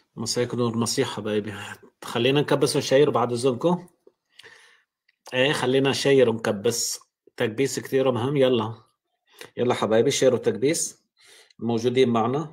مساك نور مسيح حبايبي خلينا نكبس ونشير بعد اذنكم ايه خلينا نشير ونكبس تكبيس كثير مهم يلا يلا حبايبي شيروا تكبيس الموجودين معنا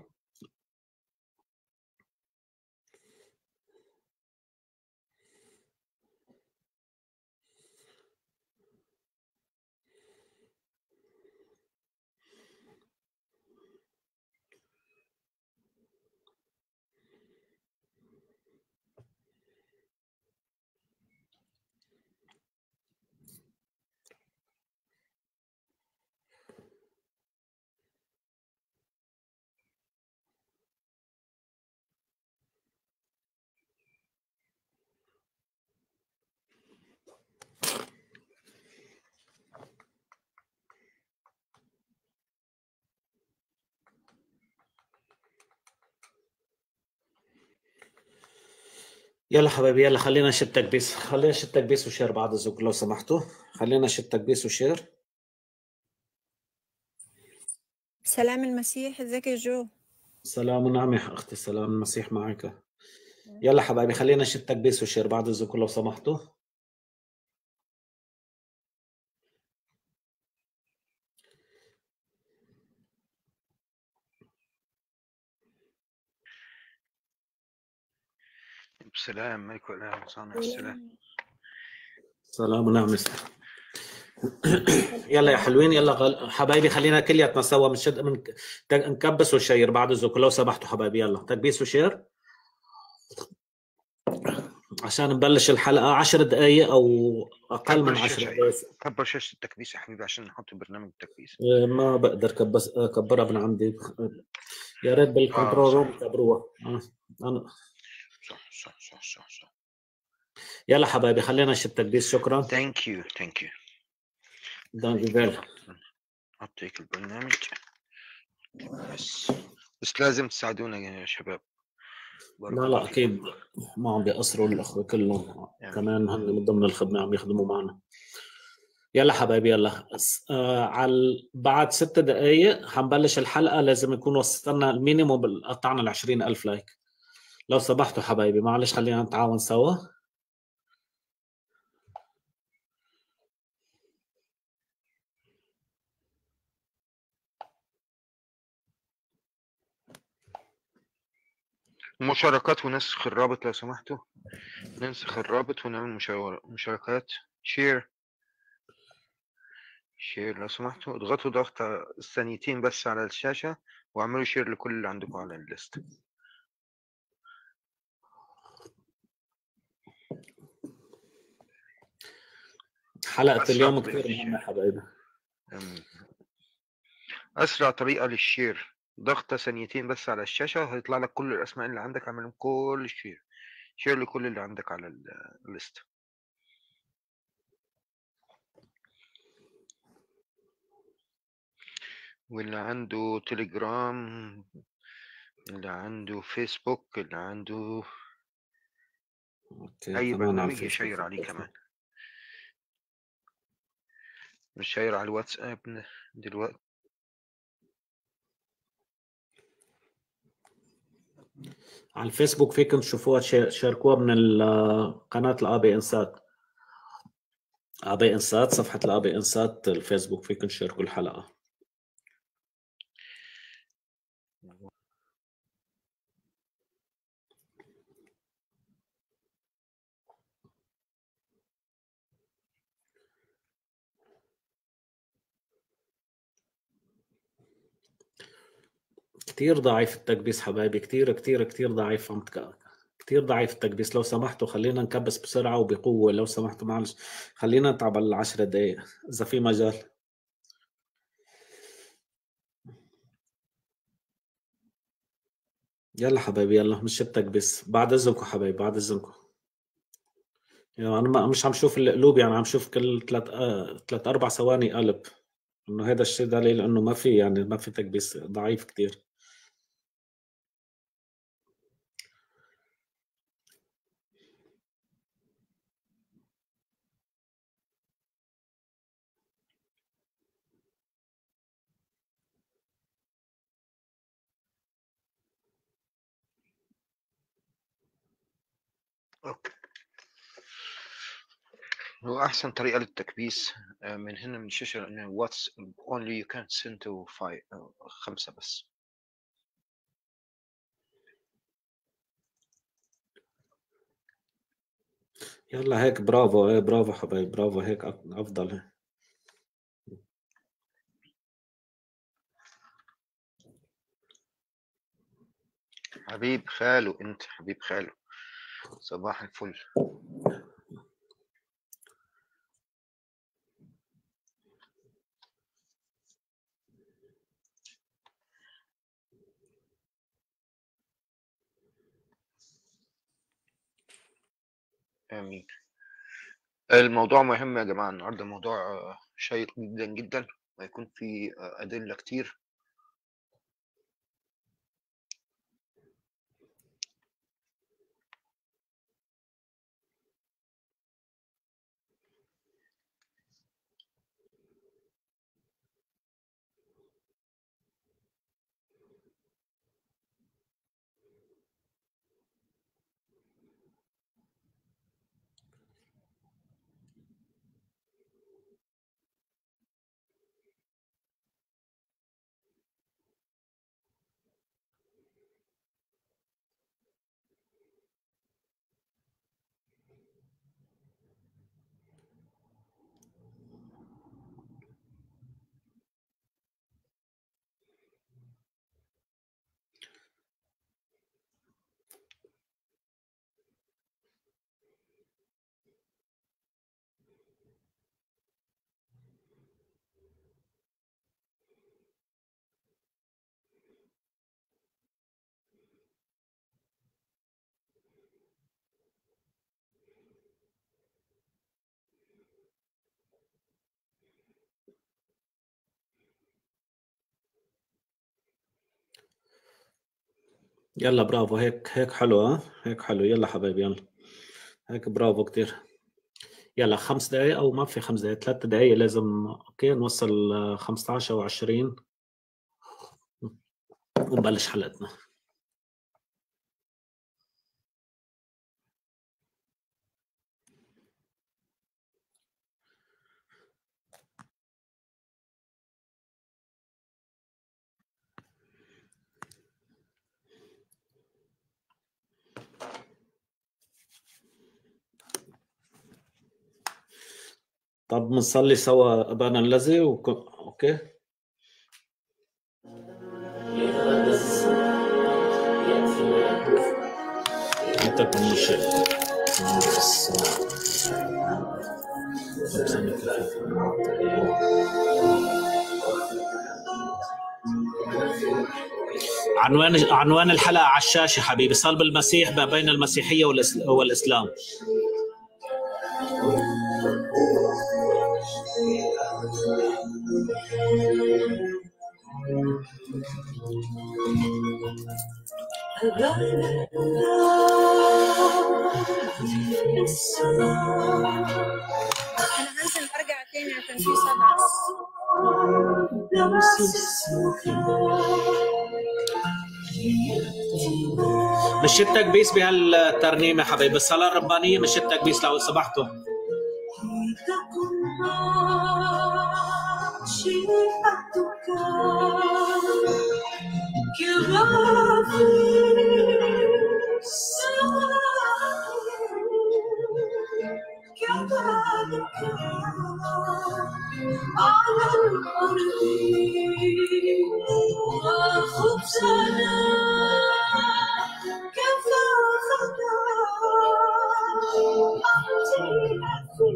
يلا حبايبي يلا خلينا نشد تكبيس خلينا نشد تكبيس وشير بعد الزوج لو سمحتوا خلينا نشد تكبيس وشير سلام المسيح ازيك يا جو سلام ونعم يا اختي سلام المسيح معك يلا حبايبي خلينا نشد تكبيس وشير بعد الزوج لو سمحتوا بسلام ملك والآن صانع السلام سلام ونعم يلا يا حلوين يلا غل... حبايبي خلينا كلياتنا سوا بنشد من نكبس وشير بعد الزوك لو سمحتوا حبايبي يلا تكبيس وشير عشان نبلش الحلقة عشر دقايق أو أقل من عشر دقايق كبر شاشة التكبيس يا حبيبي عشان نحط برنامج التكبيس إيه، ما بقدر كبس كبرها من عندي يا ريت بالكنترول روم كبروها آه. أنا صح صح صح صح صح يلا حبايبي خلينا نشد تكبيس شكرا ثانك يو ثانك يو دانك فيل أعطيك البرنامج بس بس لازم تساعدونا يا شباب لا لا اكيد ما عم بيقصروا الاخوه كلهم يعني. كمان هن من ضمن الخدمه عم يخدموا معنا يلا حبايبي يلا آه على بعد ست دقائق حنبلش الحلقه لازم يكون وصلنا المينيموم قطعنا ال 20000 لايك لو سمحتوا حبايبي معلش خلينا نتعاون سوا مشاركات ونسخ الرابط لو سمحتوا ننسخ الرابط ونعمل مشاور- مشاركات شير شير لو سمحتوا اضغطوا ضغط ثانيتين بس على الشاشة واعملوا شير لكل اللي عندكم على الليست حلقه أسرع اليوم طريقة كثير للشير. مهمه حبايبي أم. أسرع طريقة للشير ضغطة ثانيتين بس على الشاشة هيطلع لك كل الأسماء اللي عندك اعملهم كل الشير شير لكل اللي عندك على ال- الليست واللي عنده تليجرام اللي عنده فيسبوك اللي عنده أوكي، أي كمان على برنامج الفيسبوك. يشير عليه كمان مش شاير على الواتساب ن- دلوقتي على الفيسبوك فيكم تشوفوها تشا- تشاركوها من ال- قناة الآبي إنسات آبي إنسات صفحة الآبي إنسات الفيسبوك فيكم تشاركوا الحلقة كتير ضعيف التكبيس حبايبي كتير كتير كتير ضعيف عم تك... كتير ضعيف التكبيس لو سمحتوا خلينا نكبس بسرعة وبقوة لو سمحتوا معلش خلينا نتعب على العشر دقايق إذا في مجال يلا حبايبي يلا مش التكبيس بعد إذنكم حبايبي بعد إذنكم يعني أنا ما- مش عم شوف القلوب يعني عم شوف كل ثلاث آه، ثلاث أربع ثواني قلب إنه هذا الشيء دليل إنه ما في يعني ما في تكبيس ضعيف كتير اوكي هو احسن طريقه للتكبيس آه، من هنا من الشاشه لان واتس only you can send to five آه، خمسه بس يلا هيك برافو ايه برافو حبايب برافو هيك أف- افضل حبيب خالو انت حبيب خالو صباح الفل امين الموضوع مهم يا جماعه النهارده موضوع آه، شيق جدا جدا وهيكون فيه آه، ادله كتير يلا برافو هيك هيك حلو ها هيك حلو يلا حبايبي يلا هيك برافو كتير يلا خمس دقايق او ما في خمس دقايق ثلاث دقايق لازم اوكي نوصل آه، 15 او 20 ونبلش حلقتنا طب بنصلي سوا ابانا الذي وك... اوكي لتكن مشيئة كما في السماء خبزنا عنوان عنوان الحلقة على الشاشة حبيبي صلب المسيح ما بين المسيحية والإس- والإسلام انا هنزل ارجع تاني عشان في صدع مش التكبيس بهالترنيمة حبيبي الصلاة الربانية مش التكبيس لو سمحتوا على الأرض وخبزنا كفى خطا أعطينا في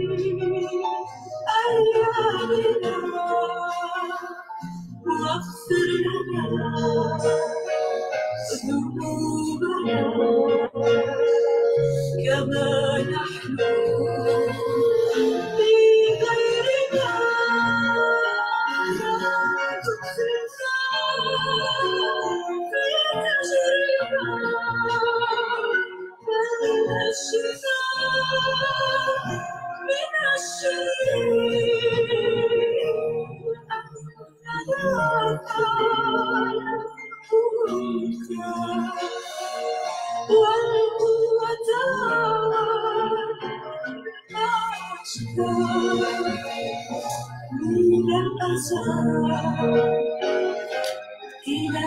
أيامنا واغفر لنا ذنوبنا كما نحن بغيرنا لا تدخلنا في تجربة بل نجنا من الشرير أننا والقوة من الأزهار إلى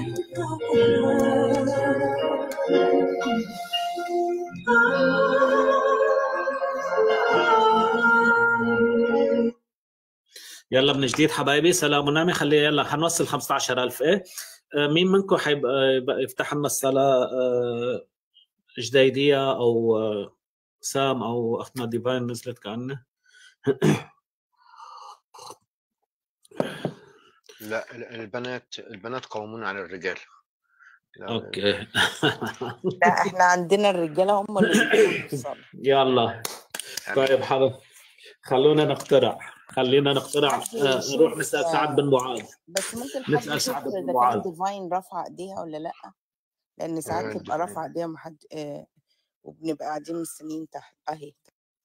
القبر يلا من جديد حبايبي سلام ونعمة خلي يلا حنوصل 15000 ايه آه، مين منكم حيب آه، يبقى يفتح لنا الصلاة آه، جديدية أو آه، سام أو أختنا ديفاين نزلت كأنه لا ال- البنات البنات قوامون على الرجال لا، أوكي لا احنا عندنا الرجاله هم اللي بيقولوا الصلاة. يلا آمين. طيب حبيب خلونا نقترع خلينا نقترع حد آه، يشوف، نروح نسأل آه، سعد بن معاذ بس ممكن حد نسأل يشوف سعد بن اذا معاذ. كان ديفاين رافعه ايديها ولا لا لان ساعات آه، تبقى ديفاين. رافعه ايديها محد آه وبنبقى قاعدين مستنيين تحت اهي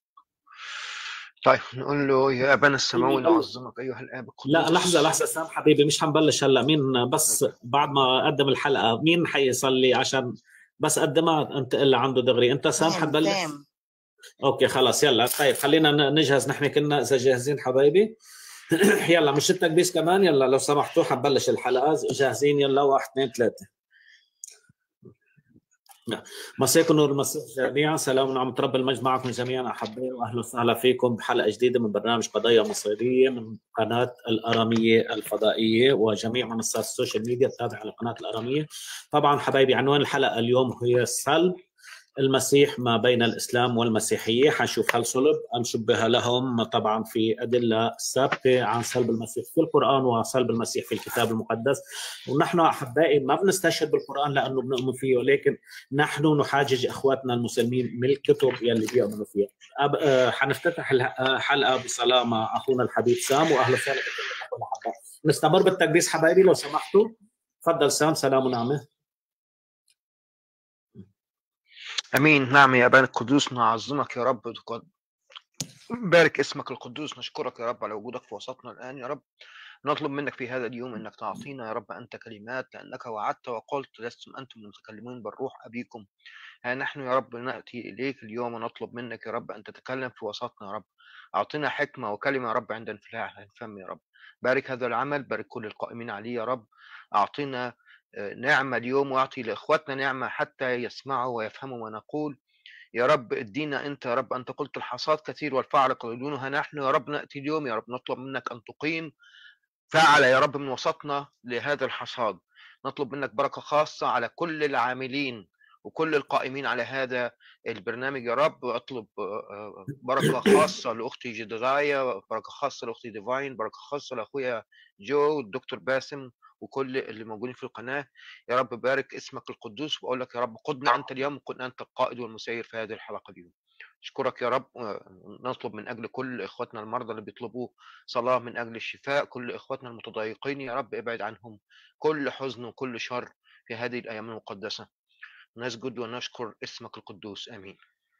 طيب نقول له يا ابانا السماوي مين الأول؟ نعظمك ايها الاب القدوس لا لحظة لحظة سام حبيبي مش حنبلش هلا مين بس بعد ما قدم الحلقة مين حيصلي عشان بس قدمها انت اللي عنده دغري انت سام سام حتبلش سام اوكي خلاص يلا طيب خلينا ن- نجهز نحن كنا اذا جاهزين حبايبي يلا مش التكبيس كمان يلا لو سمحتوا حنبلش الحلقة جاهزين يلا واحد اثنين ثلاثة مساكم نور المسيح جميعا سلام ونعمة رب المجد معكم جميعا أحبائي وأهلا وسهلا فيكم بحلقة جديدة من برنامج قضايا مصيرية من قناة الأرامية الفضائية وجميع منصات السوشيال ميديا التابعة لقناة الأرامية طبعا حبايبي عنوان الحلقة اليوم هي سلب المسيح ما بين الإسلام والمسيحية حنشوف هل صلب أم شبه لهم طبعا في أدلة ثابتة عن صلب المسيح في القرآن وصلب المسيح في الكتاب المقدس ونحن أحبائي ما بنستشهد بالقرآن لأنه بنؤمن فيه ولكن نحن نحاجج اخواتنا المسلمين من الكتب يلي بيؤمنوا فيها أب... آه، حنفتتح الحلقه بصلاه مع اخونا الحبيب سام واهلا وسهلا بكل الاخوه الاحباء نستمر بالتكبيس حبايبي لو سمحتوا تفضل سام سلام ونعمه امين نعم يا ابانا القدوس نعظمك يا رب وتقد- بارك اسمك القدوس نشكرك يا رب على وجودك في وسطنا الان يا رب نطلب منك في هذا اليوم انك تعطينا يا رب انت كلمات لانك وعدت وقلت لستم انتم المتكلمون بالروح ابيكم ها نحن يا رب ناتي اليك اليوم ونطلب منك يا رب ان تتكلم في وسطنا يا رب اعطنا حكمه وكلمه يا رب عند انفلاح الفم يا رب بارك هذا العمل بارك كل القائمين عليه يا رب اعطنا آه، نعمه اليوم واعطي لاخواتنا نعمه حتى يسمعوا ويفهموا ما نقول يا رب ادينا انت يا رب انت قلت الحصاد كثير والفعل قليلونها نحن يا رب ناتي اليوم يا رب نطلب منك ان تقيم فعل يا رب من وسطنا لهذا الحصاد نطلب منك بركه خاصه على كل العاملين وكل القائمين على هذا البرنامج يا رب واطلب آه، آه، بركه خاصه لاختي جدغايه بركه خاصه لاختي ديفاين بركه خاصه لاخويا جو والدكتور باسم وكل اللي موجودين في القناه يا رب بارك اسمك القدوس واقول لك يا رب قدنا انت اليوم وكن انت القائد والمسير في هذه الحلقه اليوم اشكرك يا رب نطلب من اجل كل اخواتنا المرضى اللي بيطلبوا صلاه من اجل الشفاء كل اخواتنا المتضايقين يا رب ابعد عنهم كل حزن وكل شر في هذه الايام المقدسه نسجد ونشكر اسمك القدوس امين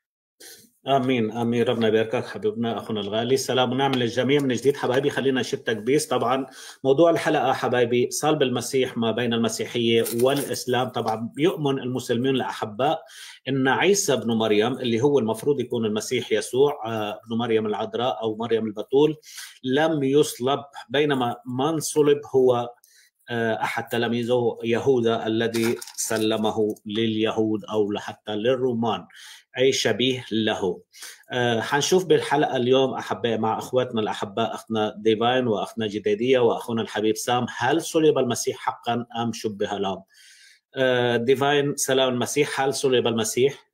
امين امين ربنا يباركك حبيبنا اخونا الغالي سلام ونعم للجميع من جديد حبايبي خلينا نشد تكبيس طبعا موضوع الحلقه حبايبي صلب المسيح ما بين المسيحيه والاسلام طبعا بيؤمن المسلمين الاحباء ان عيسى ابن مريم اللي هو المفروض يكون المسيح يسوع آه، ابن مريم العذراء او مريم البتول لم يصلب بينما من صلب هو آه، احد تلاميذه يهوذا الذي سلمه لليهود او حتى للرومان اي شبيه له آه، حنشوف بالحلقه اليوم احبائي مع اخواتنا الاحباء اختنا ديفاين واختنا جديديه واخونا الحبيب سام هل صلب المسيح حقا ام شبه لهم؟ آه، ديفاين سلام المسيح هل صلب المسيح؟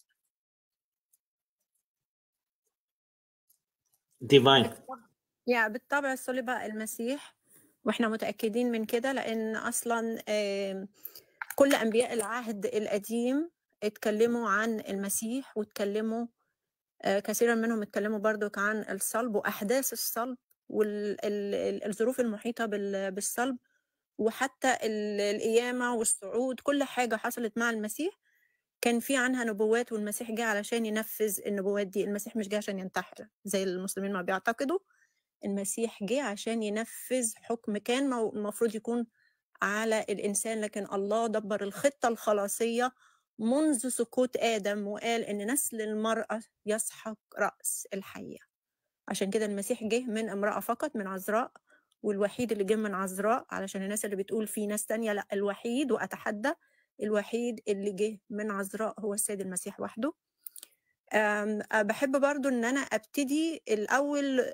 ديفاين يا بالطبع صلب المسيح واحنا متأكدين من كده لأن أصلا آم، كل أنبياء العهد القديم اتكلموا عن المسيح واتكلموا آه، كثيرا منهم اتكلموا برضو عن الصلب وأحداث الصلب والظروف المحيطة بال- بالصلب وحتى ال- القيامة والصعود كل حاجة حصلت مع المسيح كان في عنها نبوات والمسيح جه علشان ينفذ النبوات دي المسيح مش جه عشان ينتحر زي المسلمين ما بيعتقدوا المسيح جه عشان ينفذ حكم كان مو- المفروض يكون على الإنسان لكن الله دبر الخطة الخلاصية منذ سقوط آدم وقال إن نسل المرأة يسحق رأس الحية عشان كده المسيح جه من امرأة فقط من عذراء والوحيد اللي جه من عذراء علشان الناس اللي بتقول في ناس تانية لا الوحيد وأتحدى الوحيد اللي جه من عذراء هو السيد المسيح وحده أم، أه، بحب برضو ان انا ابتدي الاول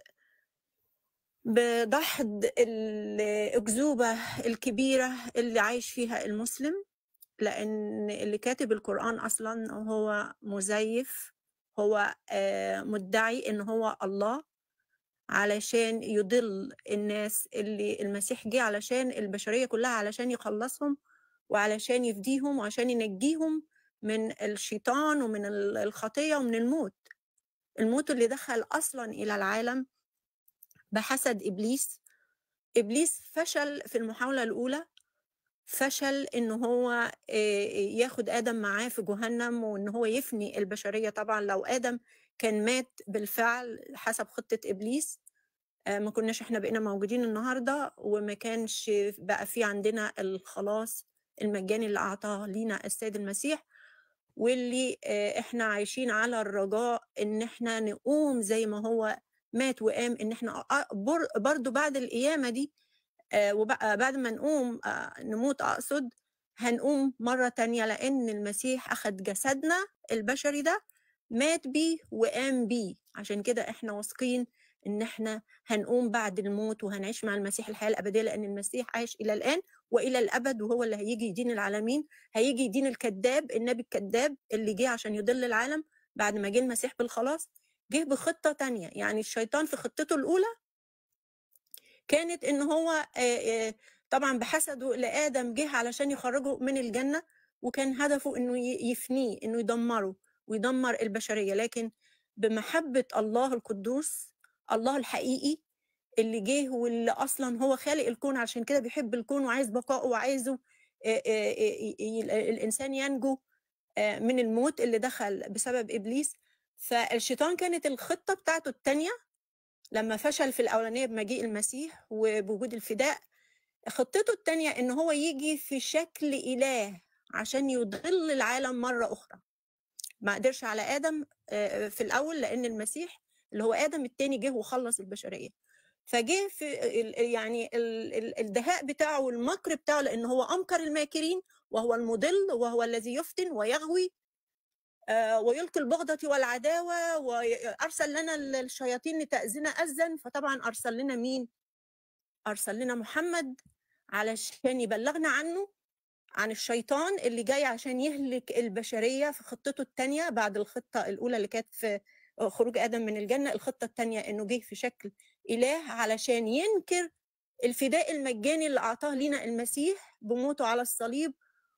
بدحض الأكذوبة الكبيرة اللي عايش فيها المسلم لأن اللي كاتب القرآن أصلا هو مزيف هو آه، مدعي إن هو الله علشان يضل الناس اللي المسيح جه علشان البشرية كلها علشان يخلصهم وعلشان يفديهم وعشان ينجيهم من الشيطان ومن ال- الخطية ومن الموت الموت اللي دخل أصلا إلى العالم بحسد إبليس إبليس فشل في المحاولة الأولى فشل إن هو آه، ياخد آدم معاه في جهنم وإن هو يفني البشرية طبعا لو آدم كان مات بالفعل حسب خطة إبليس آه، ما كناش احنا بقينا موجودين النهاردة وما كانش بقى في عندنا الخلاص المجاني اللي أعطاه لينا السيد المسيح واللي آه، احنا عايشين على الرجاء ان احنا نقوم زي ما هو مات وقام ان احنا أ- بر- برضو بعد القيامة دي آه، وبقى بعد ما نقوم آه، نموت أقصد هنقوم مرة تانية لأن المسيح أخد جسدنا البشري ده مات بيه وقام بيه عشان كده احنا واثقين ان احنا هنقوم بعد الموت وهنعيش مع المسيح الحياة الأبدية لأن المسيح عايش إلى الآن وإلى الأبد وهو اللي هيجي يدين العالمين هيجي يدين الكذاب النبي الكذاب اللي جه عشان يضل العالم بعد ما جه المسيح بالخلاص جه بخطة تانية يعني الشيطان في خطته الأولى كانت ان هو آه، آه، طبعا بحسده لادم جه علشان يخرجه من الجنه وكان هدفه انه ي- يفنيه انه يدمره ويدمر البشريه لكن بمحبه الله القدوس الله الحقيقي اللي جه واللي اصلا هو خالق الكون عشان كده بيحب الكون وعايز بقائه وعايزه آه، آه، آه، ي- الانسان ينجو آه، من الموت اللي دخل بسبب ابليس فالشيطان كانت الخطه بتاعته الثانيه لما فشل في الأولانية بمجيء المسيح وبوجود الفداء خطته التانية إن هو يجي في شكل إله عشان يضل العالم مرة أخرى ما قدرش على آدم آه، في الأول لأن المسيح اللي هو آدم التاني جه وخلص البشرية فجه في ال- يعني ال- ال- الدهاء بتاعه والمكر بتاعه لأن هو أمكر الماكرين وهو المضل وهو الذي يفتن ويغوي آه، ويلقي البغضة والعداوة وأرسل لنا الشياطين لتأذينا أذًا فطبعا أرسل لنا مين؟ أرسل لنا محمد علشان يبلغنا عنه عن الشيطان اللي جاي عشان يهلك البشرية في خطته التانية بعد الخطة الأولى اللي كانت في خروج آدم من الجنة الخطة التانية إنه جه في شكل إله علشان ينكر الفداء المجاني اللي أعطاه لنا المسيح بموته على الصليب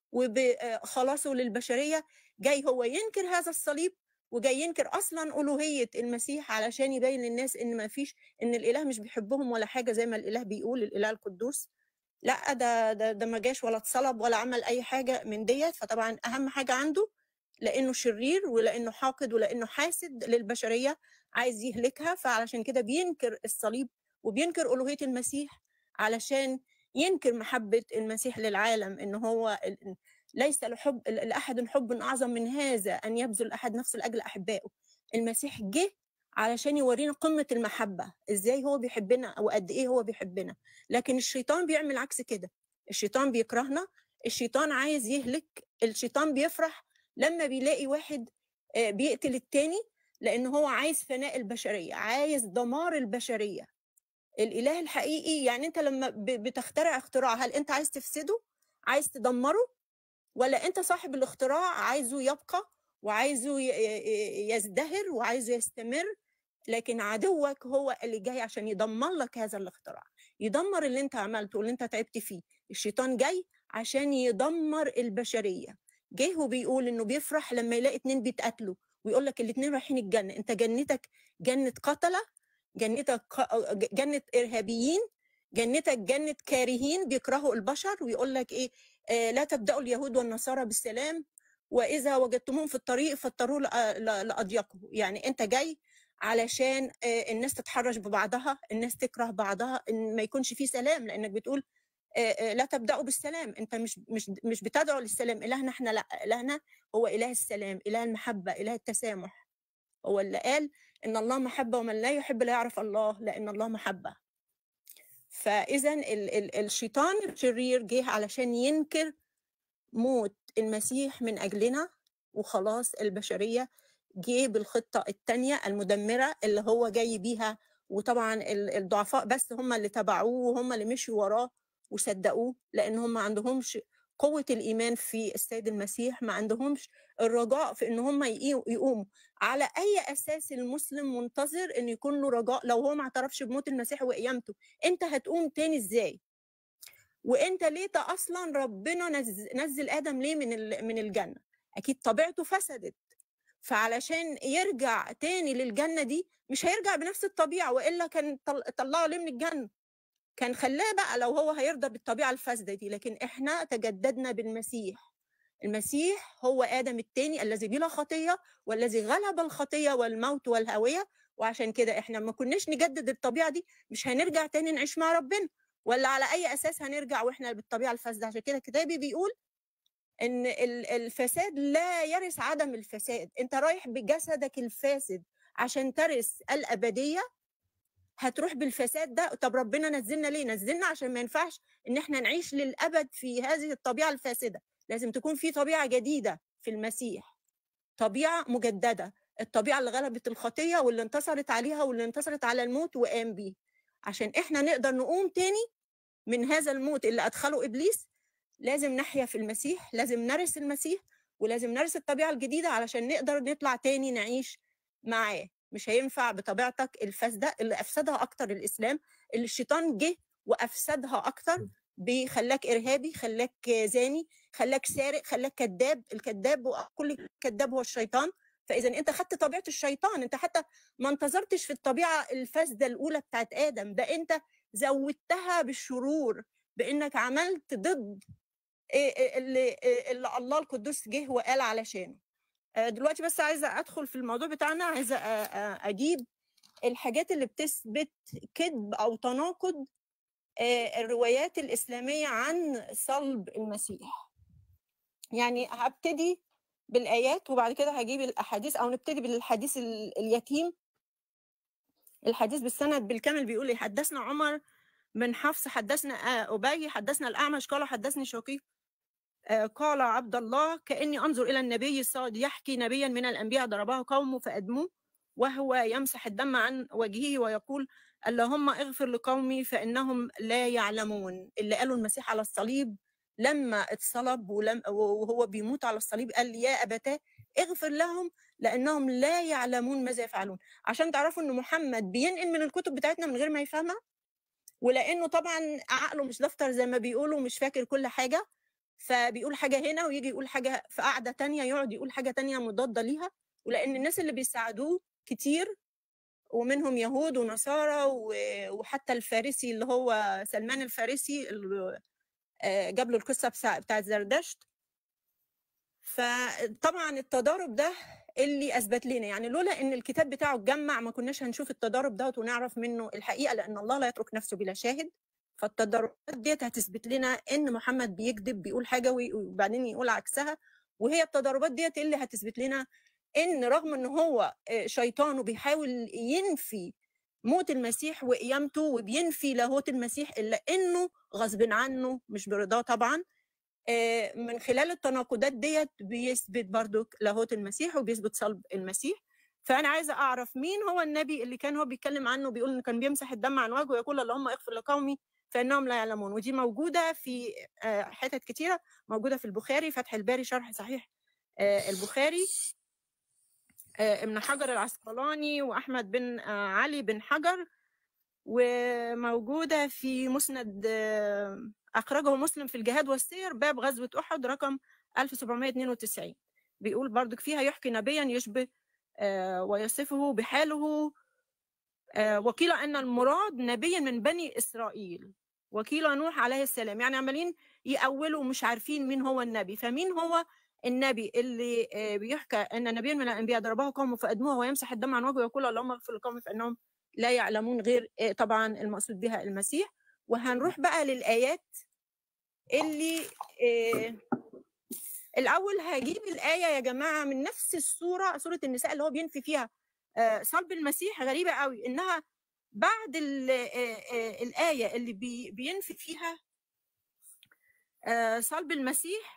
وبخلاصه للبشرية جاي هو ينكر هذا الصليب وجاي ينكر اصلا الوهيه المسيح علشان يبين للناس ان ما فيش ان الاله مش بيحبهم ولا حاجه زي ما الاله بيقول الاله القدوس لا ده ده, ده ما جاش ولا اتصلب ولا عمل اي حاجه من ديت فطبعا اهم حاجه عنده لانه شرير ولانه حاقد ولانه حاسد للبشريه عايز يهلكها فعلشان كده بينكر الصليب وبينكر الوهيه المسيح علشان ينكر محبه المسيح للعالم ان هو ال- ليس لحب لاحد حب اعظم من هذا ان يبذل احد نفسه لاجل احبائه المسيح جه علشان يورينا قمه المحبه ازاي هو بيحبنا وقد ايه هو بيحبنا لكن الشيطان بيعمل عكس كده الشيطان بيكرهنا الشيطان عايز يهلك الشيطان بيفرح لما بيلاقي واحد آه، بيقتل التاني لان هو عايز فناء البشريه عايز دمار البشريه الاله الحقيقي يعني انت لما ب- بتخترع اختراع هل انت عايز تفسده عايز تدمره ولا انت صاحب الاختراع عايزه يبقى وعايزه ي- ي- يزدهر وعايزه يستمر لكن عدوك هو اللي جاي عشان يدمر لك هذا الاختراع يدمر اللي انت عملته واللي انت تعبت فيه الشيطان جاي عشان يدمر البشرية جه وبيقول انه بيفرح لما يلاقي اتنين بيتقاتلوا ويقول لك الاتنين رايحين الجنة انت جنتك جنة قتلة جنتك ق- جنة ارهابيين جنتك جنة كارهين بيكرهوا البشر ويقول لك ايه آه لا تبدأوا اليهود والنصارى بالسلام وإذا وجدتموهم في الطريق فاضطروا لأ- ل- لأضيقه يعني أنت جاي علشان آه، الناس تتحرش ببعضها الناس تكره بعضها ان ما يكونش في سلام لانك بتقول آه، آه، لا تبداوا بالسلام انت مش مش مش بتدعو للسلام الهنا احنا لا الهنا هو اله السلام اله المحبه اله التسامح هو اللي قال ان الله محبه ومن لا يحب لا يعرف الله لان الله محبه فاذا ال- ال- الشيطان الشرير جه علشان ينكر موت المسيح من اجلنا وخلاص البشريه جه بالخطه الثانيه المدمره اللي هو جاي بيها وطبعا ال- الضعفاء بس هم اللي تبعوه وهم اللي مشوا وراه وصدقوه لان هم ما عندهمش قوه الايمان في السيد المسيح ما عندهمش الرجاء في ان هم يقي- يقوموا على اي اساس المسلم منتظر ان يكون له رجاء لو هو ما اعترفش بموت المسيح وقيامته انت هتقوم تاني ازاي وانت ليه ده اصلا ربنا نزل, نزل ادم ليه من ال- من الجنه اكيد طبيعته فسدت فعلشان يرجع تاني للجنه دي مش هيرجع بنفس الطبيعه والا كان طل- طلعه ليه من الجنه كان خلاه بقى لو هو هيرضى بالطبيعه الفاسده دي لكن احنا تجددنا بالمسيح المسيح هو ادم الثاني الذي بلا خطيه والذي غلب الخطيه والموت والهويه وعشان كده احنا ما كناش نجدد الطبيعه دي مش هنرجع تاني نعيش مع ربنا ولا على اي اساس هنرجع واحنا بالطبيعه الفاسده عشان كده كتابي بيقول ان ال- الفساد لا يرث عدم الفساد انت رايح بجسدك الفاسد عشان ترث الابديه هتروح بالفساد ده طب ربنا نزلنا ليه نزلنا عشان ما ينفعش ان احنا نعيش للابد في هذه الطبيعه الفاسده لازم تكون في طبيعه جديده في المسيح طبيعه مجدده الطبيعه اللي غلبت الخطيه واللي انتصرت عليها واللي انتصرت على الموت وقام بيه عشان احنا نقدر نقوم تاني من هذا الموت اللي ادخله ابليس لازم نحيا في المسيح لازم نرث المسيح ولازم نرث الطبيعه الجديده علشان نقدر نطلع تاني نعيش معاه مش هينفع بطبيعتك الفاسده اللي افسدها اكتر الاسلام اللي الشيطان جه وافسدها اكتر بخلاك ارهابي خلاك زاني خلاك سارق خلاك كذاب الكذاب وكل كذاب هو الشيطان فاذا انت خدت طبيعه الشيطان انت حتى ما انتظرتش في الطبيعه الفاسده الاولى بتاعت ادم ده انت زودتها بالشرور بانك عملت ضد إيه إيه اللي إيه اللي الله القدوس جه وقال علشانه آه، دلوقتي بس عايزه ادخل في الموضوع بتاعنا عايزه أ- أ- اجيب الحاجات اللي بتثبت كذب او تناقض آه، الروايات الاسلاميه عن صلب المسيح يعني هبتدي بالايات وبعد كده هجيب الاحاديث او نبتدي بالحديث ال- اليتيم الحديث بالسند بالكامل بيقول لي حدثنا عمر بن حفص حدثنا آه، ابي حدثنا الاعمش قال حدثني شقيق آه، قال عبد الله كاني انظر الى النبي الصاد يحكي نبيا من الانبياء ضربه قومه فادموه وهو يمسح الدم عن وجهه ويقول اللهم اغفر لقومي فانهم لا يعلمون اللي قالوا المسيح على الصليب لما اتصلب ولم وهو بيموت على الصليب قال يا ابتاه اغفر لهم لانهم لا يعلمون ماذا يفعلون عشان تعرفوا ان محمد بينقل من الكتب بتاعتنا من غير ما يفهمها ولانه طبعا عقله مش دفتر زي ما بيقولوا مش فاكر كل حاجه فبيقول حاجه هنا ويجي يقول حاجه في قعده تانية يقعد يقول حاجه تانية مضاده ليها ولان الناس اللي بيساعدوه كتير ومنهم يهود ونصارى و- وحتى الفارسي اللي هو سلمان الفارسي اللي آه، جاب له القصه بتاع- بتاعت زردشت فطبعا التضارب ده اللي اثبت لنا يعني لولا ان الكتاب بتاعه اتجمع ما كناش هنشوف التضارب دوت ونعرف منه الحقيقه لان الله لا يترك نفسه بلا شاهد فالتضاربات ديت هتثبت لنا ان محمد بيكذب بيقول حاجه وي- وبعدين يقول عكسها وهي التضاربات ديت اللي هتثبت لنا ان رغم ان هو آه، شيطان وبيحاول ينفي موت المسيح وقيامته وبينفي لاهوت المسيح الا انه غصب عنه مش برضاه طبعا آه، من خلال التناقضات ديت بيثبت برضو لاهوت المسيح وبيثبت صلب المسيح فانا عايزه اعرف مين هو النبي اللي كان هو بيتكلم عنه بيقول انه كان بيمسح الدم عن وجهه ويقول اللهم اغفر لقومي فانهم لا يعلمون ودي موجوده في آه، حتت كتيره موجوده في البخاري فتح الباري شرح صحيح آه، البخاري آه، ابن حجر العسقلاني واحمد بن آه، علي بن حجر وموجوده في مسند آه، اخرجه مسلم في الجهاد والسير باب غزوه احد رقم 1792 بيقول برضك فيها يحكي نبيا يشبه آه، ويصفه بحاله آه، وقيل ان المراد نبيا من بني اسرائيل وقيل نوح عليه السلام يعني عمالين يأولوا مش عارفين مين هو النبي فمين هو النبي اللي آه، بيحكى ان نبيا من الانبياء ضربه قومه فادموه ويمسح الدم عن وجهه ويقول اللهم اغفر لقومي فانهم لا يعلمون غير آه، طبعا المقصود بها المسيح وهنروح بقى للايات اللي آه، الاول هجيب الايه يا جماعه من نفس السوره سوره النساء اللي هو بينفي فيها آه، صلب المسيح غريبه قوي انها بعد ال- آه، آه، الايه اللي بي- بينفي فيها آه، صلب المسيح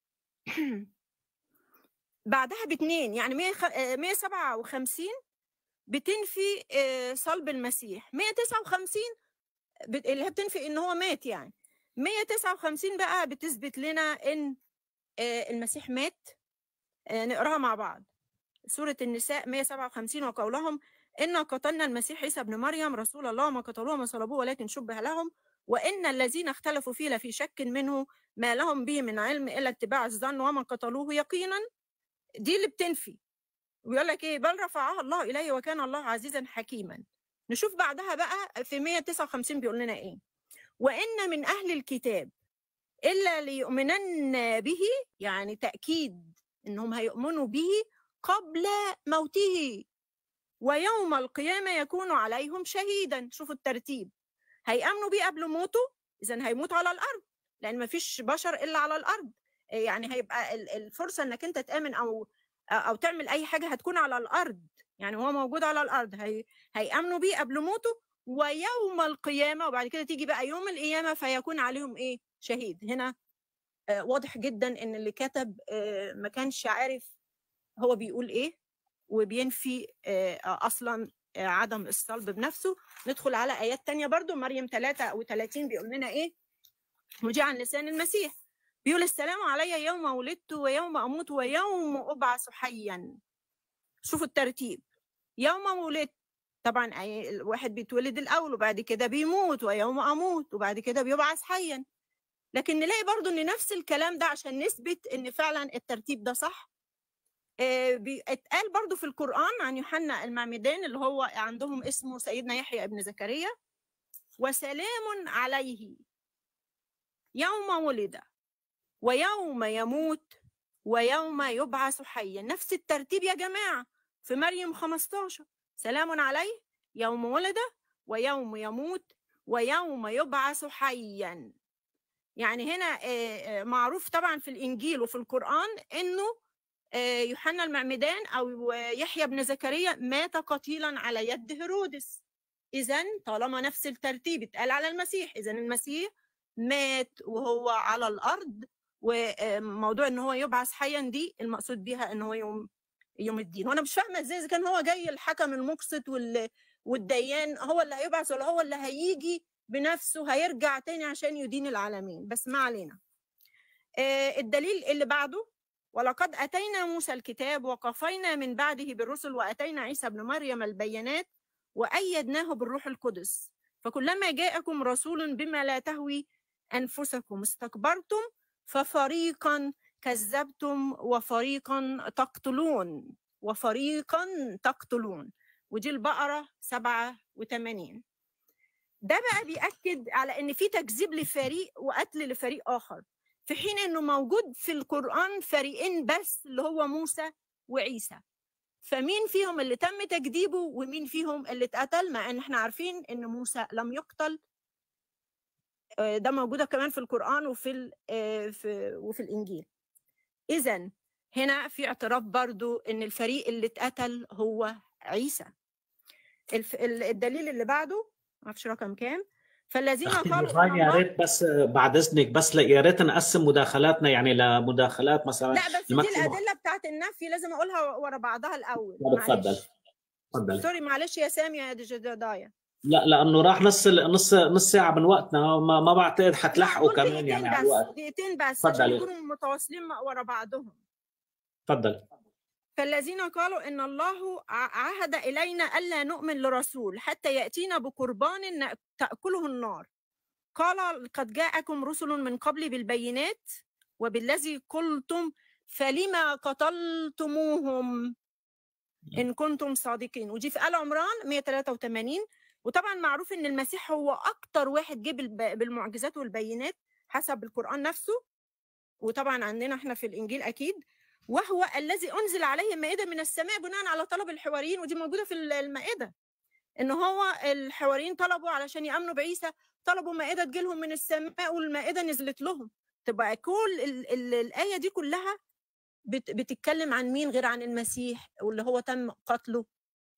بعدها باتنين يعني 100 خ- آه، 157 بتنفي آه، صلب المسيح 159 بت- اللي هي بتنفي ان هو مات يعني 159 بقى بتثبت لنا ان آه، المسيح مات آه، نقراها مع بعض سورة النساء 157 وقولهم إنا قتلنا المسيح عيسى ابن مريم رسول الله ما قتلوه وما صلبوه ولكن شبه لهم وإن الذين اختلفوا فيه لفي شك منه ما لهم به من علم إلا اتباع الظن وما قتلوه يقينا دي اللي بتنفي ويقول لك إيه بل رفعها الله إليه وكان الله عزيزا حكيما نشوف بعدها بقى في 159 بيقول لنا إيه وإن من أهل الكتاب إلا ليؤمنن به يعني تأكيد إنهم هيؤمنوا به قبل موته ويوم القيامة يكون عليهم شهيدا شوفوا الترتيب هيأمنوا بيه قبل موته إذا هيموت على الأرض لأن ما فيش بشر إلا على الأرض إيه يعني هيبقى ال- الفرصة إنك أنت تآمن أو أو تعمل أي حاجة هتكون على الأرض يعني هو موجود على الأرض هي هيأمنوا بيه قبل موته ويوم القيامة وبعد كده تيجي بقى يوم القيامة فيكون عليهم إيه شهيد هنا آه، واضح جدا إن اللي كتب آه، ما كانش عارف هو بيقول ايه وبينفي آه، اصلا آه، عدم الصلب بنفسه ندخل على ايات تانية برضو مريم 33 بيقول لنا ايه ودي عن لسان المسيح بيقول السلام علي يوم ولدت ويوم اموت ويوم ابعث حيا شوفوا الترتيب يوم ولدت طبعا أي- الواحد بيتولد الاول وبعد كده بيموت ويوم اموت وبعد كده بيبعث حيا لكن نلاقي برضو ان نفس الكلام ده عشان نثبت ان فعلا الترتيب ده صح آه، بي- اتقال برضو في القرآن عن يوحنا المعمدان اللي هو عندهم اسمه سيدنا يحيى ابن زكريا وسلام عليه يوم ولد ويوم يموت ويوم يبعث حيا نفس الترتيب يا جماعة في مريم 15 سلام عليه يوم ولد ويوم يموت ويوم يبعث حيا يعني هنا آه، آه، معروف طبعا في الإنجيل وفي القرآن إنه آه، يوحنا المعمدان او يحيى بن زكريا مات قتيلا على يد هيرودس اذا طالما نفس الترتيب اتقال على المسيح اذا المسيح مات وهو على الارض وموضوع ان هو يبعث حيا دي المقصود بيها ان هو يوم يوم الدين وانا مش فاهمه ازاي اذا كان هو جاي الحكم المقسط وال والديان هو اللي هيبعث ولا هو اللي هيجي بنفسه هيرجع تاني عشان يدين العالمين بس ما علينا آه، الدليل اللي بعده ولقد أتينا موسى الكتاب وقفينا من بعده بالرسل وأتينا عيسى ابن مريم البينات وأيدناه بالروح القدس فكلما جاءكم رسول بما لا تهوي أنفسكم استكبرتم ففريقا كذبتم وفريقا تقتلون وفريقا تقتلون ودي البقرة 87 ده بقى بيأكد على إن في تكذيب لفريق وقتل لفريق آخر في حين انه موجود في القرآن فريقين بس اللي هو موسى وعيسى فمين فيهم اللي تم تكذيبه ومين فيهم اللي اتقتل مع ان احنا عارفين ان موسى لم يقتل آه، ده موجودة كمان في القرآن وفي ال- آه، في وفي الإنجيل إذا هنا في اعتراف برضو ان الفريق اللي اتقتل هو عيسى الف- ال- الدليل اللي بعده معرفش رقم كام فالذين اختي قالوا نوران إن يا الله ريت بس بعد اذنك بس لا- يا ريت نقسم مداخلاتنا يعني لمداخلات مثلا لا بس دي الماكسيموم الأدلة بتاعت النفي لازم أقولها ورا بعضها الأول طب اتفضل معلش تفضل سوري معلش يا سامي يا دجدايا لا لانه راح نص نص نص ساعه من وقتنا ما, ما بعتقد لا حتلحقوا دول كمان دقيقتين يعني على بس الوقت دقيقتين بس عشان تفضلي يكونوا متواصلين مع- ورا بعضهم تفضل فالذين قالوا إن الله ع- عهد إلينا ألا نؤمن لرسول حتى يأتينا بقربان نأ- تأكله النار قال قد جاءكم رسل من قبل بالبينات وبالذي قلتم فلما قتلتموهم إن كنتم صادقين ودي في آل عمران 183 وطبعا معروف إن المسيح هو أكتر واحد جه بالب- بالمعجزات والبينات حسب القرآن نفسه وطبعا عندنا احنا في الإنجيل أكيد وهو الذي أنزل عليه مائدة من السماء بناء على طلب الحواريين ودي موجودة في ال- المائدة إن هو الحواريين طلبوا علشان يأمنوا بعيسى طلبوا مائدة تجيلهم من السماء والمائدة نزلت لهم تبقى كل ال ال الآية دي كلها بت بتتكلم عن مين غير عن المسيح واللي هو تم قتله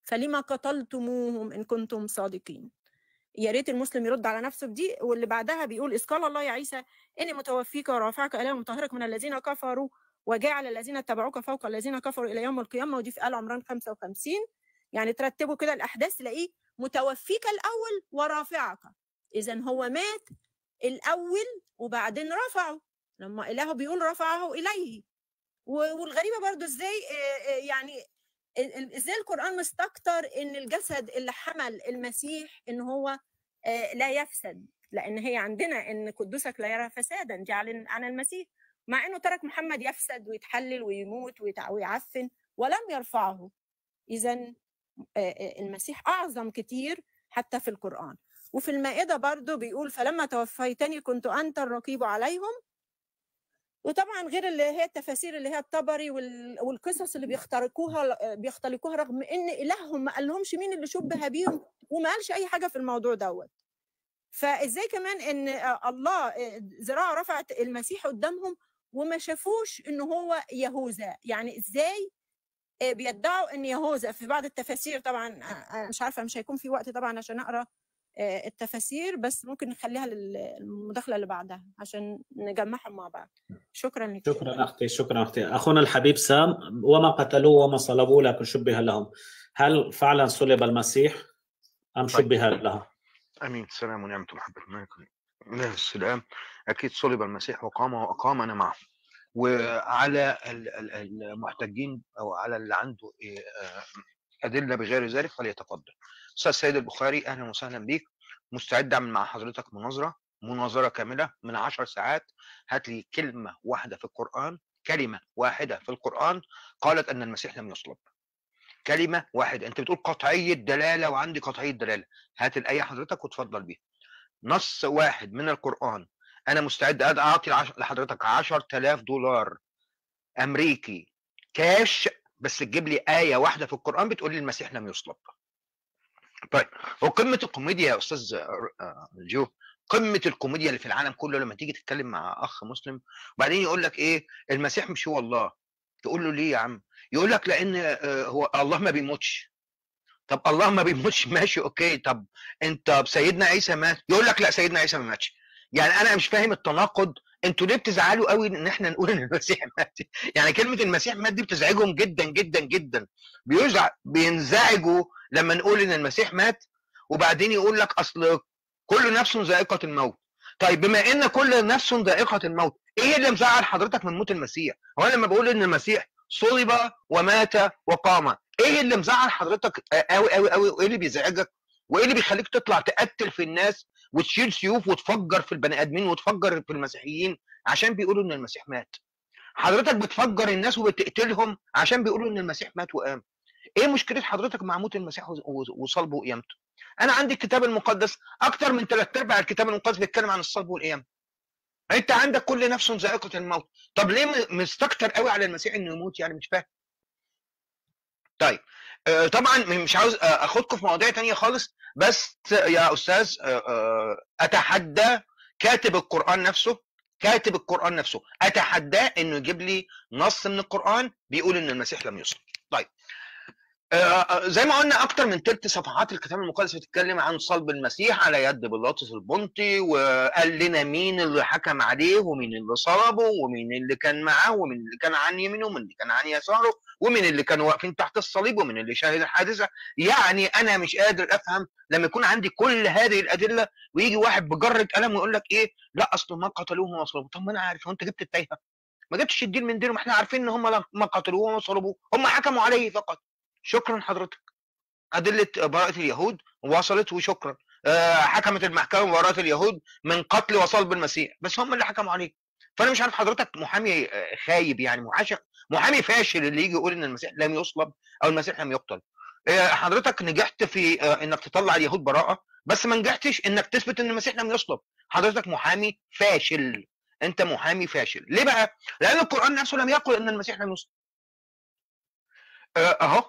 فلما قتلتموهم ان كنتم صادقين يا ريت المسلم يرد على نفسه بدي واللي بعدها بيقول اذ قال الله يا عيسى اني متوفيك ورافعك الى مطهرك من الذين كفروا وجعل الذين اتبعوك فوق الذين كفروا الى يوم القيامه ودي في ال عمران 55 يعني ترتبوا كده الاحداث تلاقيه متوفيك الاول ورافعك اذا هو مات الاول وبعدين رفعه لما اله بيقول رفعه اليه و- والغريبه برضو ازاي آه، آه، يعني ال- ال- ازاي القران مستكتر ان الجسد اللي حمل المسيح ان هو آه، لا يفسد لان هي عندنا ان قدوسك لا يرى فسادا دي عن عن المسيح مع انه ترك محمد يفسد ويتحلل ويموت ويتع- ويعفن ولم يرفعه اذا المسيح اعظم كتير حتى في القران وفي المائده برضو بيقول فلما توفيتني كنت انت الرقيب عليهم وطبعا غير اللي هي التفاسير اللي هي الطبري وال- والقصص اللي بيخترقوها بيختلقوها رغم ان الههم ما قالهمش مين اللي شبه بيهم وما قالش اي حاجه في الموضوع دوت فازاي كمان ان الله ذراعه رفعت المسيح قدامهم وما شافوش ان هو يهوذا يعني ازاي بيدعوا ان يهوذا في بعض التفاسير طبعا أنا مش عارفه مش هيكون في وقت طبعا عشان اقرا التفاسير بس ممكن نخليها للمداخله اللي بعدها عشان نجمعهم مع بعض شكرا لك شكرا اختي شكرا اختي اخونا الحبيب سام وما قتلوه وما صلبوه لكن شبه لهم هل فعلا صلب المسيح ام شبه له؟ امين السلام ونعمه ومحبه الملك اله السلام اكيد صلب المسيح وقام واقامنا معه وعلى ال- ال- المحتجين او على اللي عنده إيه، آه، ادله بغير ذلك فليتفضل استاذ سيد البخاري اهلا وسهلا بيك مستعد اعمل مع حضرتك مناظره مناظره كامله من عشر ساعات هات لي كلمه واحده في القران كلمه واحده في القران قالت ان المسيح لم يصلب كلمه واحده انت بتقول قطعيه دلاله وعندي قطعيه دلاله هات الايه حضرتك وتفضل بيها نص واحد من القران انا مستعد أد- اعطي العش- لحضرتك 10000 دولار امريكي كاش بس تجيب لي ايه واحده في القران بتقول لي المسيح لم يصلب طيب هو قمه الكوميديا يا استاذ آه، جو قمه الكوميديا اللي في العالم كله لما تيجي تتكلم مع اخ مسلم وبعدين يقول لك ايه المسيح مش هو الله تقول له ليه يا عم يقول لك لان آه، هو الله ما بيموتش طب الله ما بيموتش ماشي اوكي طب انت سيدنا عيسى مات يقول لك لا سيدنا عيسى ما ماتش يعني انا مش فاهم التناقض انتوا ليه بتزعلوا قوي ان احنا نقول ان المسيح مات يعني كلمه المسيح مات دي بتزعجهم جدا جدا جدا بيزع بينزعجوا لما نقول ان المسيح مات وبعدين يقول لك اصل كل نفس ذائقه الموت طيب بما ان كل نفس ذائقه الموت ايه اللي مزعل حضرتك من موت المسيح هو انا لما بقول ان المسيح صلب ومات وقام ايه اللي مزعل حضرتك قوي قوي قوي وايه اللي بيزعجك وايه اللي بيخليك تطلع تقتل في الناس وتشيل سيوف وتفجر في البني ادمين وتفجر في المسيحيين عشان بيقولوا ان المسيح مات حضرتك بتفجر الناس وبتقتلهم عشان بيقولوا ان المسيح مات وقام ايه مشكله حضرتك مع موت المسيح و- و- وصلبه وقيامته انا عندي الكتاب المقدس اكتر من ثلاث ارباع الكتاب المقدس بيتكلم عن الصلب والقيامه انت عندك كل نفس ذائقه الموت طب ليه م- مستكتر قوي على المسيح انه يموت يعني مش فاهم طيب آه، طبعا مش عاوز آه، اخدكم في مواضيع تانية خالص بس يا استاذ آه، آه، اتحدى كاتب القران نفسه كاتب القران نفسه اتحداه انه يجيب لي نص من القران بيقول ان المسيح لم يصلب طيب آه، آه، زي ما قلنا اكتر من تلت صفحات الكتاب المقدس بتتكلم عن صلب المسيح على يد بيلاطس البنطي وقال لنا مين اللي حكم عليه ومين اللي صلبه ومين اللي كان معاه ومين اللي كان عن يمينه ومين اللي كان عن يساره ومين اللي كانوا واقفين تحت الصليب ومين اللي شاهد الحادثه يعني انا مش قادر افهم لما يكون عندي كل هذه الادله ويجي واحد بجره قلم ويقول لك ايه لا اصل ما قتلوه وما صلبوه طب ما انا عارف هو انت جبت التايهه ما جبتش الدين من دينه ما احنا عارفين ان هم لا- ما قتلوه وما صلبوه هم حكموا عليه فقط شكرا حضرتك أدلة براءة اليهود وصلت وشكرا آه، حكمت المحكمة ببراءة اليهود من قتل وصلب المسيح بس هم اللي حكموا عليه فأنا مش عارف حضرتك محامي آه، خايب يعني محاشي محامي فاشل اللي يجي يقول إن المسيح لم يصلب أو المسيح لم يقتل آه، حضرتك نجحت في آه، إنك تطلع اليهود براءة بس ما نجحتش إنك تثبت إن المسيح لم يصلب حضرتك محامي فاشل أنت محامي فاشل ليه بقى؟ لأن القرآن نفسه لم يقل إن المسيح لم يصلب آه، أهو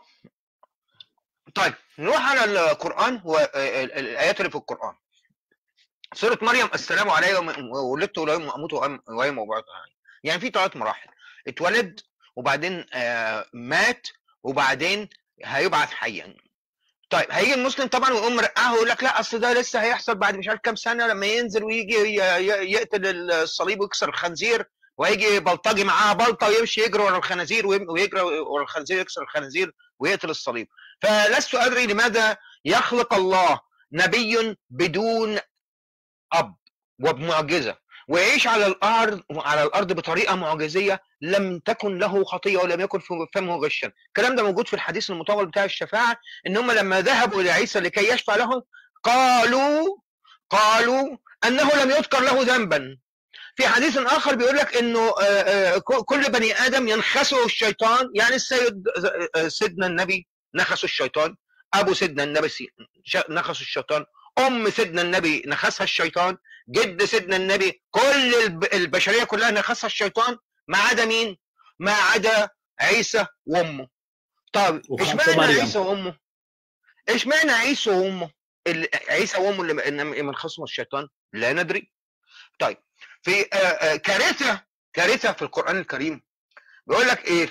طيب نروح على القرآن والآيات اللي في القرآن سورة مريم السلام علي وولدت ولا أموت وهي موضوعة يعني في ثلاث مراحل اتولد وبعدين آه، مات وبعدين هيبعث حيا طيب هيجي المسلم طبعا ويقوم مرقعه ويقول لك لا اصل ده لسه هيحصل بعد مش عارف كام سنه لما ينزل ويجي ي- ي- يقتل الصليب ويكسر الخنزير وهيجي بلطجي معاه بلطه ويمشي يجري ورا الخنازير ويم- ويجري ورا الخنزير يكسر الخنازير ويقتل الصليب فلست ادري لماذا يخلق الله نبي بدون اب وبمعجزه ويعيش على الارض على الارض بطريقه معجزيه لم تكن له خطيه ولم يكن في فمه غشا الكلام ده موجود في الحديث المطول بتاع الشفاعه ان هم لما ذهبوا الى عيسى لكي يشفع لهم قالوا قالوا انه لم يذكر له ذنبا في حديث اخر بيقول لك انه آه، آه، كل بني ادم ينخسه الشيطان يعني السيد آه، سيدنا النبي نخسه الشيطان ابو سيدنا النبي سي- ش- نخسه الشيطان ام سيدنا النبي نخسها الشيطان جد سيدنا النبي كل الب- البشريه كلها نخسها الشيطان ما عدا مين؟ ما عدا عيسى وامه. طب وخالته اشمعنى مريم. عيسى وامه؟ اشمعنى عيسى وامه؟ ال- عيسى وامه اللي من- من خصم الشيطان؟ لا ندري. طيب في آه، آه، كارثه كارثه في القران الكريم بيقول لك ايه؟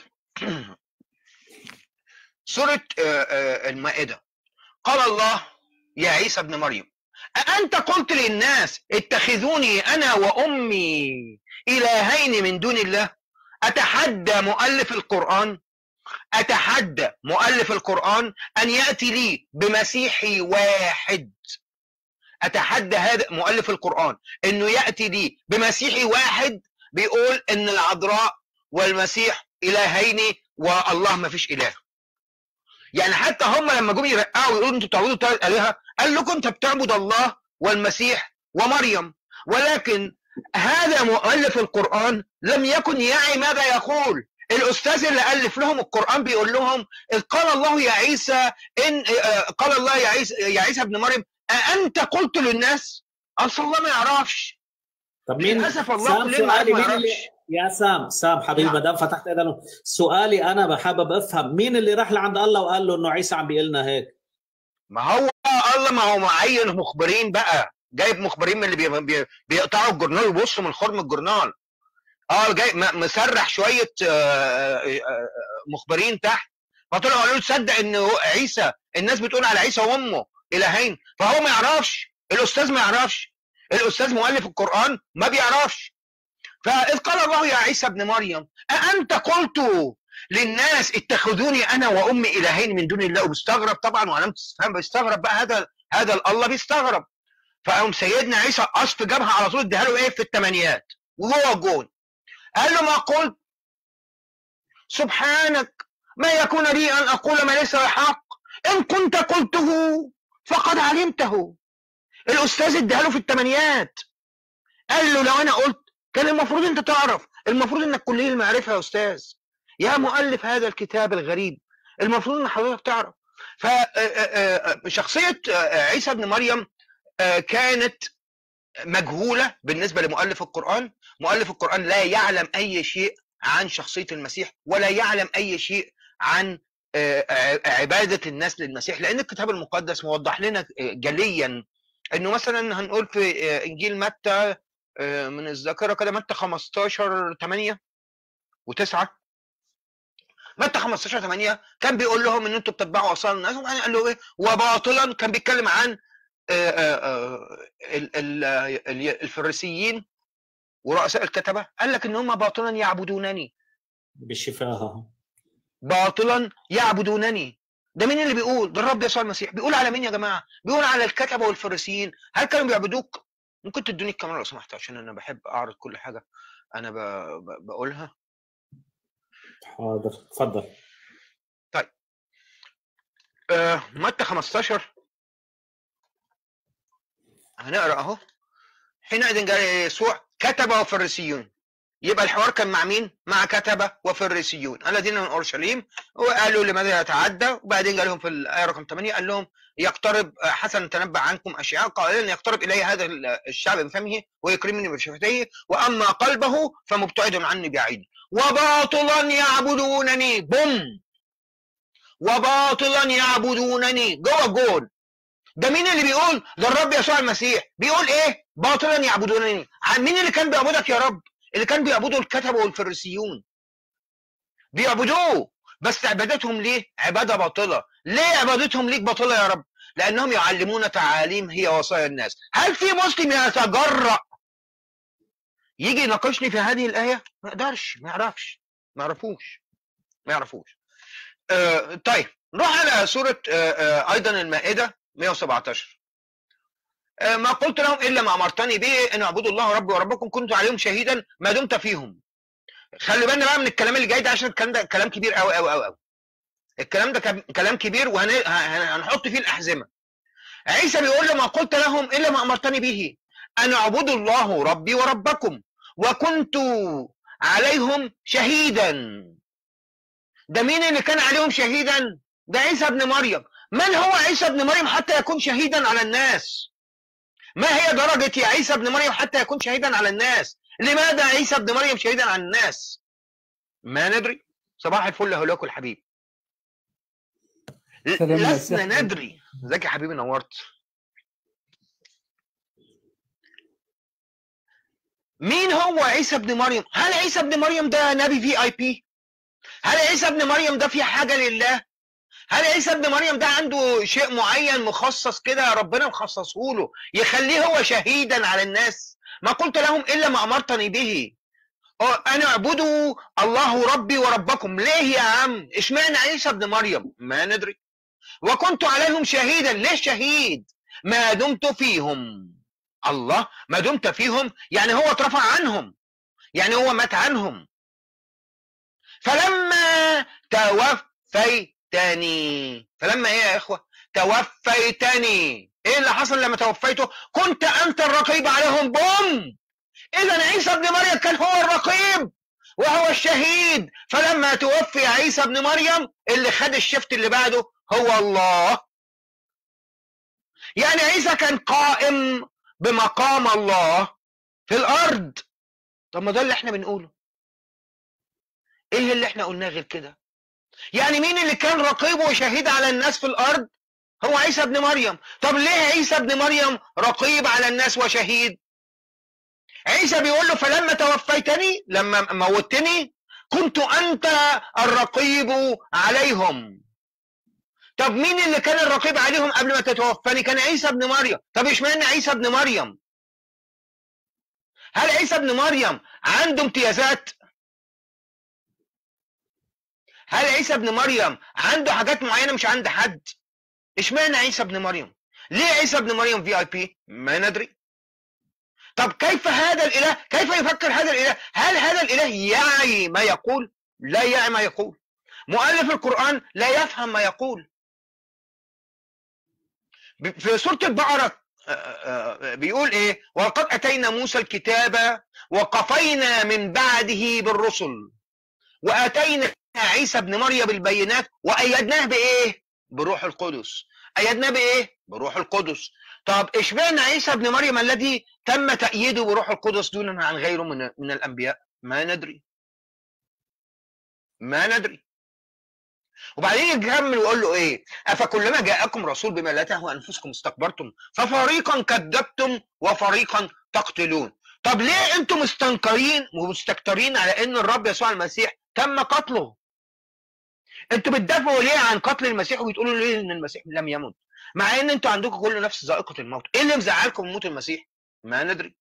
سوره آه، آه، المائده قال الله يا عيسى ابن مريم أأنت قلت للناس اتخذوني أنا وأمي إلهين من دون الله أتحدى مؤلف القرآن أتحدى مؤلف القرآن أن يأتي لي بمسيحي واحد أتحدى هذا مؤلف القرآن أنه يأتي لي بمسيحي واحد بيقول أن العذراء والمسيح إلهين والله ما فيش إله يعني حتى هم لما جم يرقعوا يقولوا انتوا بتعبدوا ثلاث الهه قال لكم انت بتعبد الله والمسيح ومريم ولكن هذا مؤلف القران لم يكن يعي ماذا يقول الاستاذ اللي الف لهم القران بيقول لهم إذ قال الله يا عيسى ان آه، قال الله يا عيسى يا عيسى ابن مريم أأنت قلت للناس؟ اصل الله ما يعرفش طب مين للاسف الله سام كلنا ما سؤالي مين يعرفش اللي يا سام سام حبيبي نعم. ما دام فتحت اذنه سؤالي انا بحابب افهم مين اللي راح لعند الله وقال له انه عيسى عم بيقول لنا هيك ما هو الله ما هو معين مخبرين بقى جايب مخبرين من اللي بي بي بيقطعوا الجورنال ويبصوا من خرم الجورنال اه جاي م- مسرح شويه آه، آه، آه، مخبرين تحت فطلعوا قالوا له تصدق ان هو عيسى الناس بتقول على عيسى وامه الهين فهو ما يعرفش الاستاذ ما يعرفش الاستاذ مؤلف القران ما بيعرفش فاذ قال الله يا عيسى ابن مريم اانت قلت للناس اتخذوني انا وامي الهين من دون الله وبيستغرب طبعا وعلامه استفهام بيستغرب بقى هذا هذا الله بيستغرب فقام سيدنا عيسى قصف جابها على طول اداها له ايه في الثمانيات وجوه الجون قال له ما قلت سبحانك ما يكون لي ان اقول ما ليس حق ان كنت قلته فقد علمته الاستاذ اداها له في الثمانيات قال له لو انا قلت كان المفروض انت تعرف المفروض انك كليه المعرفه يا استاذ يا مؤلف هذا الكتاب الغريب المفروض ان حضرتك تعرف فشخصيه عيسى ابن مريم آه، كانت مجهوله بالنسبه لمؤلف القران مؤلف القران لا يعلم اي شيء عن شخصيه المسيح ولا يعلم اي شيء عن آه، ع- عباده الناس للمسيح لان الكتاب المقدس موضح لنا آه، جليا انه مثلا هنقول في آه، انجيل متى آه، من الذاكره كده متى 15 8 و9 متى 15 8 كان بيقول لهم ان انتوا بتتبعوا اوصال الناس وبعدين قال له ايه وباطلا كان بيتكلم عن آه، آه، آه، ال- ال- ال- الفريسيين ورؤساء الكتبه قال لك ان هم باطلا يعبدونني بالشفاهه باطلا يعبدونني ده مين اللي بيقول ده الرب يسوع المسيح بيقول على مين يا جماعه بيقول على الكتبه والفريسيين هل كانوا بيعبدوك ممكن تدوني الكاميرا لو سمحت عشان انا بحب اعرض كل حاجه انا ب... ب... بقولها حاضر تفضل آه، متى 15 هنقرا اهو حينئذ قال يسوع كتبه وفريسيون يبقى الحوار كان مع مين؟ مع كتبه وفريسيون الذين من اورشليم وقالوا لماذا يتعدى وبعدين قال لهم في الايه رقم 8 قال لهم يقترب حسن تنبأ عنكم اشياء قائلا يقترب الي هذا الشعب بفمه ويكرمني بشفتيه واما قلبه فمبتعد عني بعيد وباطلا يعبدونني بم وباطلا يعبدونني جوه الجول ده مين اللي بيقول ده الرب يسوع المسيح بيقول ايه باطلا يعبدونني ع- مين اللي كان بيعبدك يا رب اللي كان بيعبده الكتبه والفريسيون بيعبدوه بس عبادتهم ليه عباده باطله ليه عبادتهم ليك باطله يا رب لانهم يعلمون تعاليم هي وصايا الناس هل في مسلم يتجرأ يجي يناقشني في هذه الايه ما يقدرش ما يعرفش ما يعرفوش ما يعرفوش آه طيب نروح على سوره آه آه ايضا المائده 117 آه ما قلت لهم الا ما امرتني به ان اعبدوا الله ربي وربكم كنت عليهم شهيدا ما دمت فيهم خلي بالنا بقى من الكلام اللي جاي ده عشان الكلام ده كلام كبير قوي قوي قوي قوي الكلام ده كم- كلام كبير وهنحط فيه الاحزمه عيسى بيقول له ما قلت لهم الا ما امرتني به ان اعبدوا الله ربي وربكم وكنت عليهم شهيدا ده مين اللي كان عليهم شهيدا ده عيسى ابن مريم من هو عيسى ابن مريم حتى يكون شهيدا على الناس ما هي درجة يا عيسى ابن مريم حتى يكون شهيدا على الناس لماذا عيسى ابن مريم شهيدا على الناس ما ندري صباح الفل هلاكوا الحبيب ل- سلام يا لسنا سيدي. ندري ازيك يا حبيبي نورت مين هو عيسى ابن مريم هل عيسى ابن مريم ده نبي في اي بي هل عيسى ابن مريم ده في حاجه لله هل عيسى ابن مريم ده عنده شيء معين مخصص كده ربنا مخصصه له يخليه هو شهيدا على الناس ما قلت لهم الا ما امرتني به أه، انا اعبدوا الله ربي وربكم ليه يا عم اشمعنى عيسى ابن مريم ما ندري وكنت عليهم شهيدا ليه شهيد ما دمت فيهم الله ما دمت فيهم يعني هو اترفع عنهم يعني هو مات عنهم فلما توفيتني فلما ايه يا اخوه توفيتني ايه اللي حصل لما توفيته كنت انت الرقيب عليهم بوم اذا عيسى ابن مريم كان هو الرقيب وهو الشهيد فلما توفي عيسى ابن مريم اللي خد الشفت اللي بعده هو الله يعني عيسى كان قائم بمقام الله في الارض طب ما ده اللي احنا بنقوله ايه اللي احنا قلناه غير كده يعني مين اللي كان رقيب وشهيد على الناس في الارض هو عيسى ابن مريم طب ليه عيسى ابن مريم رقيب على الناس وشهيد عيسى بيقول له فلما توفيتني لما موتني كنت انت الرقيب عليهم طب مين اللي كان الرقيب عليهم قبل ما تتوفاني كان عيسى ابن مريم طب اشمعنى عيسى ابن مريم هل عيسى ابن مريم عنده امتيازات هل عيسى ابن مريم عنده حاجات معينه مش عند حد اشمعنى عيسى ابن مريم ليه عيسى ابن مريم في اي بي ما ندري طب كيف هذا الاله كيف يفكر هذا الاله هل هذا الاله يعي ما يقول لا يعي ما يقول مؤلف القران لا يفهم ما يقول ب- في سوره البقره آه، آه، بيقول ايه وقد اتينا موسى الكتاب وقفينا من بعده بالرسل واتينا عيسى ابن مريم بالبينات وايدناه بايه بروح القدس ايدناه بايه بروح القدس طب اشمعنى عيسى ابن مريم الذي تم تأييده بروح القدس دونا عن غيره من من الانبياء ما ندري ما ندري وبعدين يكمل ويقول له ايه افكلما جاءكم رسول بما لا تهوى انفسكم استكبرتم ففريقا كذبتم وفريقا تقتلون طب ليه انتم مستنكرين ومستكترين على ان الرب يسوع المسيح تم قتله انتوا بتدافعوا ليه عن قتل المسيح وبتقولوا ليه ان المسيح لم يمت مع ان انتوا عندكم كل نفس ذائقه الموت ايه اللي مزعلكم من موت المسيح ما ندري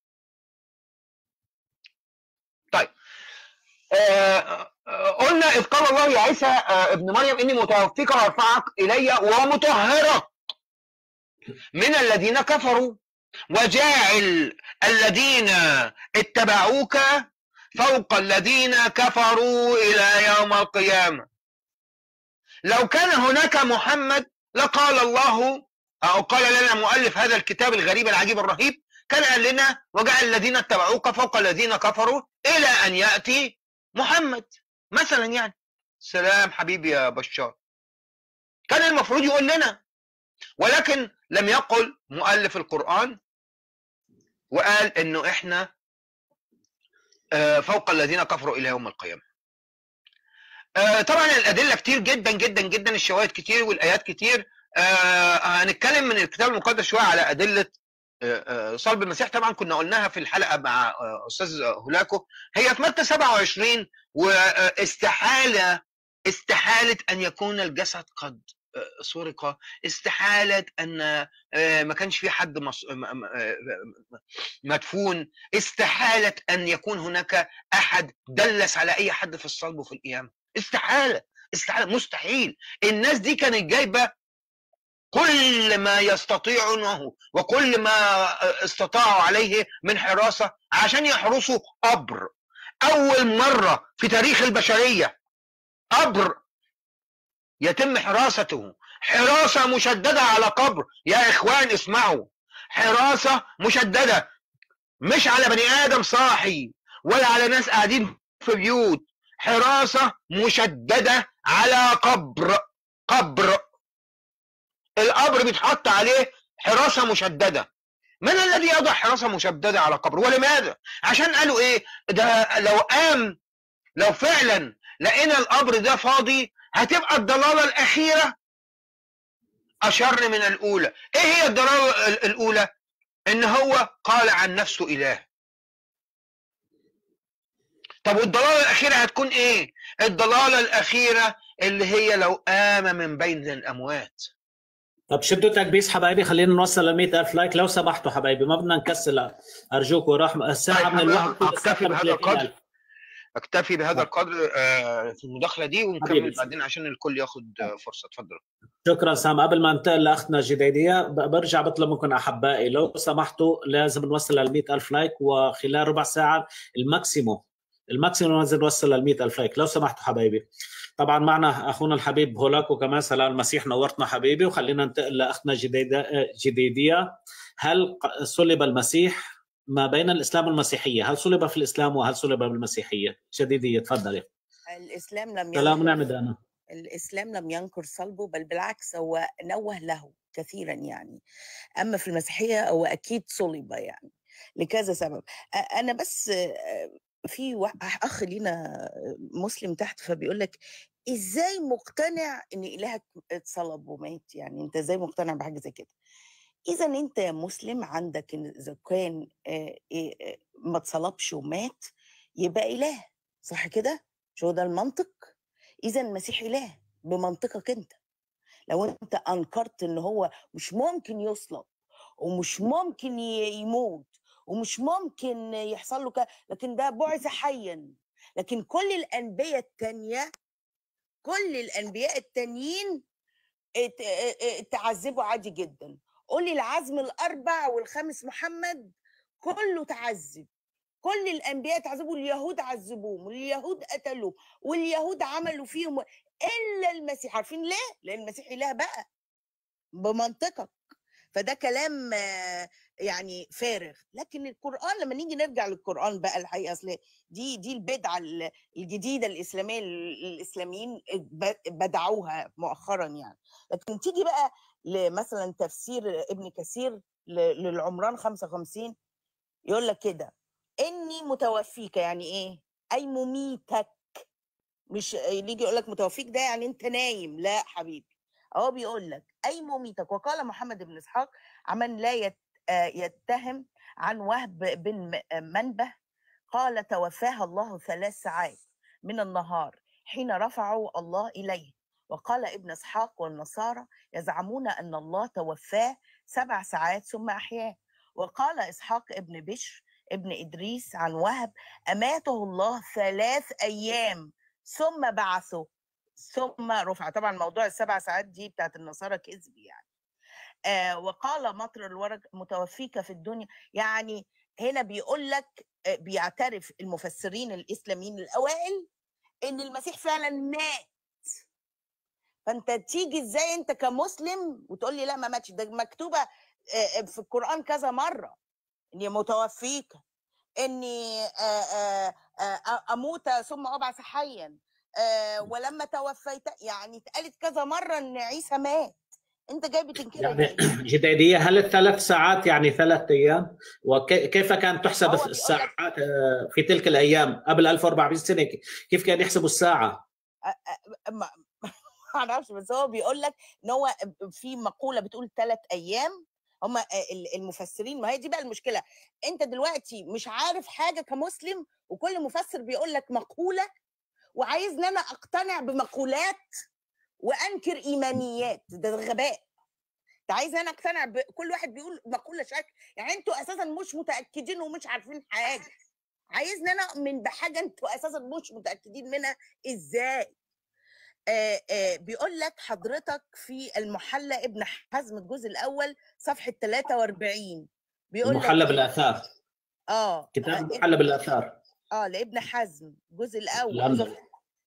طيب آه آه، قلنا اذ قال الله يا عيسى آه ابن مريم اني متوفيك وارفعك الي ومطهرك من الذين كفروا وجاعل الذين اتبعوك فوق الذين كفروا الى يوم القيامه لو كان هناك محمد لقال الله او قال لنا مؤلف هذا الكتاب الغريب العجيب الرهيب كان قال لنا وجعل الذين اتبعوك فوق الذين كفروا الى ان ياتي محمد مثلا يعني سلام حبيبي يا بشار كان المفروض يقول لنا ولكن لم يقل مؤلف القرآن وقال انه احنا آه، فوق الذين كفروا الى يوم القيامة آه، طبعا الادلة كتير جدا جدا جدا الشواهد كتير والايات كتير آه، هنتكلم من الكتاب المقدس شوية على ادلة آه، آه، صلب المسيح طبعا كنا قلناها في الحلقة مع آه، استاذ هولاكو هي في متى 27 واستحالة استحالة أن يكون الجسد قد آه، سرق استحالة أن آه، ما كانش في حد مص- م- م- آه، مدفون استحالة أن يكون هناك أحد دلس على أي حد في الصلب وفي القيامة استحالة استحالة مستحيل الناس دي كانت جايبة كل ما يستطيعونه وكل ما استطاعوا عليه من حراسة عشان يحرسوا قبر أول مرة في تاريخ البشرية قبر يتم حراسته حراسة مشددة على قبر يا إخوان اسمعوا حراسة مشددة مش على بني آدم صاحي ولا على ناس قاعدين في بيوت حراسة مشددة على قبر قبر القبر بيتحط عليه حراسة مشددة من الذي يضع حراسة مشددة على قبر ولماذا عشان قالوا ايه ده لو قام لو فعلا لقينا القبر ده فاضي هتبقى الضلالة الأخيرة أشر من الأولى إيه هي الضلالة ال- الأولى إن هو قال عن نفسه إله طب والضلالة الأخيرة هتكون إيه الضلالة الأخيرة اللي هي لو قام من بين الأموات طب شدوا تكبيس حبايبي خلينا نوصل ل 100000 لايك لو سمحتوا حبايبي ما بدنا نكسل ارجوكم رحمه الساعه طيب من أنا الواحد أكتفي بهذا القدر 30000 أكتفي بهذا القدر آه، في المداخلة دي حبيبي ونكمل سام. بعدين عشان الكل ياخد آه، فرصة اتفضل شكرا سام قبل ما انتقل لاختنا الجديديه ب- برجع بطلب منكم احبائي لو سمحتوا لازم نوصل لل 100000 لايك وخلال ربع ساعه الماكسيموم الماكسيموم لازم نوصل لل 100000 لايك لو سمحتوا حبايبي طبعا معنا اخونا الحبيب هولاكو كمان سلام المسيح نورتنا حبيبي وخلينا ننتقل لاختنا جديدة جديديه هل ق- صلب المسيح ما بين الاسلام والمسيحيه هل صلب في الاسلام وهل صلب بالمسيحيه جديديه تفضلي الاسلام لم سلام ينكر ونعمه انا الاسلام لم ينكر صلبه بل بالعكس هو نوه له كثيرا يعني اما في المسيحيه هو اكيد صلب يعني لكذا سبب أ- انا بس آه، في وا- اخ لينا مسلم تحت فبيقول لك ازاي مقتنع ان الهك اتصلب ومات يعني انت ازاي مقتنع بحاجه زي كده اذا انت يا مسلم عندك إن اذا كان آه، إيه، آه، ما اتصلبش ومات يبقى اله صح كده مش هو ده المنطق اذا المسيح اله بمنطقك انت لو انت انكرت ان هو مش ممكن يصلب ومش ممكن ي- يموت ومش ممكن يحصل له كده لكن ده بعث حيا لكن كل الانبياء التانية كل الانبياء التانيين ات- ا- ا- تعذبوا عادي جدا قولي العزم الاربع والخامس محمد كله تعذب كل الانبياء تعذبوا اليهود عذبوهم واليهود قتلوهم واليهود عملوا فيهم الا المسيح عارفين ليه؟ لان المسيح اله بقى بمنطقك فده كلام آه، يعني فارغ لكن القران لما نيجي نرجع للقران بقى الحقيقه اصل دي دي البدعه ال- الجديده الاسلاميه اللي الاسلاميين ب- بدعوها مؤخرا يعني لكن تيجي بقى لمثلا تفسير ابن كثير ل- للعمران 55 يقول لك كده اني متوفيك يعني ايه اي مميتك مش يجي يقول لك متوفيك ده يعني انت نايم لا حبيبي هو بيقول لك اي مميتك وقال محمد بن اسحاق عمن لا يت- آه، يتهم عن وهب بن م- آه، منبه قال توفاها الله ثلاث ساعات من النهار حين رفعوا الله اليه وقال ابن اسحاق والنصارى يزعمون ان الله توفاه سبع ساعات ثم احياه وقال اسحاق ابن بشر ابن ادريس عن وهب اماته الله ثلاث ايام ثم بعثه ثم رفع طبعا موضوع السبع ساعات دي بتاعت النصارى كذب يعني آه وقال مطر الورق متوفيك في الدنيا يعني هنا بيقول لك آه، بيعترف المفسرين الاسلاميين الاوائل ان المسيح فعلا مات فانت تيجي ازاي انت كمسلم وتقول لي لا ما ماتش ده مكتوبه آه، في القران كذا مره اني متوفيك اني آه، آه، آه، اموت ثم ابعث حيا آه، ولما توفيت يعني اتقالت كذا مره ان عيسى مات انت جاي بتنكرها يعني ليه؟ جديدية هل الثلاث ساعات يعني ثلاث أيام وكيف كانت تحسب هو بيقول لك الساعات آه، في تلك الأيام قبل 1400 سنة كيف كان يحسبوا الساعة ما ما اعرفش بس هو بيقول لك ان هو في مقوله بتقول ثلاث ايام هم المفسرين ما هي دي بقى المشكله انت دلوقتي مش عارف حاجه كمسلم وكل مفسر بيقول لك مقوله وعايزني انا اقتنع بمقولات وانكر ايمانيات ده غباء انت عايز انا اقتنع بكل واحد بيقول مقوله شكل يعني انتوا اساسا مش متاكدين ومش عارفين حاجه عايزني انا اؤمن بحاجه انتوا اساسا مش متاكدين منها ازاي آه آه بيقول لك حضرتك في المحلى ابن حزم الجزء الاول صفحه 43 بيقول لك المحلى إيه؟ بالاثار اه كتاب آه، المحلى بالاثار اه لابن حزم الجزء الاول الأندلس. صفحه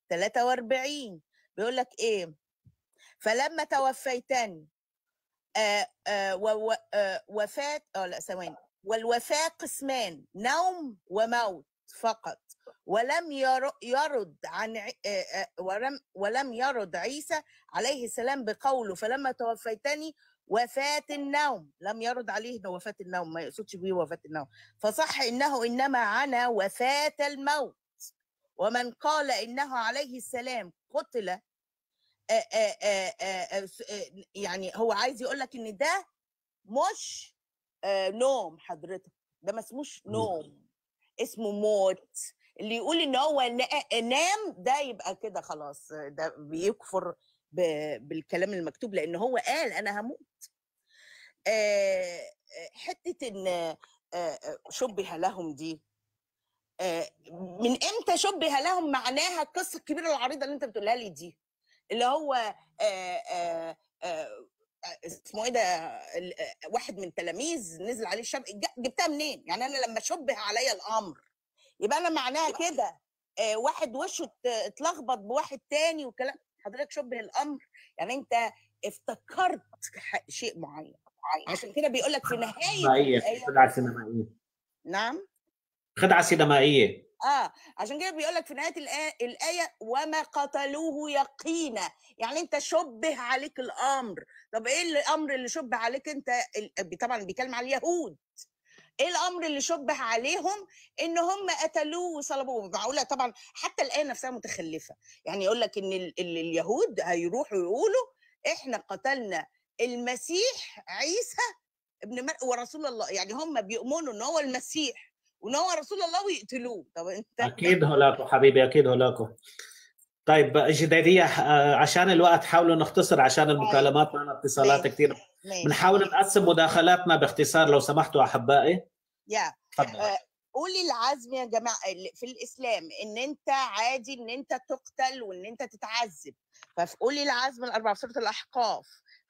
43 بيقول لك ايه فلما توفيتني آه آه و- و- آه وفاة اه لا ثواني والوفاة قسمان نوم وموت فقط ولم ير- يرد عن عي- آه، آه، ولم ولم يرد عيسى عليه السلام بقوله فلما توفيتني وفاة النوم لم يرد عليه إنه وفاة النوم ما يقصدش بيه وفاة النوم فصح إنه إنما عنا وفاة الموت ومن قال إنه عليه السلام قتل آه، آه، آه، آه، آه، س- آه، يعني هو عايز يقول لك ان ده مش آه، نوم حضرتك ده ما اسموش نوم اسمه موت اللي يقول ان هو نا- نام ده يبقى كده خلاص آه، ده بيكفر ب- بالكلام المكتوب لان هو قال انا هموت آه، آه، حته ان آه، آه، شبه لهم دي آه، من امتى شبه لهم معناها القصه الكبيره العريضه اللي انت بتقولها لي دي اللي هو آه، آه، آه، اسمه ايه ده ال- آه، واحد من تلاميذ نزل عليه الشمس ج- جبتها منين؟ يعني انا لما شبه عليا الامر يبقى انا معناها كده آه، واحد وشه ات- اتلخبط بواحد تاني وكلام حضرتك شبه الامر يعني انت افتكرت ح- شيء معين عشان كده بيقول لك في نهايه سينمائيه الآية- خدعه سينمائيه نعم خدعه سينمائيه اه عشان كده بيقول لك في نهايه الآية, الايه وما قتلوه يقينا يعني انت شبه عليك الامر طب ايه الامر اللي شبه عليك انت ال- طبعا بيتكلم على اليهود ايه الامر اللي شبه عليهم ان هم قتلوه وصلبوه معقوله طبعا حتى الايه نفسها متخلفه يعني يقول لك ان ال- ال- اليهود هيروحوا يقولوا احنا قتلنا المسيح عيسى ابن مر... ورسول الله يعني هم بيؤمنوا ان هو المسيح وان هو رسول الله ويقتلوه طب انت اكيد هولاكو حبيبي اكيد هولاكو طيب جديدية آه، عشان الوقت حاولوا نختصر عشان المكالمات معنا اتصالات ماشي. كثير ماشي بنحاول نقسم مداخلاتنا باختصار لو سمحتوا احبائي يا تفضل آه، قولي العزم يا جماعه ال- في الاسلام ان انت عادي ان انت تقتل وان انت تتعذب فقولي العزم الاربعه في سوره الاحقاف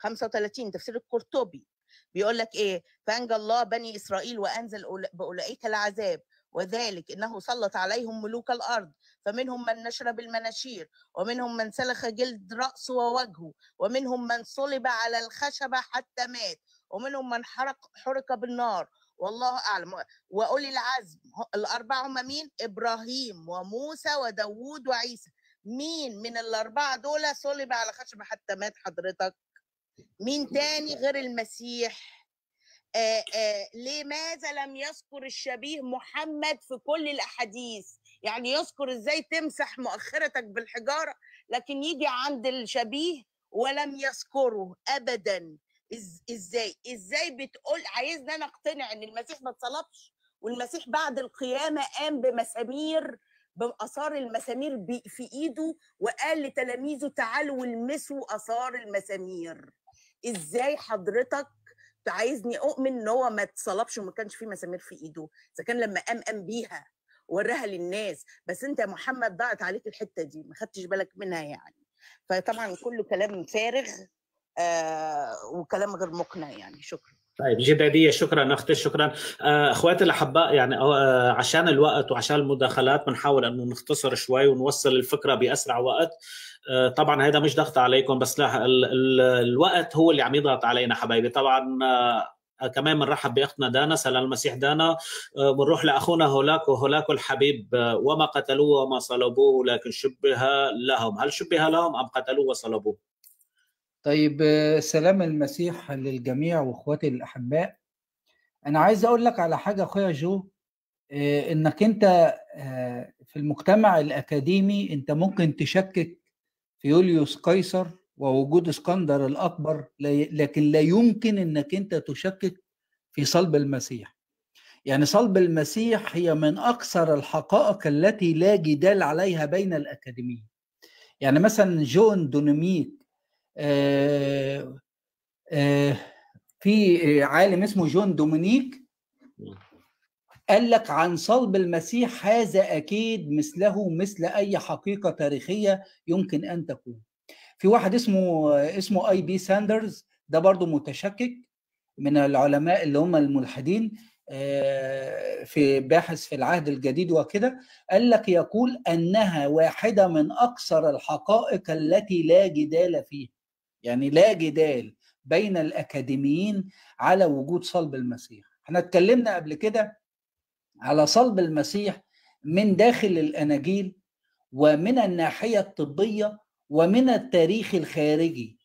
35 تفسير القرطبي بيقول لك ايه فانجى الله بني اسرائيل وانزل أول- باولئك العذاب وذلك انه سلط عليهم ملوك الارض فمنهم من نشر بالمناشير ومنهم من سلخ جلد راسه ووجهه ومنهم من صلب على الخشبه حتى مات ومنهم من حرق حرق بالنار والله اعلم واولي العزم ه- الاربعه هم مين ابراهيم وموسى وداوود وعيسى مين من الاربعه دول صلب على خشبه حتى مات حضرتك مين تاني غير المسيح آه آه لماذا لم يذكر الشبيه محمد في كل الاحاديث يعني يذكر ازاي تمسح مؤخرتك بالحجاره لكن يجي عند الشبيه ولم يذكره ابدا إز ازاي ازاي بتقول عايزني انا اقتنع ان المسيح ما اتصلبش والمسيح بعد القيامه قام بمسامير باثار المسامير بي- في ايده وقال لتلاميذه تعالوا والمسوا اثار المسامير ازاي حضرتك عايزني اؤمن ان هو ما اتصلبش وما كانش فيه مسامير في ايده اذا كان لما قام قام بيها وراها للناس بس انت يا محمد ضاعت عليك الحته دي ما خدتش بالك منها يعني فطبعا كله كلام فارغ آه وكلام غير مقنع يعني شكرا طيب جديدية شكرا اختي شكرا آه، اخواتي الاحباء يعني آه، عشان الوقت وعشان المداخلات بنحاول انه نختصر شوي ونوصل الفكره باسرع وقت آه، طبعا هذا مش ضغط عليكم بس لا ال ال الوقت هو اللي عم يضغط علينا حبايبي طبعا آه، كمان بنرحب باختنا دانا سلام المسيح دانا آه، بنروح لاخونا هولاكو هولاكو الحبيب آه، وما قتلوه وما صلبوه لكن شبه لهم هل شبه لهم ام قتلوه وصلبوه طيب آه، سلام المسيح للجميع واخواتي الاحباء انا عايز اقول لك على حاجه اخويا جو آه، انك انت آه، في المجتمع الاكاديمي انت ممكن تشكك في يوليوس قيصر ووجود اسكندر الاكبر لا- لكن لا يمكن انك انت تشكك في صلب المسيح يعني صلب المسيح هي من اكثر الحقائق التي لا جدال عليها بين الاكاديميين يعني مثلا جون دونوميك آه آه في عالم اسمه جون دومينيك قال لك عن صلب المسيح هذا اكيد مثله مثل اي حقيقه تاريخيه يمكن ان تكون في واحد اسمه اسمه اي بي ساندرز ده برضو متشكك من العلماء اللي هم الملحدين آه، في باحث في العهد الجديد وكده قال لك يقول انها واحده من اكثر الحقائق التي لا جدال فيها يعني لا جدال بين الاكاديميين على وجود صلب المسيح احنا اتكلمنا قبل كده على صلب المسيح من داخل الاناجيل ومن الناحيه الطبيه ومن التاريخ الخارجي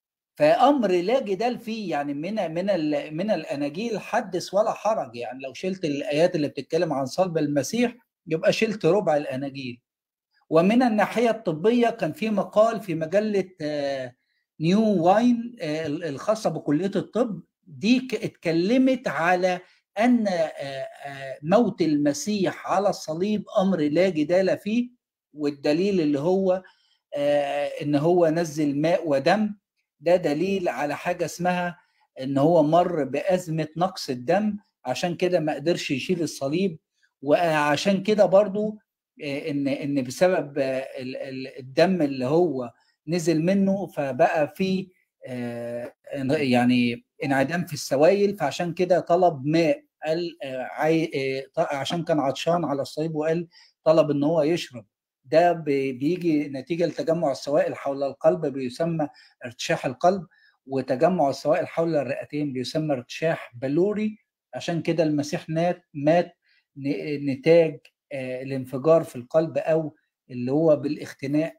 فامر لا جدال فيه يعني من من ال- من الاناجيل حدث ولا حرج يعني لو شلت الايات اللي بتتكلم عن صلب المسيح يبقى شلت ربع الاناجيل ومن الناحيه الطبيه كان في مقال في مجله آه، نيو واين آه، الخاصه بكليه الطب دي ك- اتكلمت على ان آه، آه، موت المسيح على الصليب امر لا جدال فيه والدليل اللي هو آه، ان هو نزل ماء ودم ده دليل على حاجه اسمها ان هو مر بازمه نقص الدم عشان كده ما قدرش يشيل الصليب وعشان كده برضو آه، ان ان بسبب آه، ال- ال- الدم اللي هو نزل منه فبقى في آه، يعني انعدام في السوائل فعشان كده طلب ماء قال آه، عاي- آه، ط- عشان كان عطشان على الصليب وقال طلب ان هو يشرب ده بي- بيجي نتيجه لتجمع السوائل حول القلب بيسمى ارتشاح القلب وتجمع السوائل حول الرئتين بيسمى ارتشاح بلوري عشان كده المسيح مات مات ن- نتاج آه، الانفجار في القلب او اللي هو بالاختناق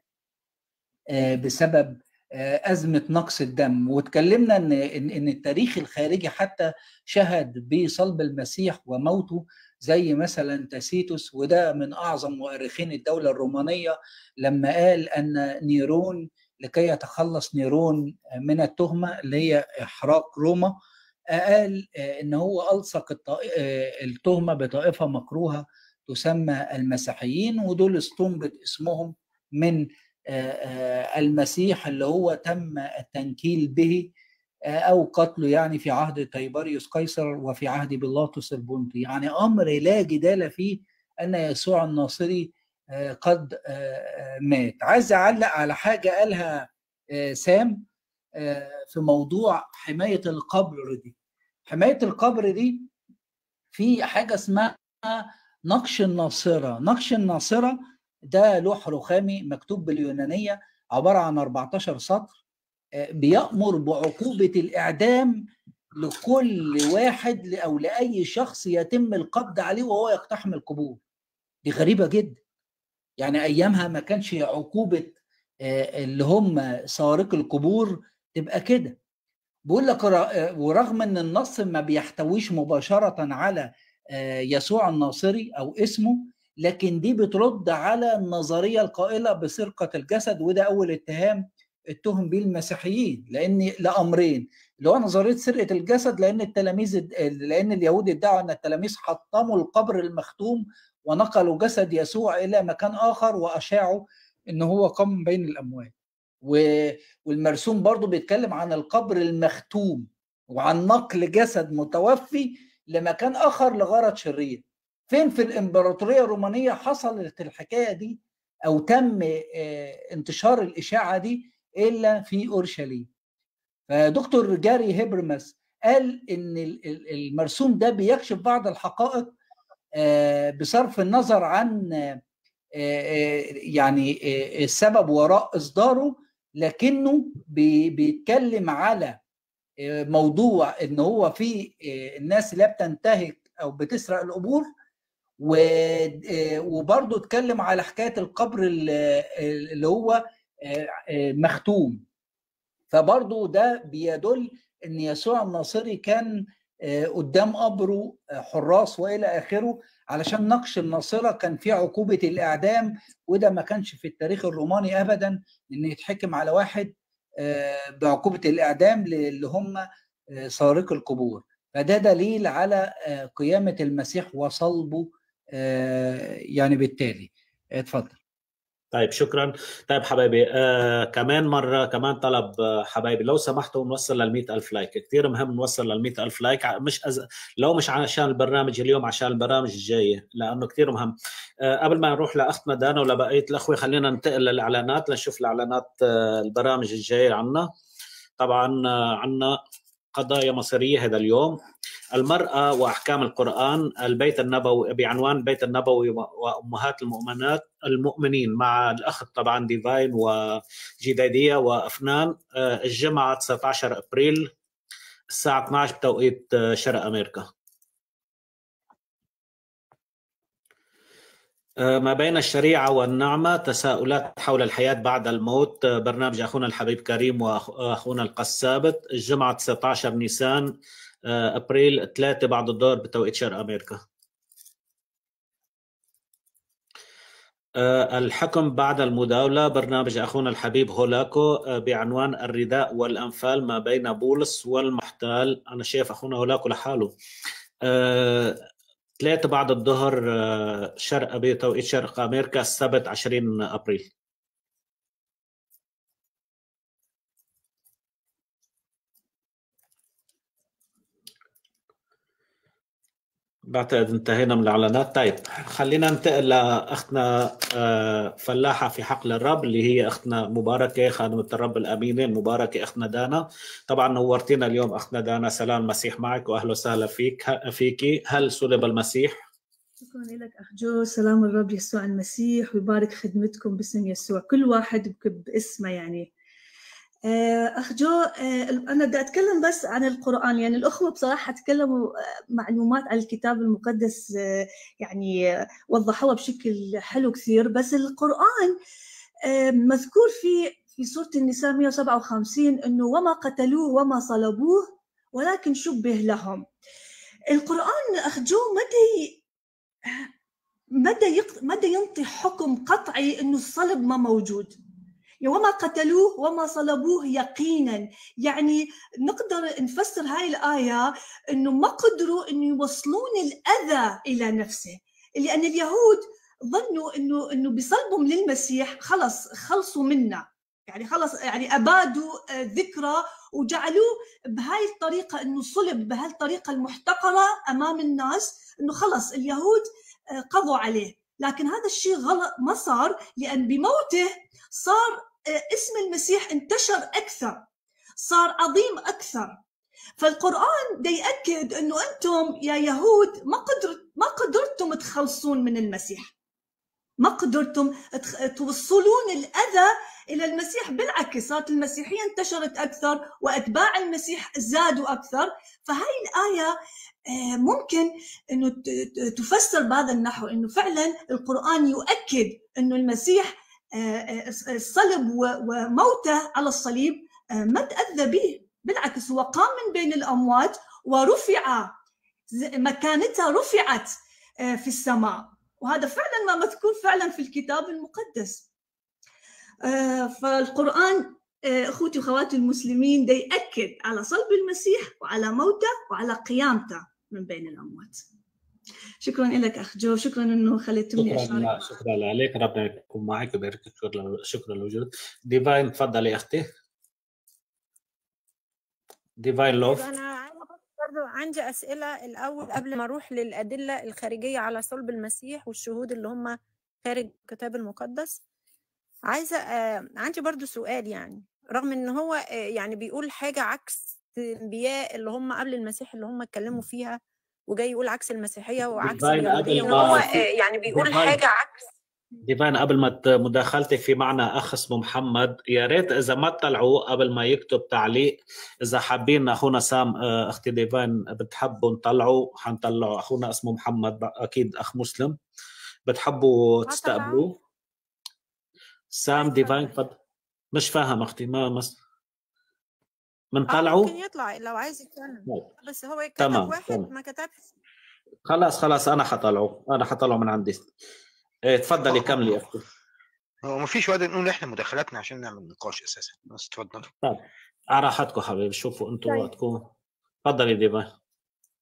آه، بسبب آه، أزمة نقص الدم واتكلمنا إن إن إن التاريخ الخارجي حتى شهد بصلب المسيح وموته زي مثلا تاسيتوس وده من أعظم مؤرخين الدولة الرومانية لما قال أن نيرون لكي يتخلص نيرون من التهمة اللي هي إحراق روما قال آه، إن هو ألصق الط- آه، التهمة بطائفة مكروهة تسمى المسيحيين ودول استنبط اسمهم من آه، آه، المسيح اللي هو تم التنكيل به آه، او قتله يعني في عهد تيبريوس قيصر وفي عهد بيلاطس البنطي يعني امر لا جدال فيه ان يسوع الناصري آه، قد آه، آه، مات عايز اعلق على حاجه قالها آه، سام آه، في موضوع حمايه القبر دي حمايه القبر دي في حاجه اسمها نقش الناصره نقش الناصره ده لوح رخامي مكتوب باليونانيه عباره عن 14 سطر آه، بيأمر بعقوبه الاعدام لكل واحد او لاي شخص يتم القبض عليه وهو يقتحم القبور دي غريبه جدا يعني ايامها ما كانش عقوبه آه، اللي هم سارق القبور تبقى كده بيقول لك ر- ورغم ان النص ما بيحتويش مباشره على آه، يسوع الناصري او اسمه لكن دي بترد على النظريه القائله بسرقه الجسد وده اول اتهام اتهم بيه المسيحيين لان لامرين اللي هو نظريه سرقه الجسد لان التلاميذ لان اليهود ادعوا ان التلاميذ حطموا القبر المختوم ونقلوا جسد يسوع الى مكان اخر واشاعوا ان هو قام بين الاموات و- والمرسوم برضو بيتكلم عن القبر المختوم وعن نقل جسد متوفي لمكان اخر لغرض شرير فين في الامبراطوريه الرومانيه حصلت الحكايه دي او تم آه، انتشار الاشاعه دي الا في اورشليم فدكتور جاري هيبرمس قال ان ال- ال- المرسوم ده بيكشف بعض الحقائق آه، بصرف النظر عن آه، آه، يعني آه، السبب وراء اصداره لكنه بي- بيتكلم على آه، موضوع ان هو في آه، الناس اللي بتنتهك او بتسرق القبور و- آه، وبرضه اتكلم على حكايه القبر ال- اللي هو آه، آه، مختوم فبرضه ده بيدل ان يسوع الناصري كان آه، قدام قبره آه، حراس والى اخره علشان نقش الناصره كان فيه عقوبه الاعدام وده ما كانش في التاريخ الروماني ابدا ان يتحكم على واحد آه، بعقوبه الاعدام اللي هم آه، سارق القبور فده دليل على آه، قيامة المسيح وصلبه آه، يعني بالتالي اتفضل طيب شكرا طيب حبايبي آه كمان مرة كمان طلب آه حبايبي لو سمحتوا نوصل لل ألف لايك كثير مهم نوصل لل ألف لايك ع- مش أز... لو مش عشان البرنامج اليوم عشان البرامج الجاية لأنه كثير مهم آه قبل ما نروح لأختنا دانا ولبقية الأخوة خلينا ننتقل للإعلانات لنشوف الإعلانات آه البرامج الجاية عنا طبعا آه عنا قضايا مصيرية هذا اليوم المرأة وأحكام القرآن البيت النبوي بعنوان البيت النبوي وأمهات المؤمنات المؤمنين مع الأخت طبعا ديفاين وجديدية وأفنان آه، الجمعة 19 أبريل الساعة 12 بتوقيت آه، شرق أمريكا آه، ما بين الشريعة والنعمة تساؤلات حول الحياة بعد الموت آه، برنامج أخونا الحبيب كريم وأخونا القس ثابت الجمعة 19 نيسان آه، أبريل 3 بعد الظهر بتوقيت شرق أمريكا آه، الحكم بعد المداولة برنامج أخونا الحبيب هولاكو آه، بعنوان الرداء والأنفال ما بين بولس والمحتال أنا شايف أخونا هولاكو لحاله آه، ثلاثة بعد الظهر آه، شرق بتوقيت شرق أمريكا السبت 20 أبريل بعتقد انتهينا من الاعلانات طيب خلينا ننتقل لاختنا آه، فلاحه في حقل الرب اللي هي اختنا مباركه خادمه الرب الامينه المباركه اختنا دانا طبعا نورتينا اليوم اختنا دانا سلام المسيح معك واهلا وسهلا فيك ه- فيكي هل صلب المسيح شكرا لك أخ جو سلام الرب يسوع المسيح ويبارك خدمتكم باسم يسوع كل واحد بك- باسمه يعني آه، أخ جو آه، أنا بدي أتكلم بس عن القرآن يعني الأخوة بصراحة تكلموا آه، معلومات عن الكتاب المقدس آه، يعني آه، وضحوها بشكل حلو كثير بس القرآن آه، مذكور في في سورة النساء 157 إنه وما قتلوه وما صلبوه ولكن شبه لهم القرآن أخ جو مدى مدى يق... مدى ينطي حكم قطعي انه الصلب ما موجود يعني وما قتلوه وما صلبوه يقينا يعني نقدر نفسر هاي الآية انه ما قدروا انه يوصلون الأذى إلى نفسه لأن اليهود ظنوا انه انه بصلبهم للمسيح خلص خلصوا منا يعني خلص يعني ابادوا آه، ذكرى وجعلوه بهاي الطريقه انه صلب بهاي الطريقه المحتقره امام الناس انه خلص اليهود آه، قضوا عليه لكن هذا الشيء غلط ما صار لان بموته صار آه، اسم المسيح انتشر اكثر صار عظيم اكثر فالقران دا ياكد انه انتم يا يهود ما قدرت ما قدرتم تخلصون من المسيح ما قدرتم تخ- توصلون الاذى الى المسيح بالعكس صارت المسيحيه انتشرت اكثر واتباع المسيح زادوا اكثر فهاي الايه آه، ممكن انه ت- ت- تفسر بهذا النحو انه فعلا القران يؤكد انه المسيح آه، آه، الصلب و- وموته على الصليب آه، ما تاذى به بالعكس هو قام من بين الاموات ورفع ز- مكانته رفعت آه، في السماء وهذا فعلا ما مذكور فعلا في الكتاب المقدس آه، فالقرآن آه، اخوتي واخواتي المسلمين ده ياكد على صلب المسيح وعلى موته وعلى قيامته من بين الاموات. شكرا لك اخ جو شكرا انه خليتوني شكرا اشارك لا معك. شكرا عليك ربنا يكون معك ويبارك فيك شكرا شكرا لوجودك ديفاين تفضلي اختي ديفاين طيب لوف انا عايزة برضو عندي اسئله الاول قبل ما اروح للادله الخارجيه على صلب المسيح والشهود اللي هم خارج الكتاب المقدس عايزه آه عندي برضو سؤال يعني رغم ان هو آه يعني بيقول حاجه عكس الانبياء اللي هم قبل المسيح اللي هم اتكلموا فيها وجاي يقول عكس المسيحيه وعكس ديفاين اليهوديه قبل ان هو ما آه يعني بيقول ديفاين حاجه عكس ديفاين قبل ما ت- مداخلتك في معنا اخ اسمه محمد يا ريت اذا ما طلعوا قبل ما يكتب تعليق اذا حابين اخونا سام آه، اختي ديفاين بتحبوا نطلعوا حنطلعوا اخونا اسمه محمد اكيد اخ مسلم بتحبوا اه طلعوا تستقبلوه سام عايز ديفاين اتفضل تفضل مش فاهم اختي ما مس... اه منطلعوا ممكن يطلع لو عايز يتكلم طيب. بس هو كتب تمام واحد تمام ما كتبش خلاص خلاص انا حطلعه انا حطلعه من عندي إيه، تفضلي كملي اختي هو ما فيش وقت نقول احنا مداخلاتنا عشان نعمل نقاش اساسا بس اتفضل طيب على راحتكم حبيبي شوفوا انتم طيب وقتكم تفضلي ديفاين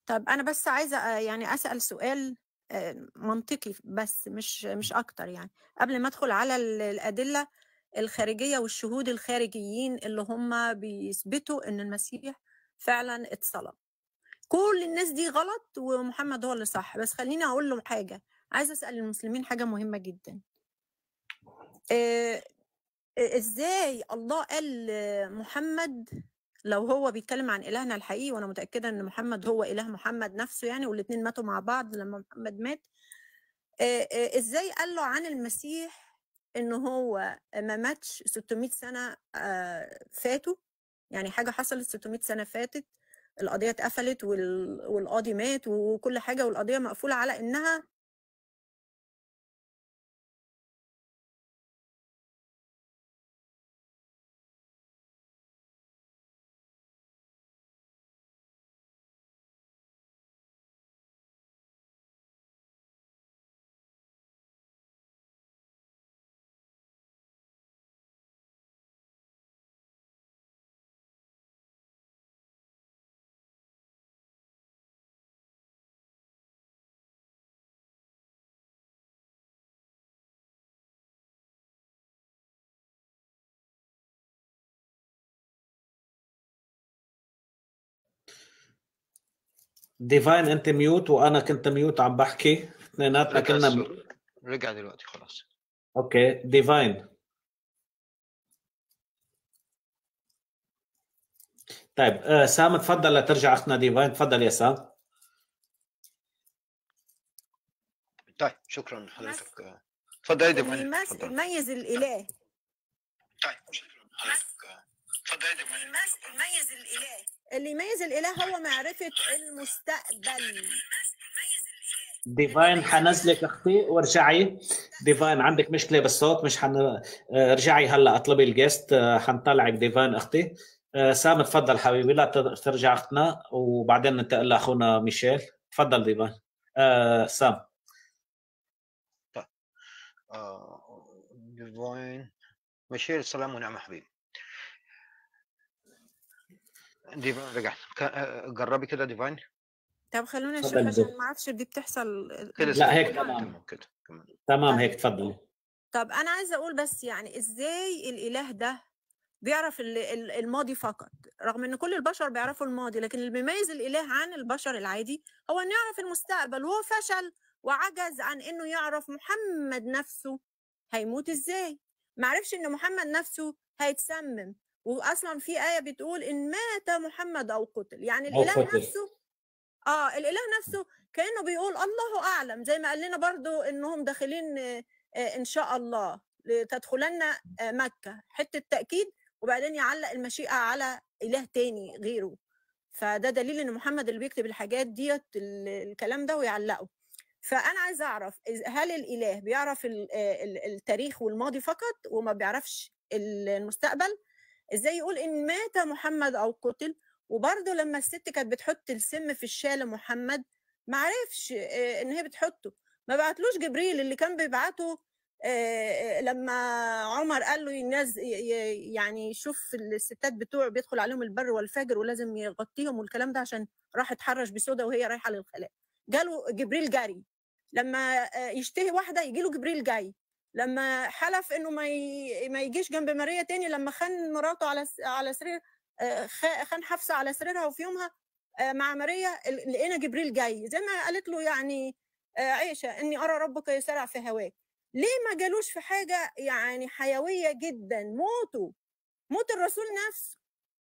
طب أنا بس عايزة آه، يعني أسأل سؤال آه، منطقي بس مش مش أكتر يعني قبل ما أدخل على ال- الأدلة الخارجية والشهود الخارجيين اللي هم بيثبتوا إن المسيح فعلا اتصلب كل الناس دي غلط ومحمد هو اللي صح بس خليني أقول له حاجة عايزة أسأل المسلمين حاجة مهمة جدا آه، ازاي الله قال محمد لو هو بيتكلم عن إلهنا الحقيقي وأنا متأكدة إن محمد هو إله محمد نفسه يعني والاتنين ماتوا مع بعض لما محمد مات آه، آه، إزاي قال له عن المسيح إن هو ما ماتش 600 سنة آه، فاتوا يعني حاجة حصلت 600 سنة فاتت القضية اتقفلت وال- والقاضي مات وكل حاجة والقضية مقفولة على إنها ديفاين انت ميوت وانا كنت ميوت عم بحكي اثنيناتنا رجع كنا الصوت رجع دلوقتي خلاص اوكي ديفاين طيب آه سام تفضل لترجع اختنا ديفاين تفضل يا سام طيب شكرا حضرتك اتفضل يا اللي ديفاين يمس- اتفضل يميز الإله طيب شكرا حضرتك اتفضل يا ديفاين يميز الإله اللي يميز الإله هو معرفة المستقبل ديفاين حنزلك اختي وارجعي ديفاين عندك مشكله بالصوت مش حن آه، ارجعي هلا اطلبي الجيست آه، حنطلعك ديفاين اختي آه، سام تفضل حبيبي لا تر- ترجع اختنا وبعدين ننتقل لاخونا ميشيل تفضل ديفاين آه سام آه، ديفاين مشير السلام ونعمة حبيبي ديفاين رجع ك- آه، جربي كده ديفاين طب خلونا نشوف اتفضل عشان دكتور. ما اعرفش دي بتحصل كده لا زي هيك الفل. تمام. تمام كده كمان تمام طيب. هيك تفضلي طب انا عايزه اقول بس يعني ازاي الاله ده بيعرف ال- ال- الماضي فقط رغم ان كل البشر بيعرفوا الماضي لكن اللي بيميز الاله عن البشر العادي هو انه يعرف المستقبل وهو فشل وعجز عن انه يعرف محمد نفسه هيموت ازاي ما عرفش ان محمد نفسه هيتسمم واصلا في ايه بتقول ان مات محمد او قتل يعني أو الاله قتل. نفسه اه الاله نفسه كانه بيقول الله اعلم زي ما قال لنا برضو انهم داخلين آه، آه، ان شاء الله لتدخلن آه، مكه حته تاكيد وبعدين يعلق المشيئه على اله تاني غيره فده دليل ان محمد اللي بيكتب الحاجات ديت ال- الكلام ده ويعلقه فانا عايزه اعرف إذ- هل الاله بيعرف ال- آه، ال- التاريخ والماضي فقط وما بيعرفش ال- المستقبل ازاي يقول ان مات محمد او قتل وبرضه لما الست كانت بتحط السم في الشاي لمحمد ما عرفش آه، ان هي بتحطه ما بعتلوش جبريل اللي كان بيبعته آه، لما عمر قال له الناس يعني يشوف الستات بتوع بيدخل عليهم البر والفجر ولازم يغطيهم والكلام ده عشان راح اتحرش بسودا وهي رايحه للخلاء جاله جبريل جري لما آه، يشتهي واحده يجي له جبريل جاي لما حلف انه ما ي... ما يجيش جنب ماريا تاني لما خان مراته على س... على سرير آه، خ- خان حفصه على سريرها وفي يومها آه، مع ماريا ال- لقينا جبريل جاي زي ما قالت له يعني آه، عيشه اني ارى ربك يسارع في هواك ليه ما جالوش في حاجه يعني حيويه جدا موته موت الرسول نفسه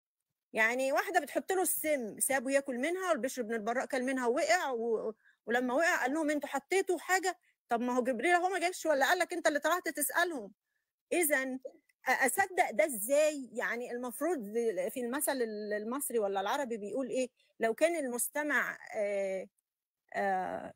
يعني واحده بتحط له السم سابه ياكل منها والبشر بن البراء كل منها ووقع و... ولما وقع قال لهم انتوا حطيتوا حاجه طب ما هو جبريل هو ما جاش ولا قال لك انت اللي طلعت تسالهم اذا اصدق ده ازاي يعني المفروض في المثل المصري ولا العربي بيقول ايه لو كان المستمع آه، آه،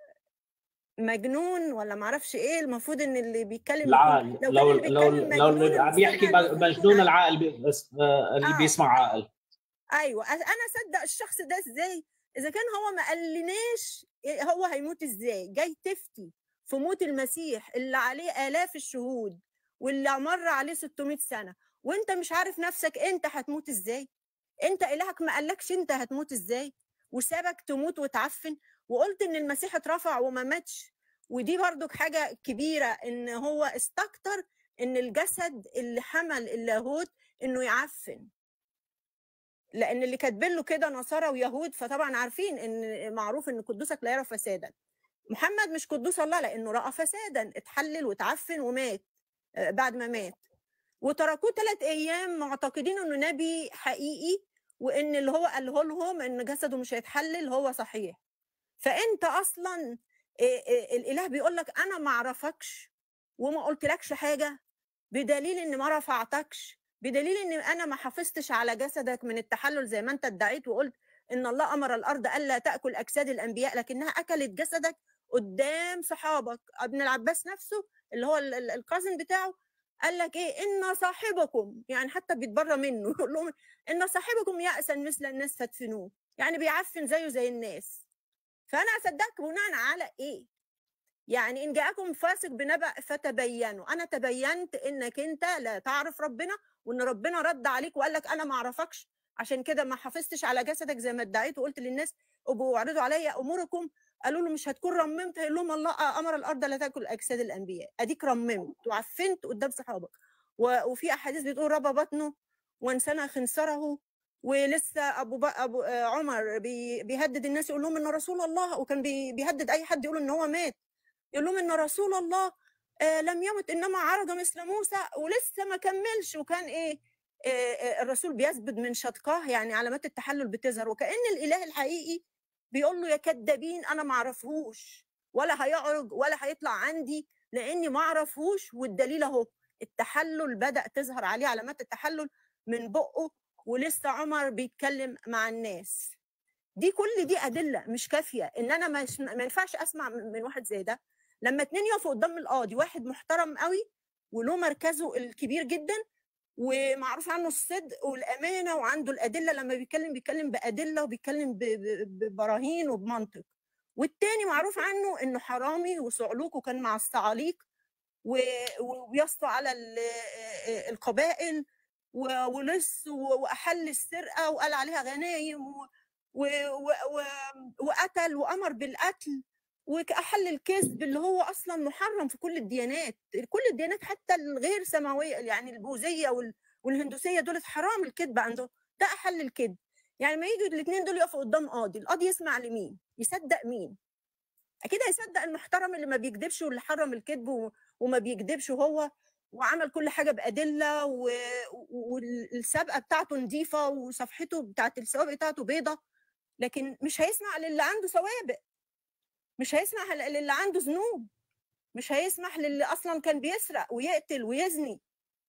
مجنون ولا معرفش ايه المفروض ان اللي بيتكلم يكون العقل لو كان لو اللي لو بيتكلم لو مجنون اللي عم يحكي المستمع المفروض مجنون يكون العقل بي- بس- آه، اللي آه. بيسمع عقل ايوه أ- انا اصدق الشخص ده ازاي اذا كان هو ما قالناش إيه هو هيموت ازاي جاي تفتي في موت المسيح اللي عليه الاف الشهود واللي مر عليه 600 سنه وانت مش عارف نفسك انت هتموت ازاي انت الهك ما قالكش انت هتموت ازاي وسابك تموت وتعفن وقلت ان المسيح اترفع وما ماتش ودي برضك حاجه كبيره ان هو استكتر ان الجسد اللي حمل اللاهوت انه يعفن لان اللي كاتبين له كده نصارى ويهود فطبعا عارفين ان معروف ان قدوسك لا يرى فسادا محمد مش قدوس الله لانه راى فسادا اتحلل وتعفن ومات آه، بعد ما مات وتركوه ثلاث ايام معتقدين انه نبي حقيقي وان اللي هو قاله لهم ان جسده مش هيتحلل هو صحيح فانت اصلا آه، آه، الاله بيقول لك انا ما اعرفكش وما قلتلكش حاجه بدليل ان ما رفعتكش بدليل ان انا ما حافظتش على جسدك من التحلل زي ما انت ادعيت وقلت ان الله امر الارض الا تاكل اجساد الانبياء لكنها اكلت جسدك قدام صحابك ابن العباس نفسه اللي هو ال- ال- الكازن بتاعه قال لك ايه ان صاحبكم يعني حتى بيتبرى منه يقول لهم ان صاحبكم يأسا مثل الناس فادفنوه يعني بيعفن زيه زي الناس فانا اصدقك بناء على ايه يعني ان جاءكم فاسق بنبأ فتبينوا انا تبينت انك انت لا تعرف ربنا وان ربنا رد عليك وقال لك انا ما اعرفكش عشان كده ما حافظتش على جسدك زي ما ادعيت وقلت للناس ابقوا اعرضوا عليا اموركم قالوا له مش هتكون رممت قال لهم الله امر الارض لا تاكل اجساد الانبياء اديك رممت وعفنت قدام صحابك و- وفي احاديث بتقول ربى بطنه وانسنى خنصره ولسه ابو ب... ابو آه، عمر بي... بيهدد الناس يقول لهم ان رسول الله وكان بي... بيهدد اي حد يقول ان هو مات يقول لهم ان رسول الله آه، لم يمت انما عرج مثل موسى ولسه ما كملش وكان ايه آه، آه، الرسول بيثبت من شدقاه يعني علامات التحلل بتظهر وكأن الإله الحقيقي بيقول له يا كدابين أنا ما أعرفهوش ولا هيعرج ولا هيطلع عندي لأني ما أعرفهوش والدليل أهو التحلل بدأ تظهر عليه علامات التحلل من بقه ولسه عمر بيتكلم مع الناس دي كل دي أدلة مش كافية إن أنا مش ما ينفعش أسمع من من واحد زي ده لما اتنين يقفوا قدام القاضي واحد محترم قوي وله مركزه الكبير جدا ومعروف عنه الصدق والامانه وعنده الادله لما بيتكلم بيتكلم بادله وبيتكلم ب- ب- ببراهين وبمنطق والتاني معروف عنه انه حرامي وصعلوك وكان مع الصعاليك و- وبيسطو على ال- القبائل و- ولص و- واحل السرقه وقال عليها غنايم و- و- و- و- وقتل وامر بالقتل واحل الكذب اللي هو اصلا محرم في كل الديانات كل الديانات حتى الغير سماويه يعني البوذيه وال- والهندوسيه دول حرام الكذب عندهم ده احل الكذب يعني ما يجوا الاثنين دول يقفوا قدام قاضي القاضي يسمع لمين يصدق مين اكيد هيصدق المحترم اللي ما بيكذبش واللي حرم الكذب و- وما بيكذبش هو وعمل كل حاجه بادله و- والسابقه بتاعته نظيفه وصفحته بتاعت السوابق بتاعته بيضه لكن مش هيسمع للي عنده سوابق مش هيسمح ل- للي عنده ذنوب مش هيسمح للي اصلا كان بيسرق ويقتل ويزني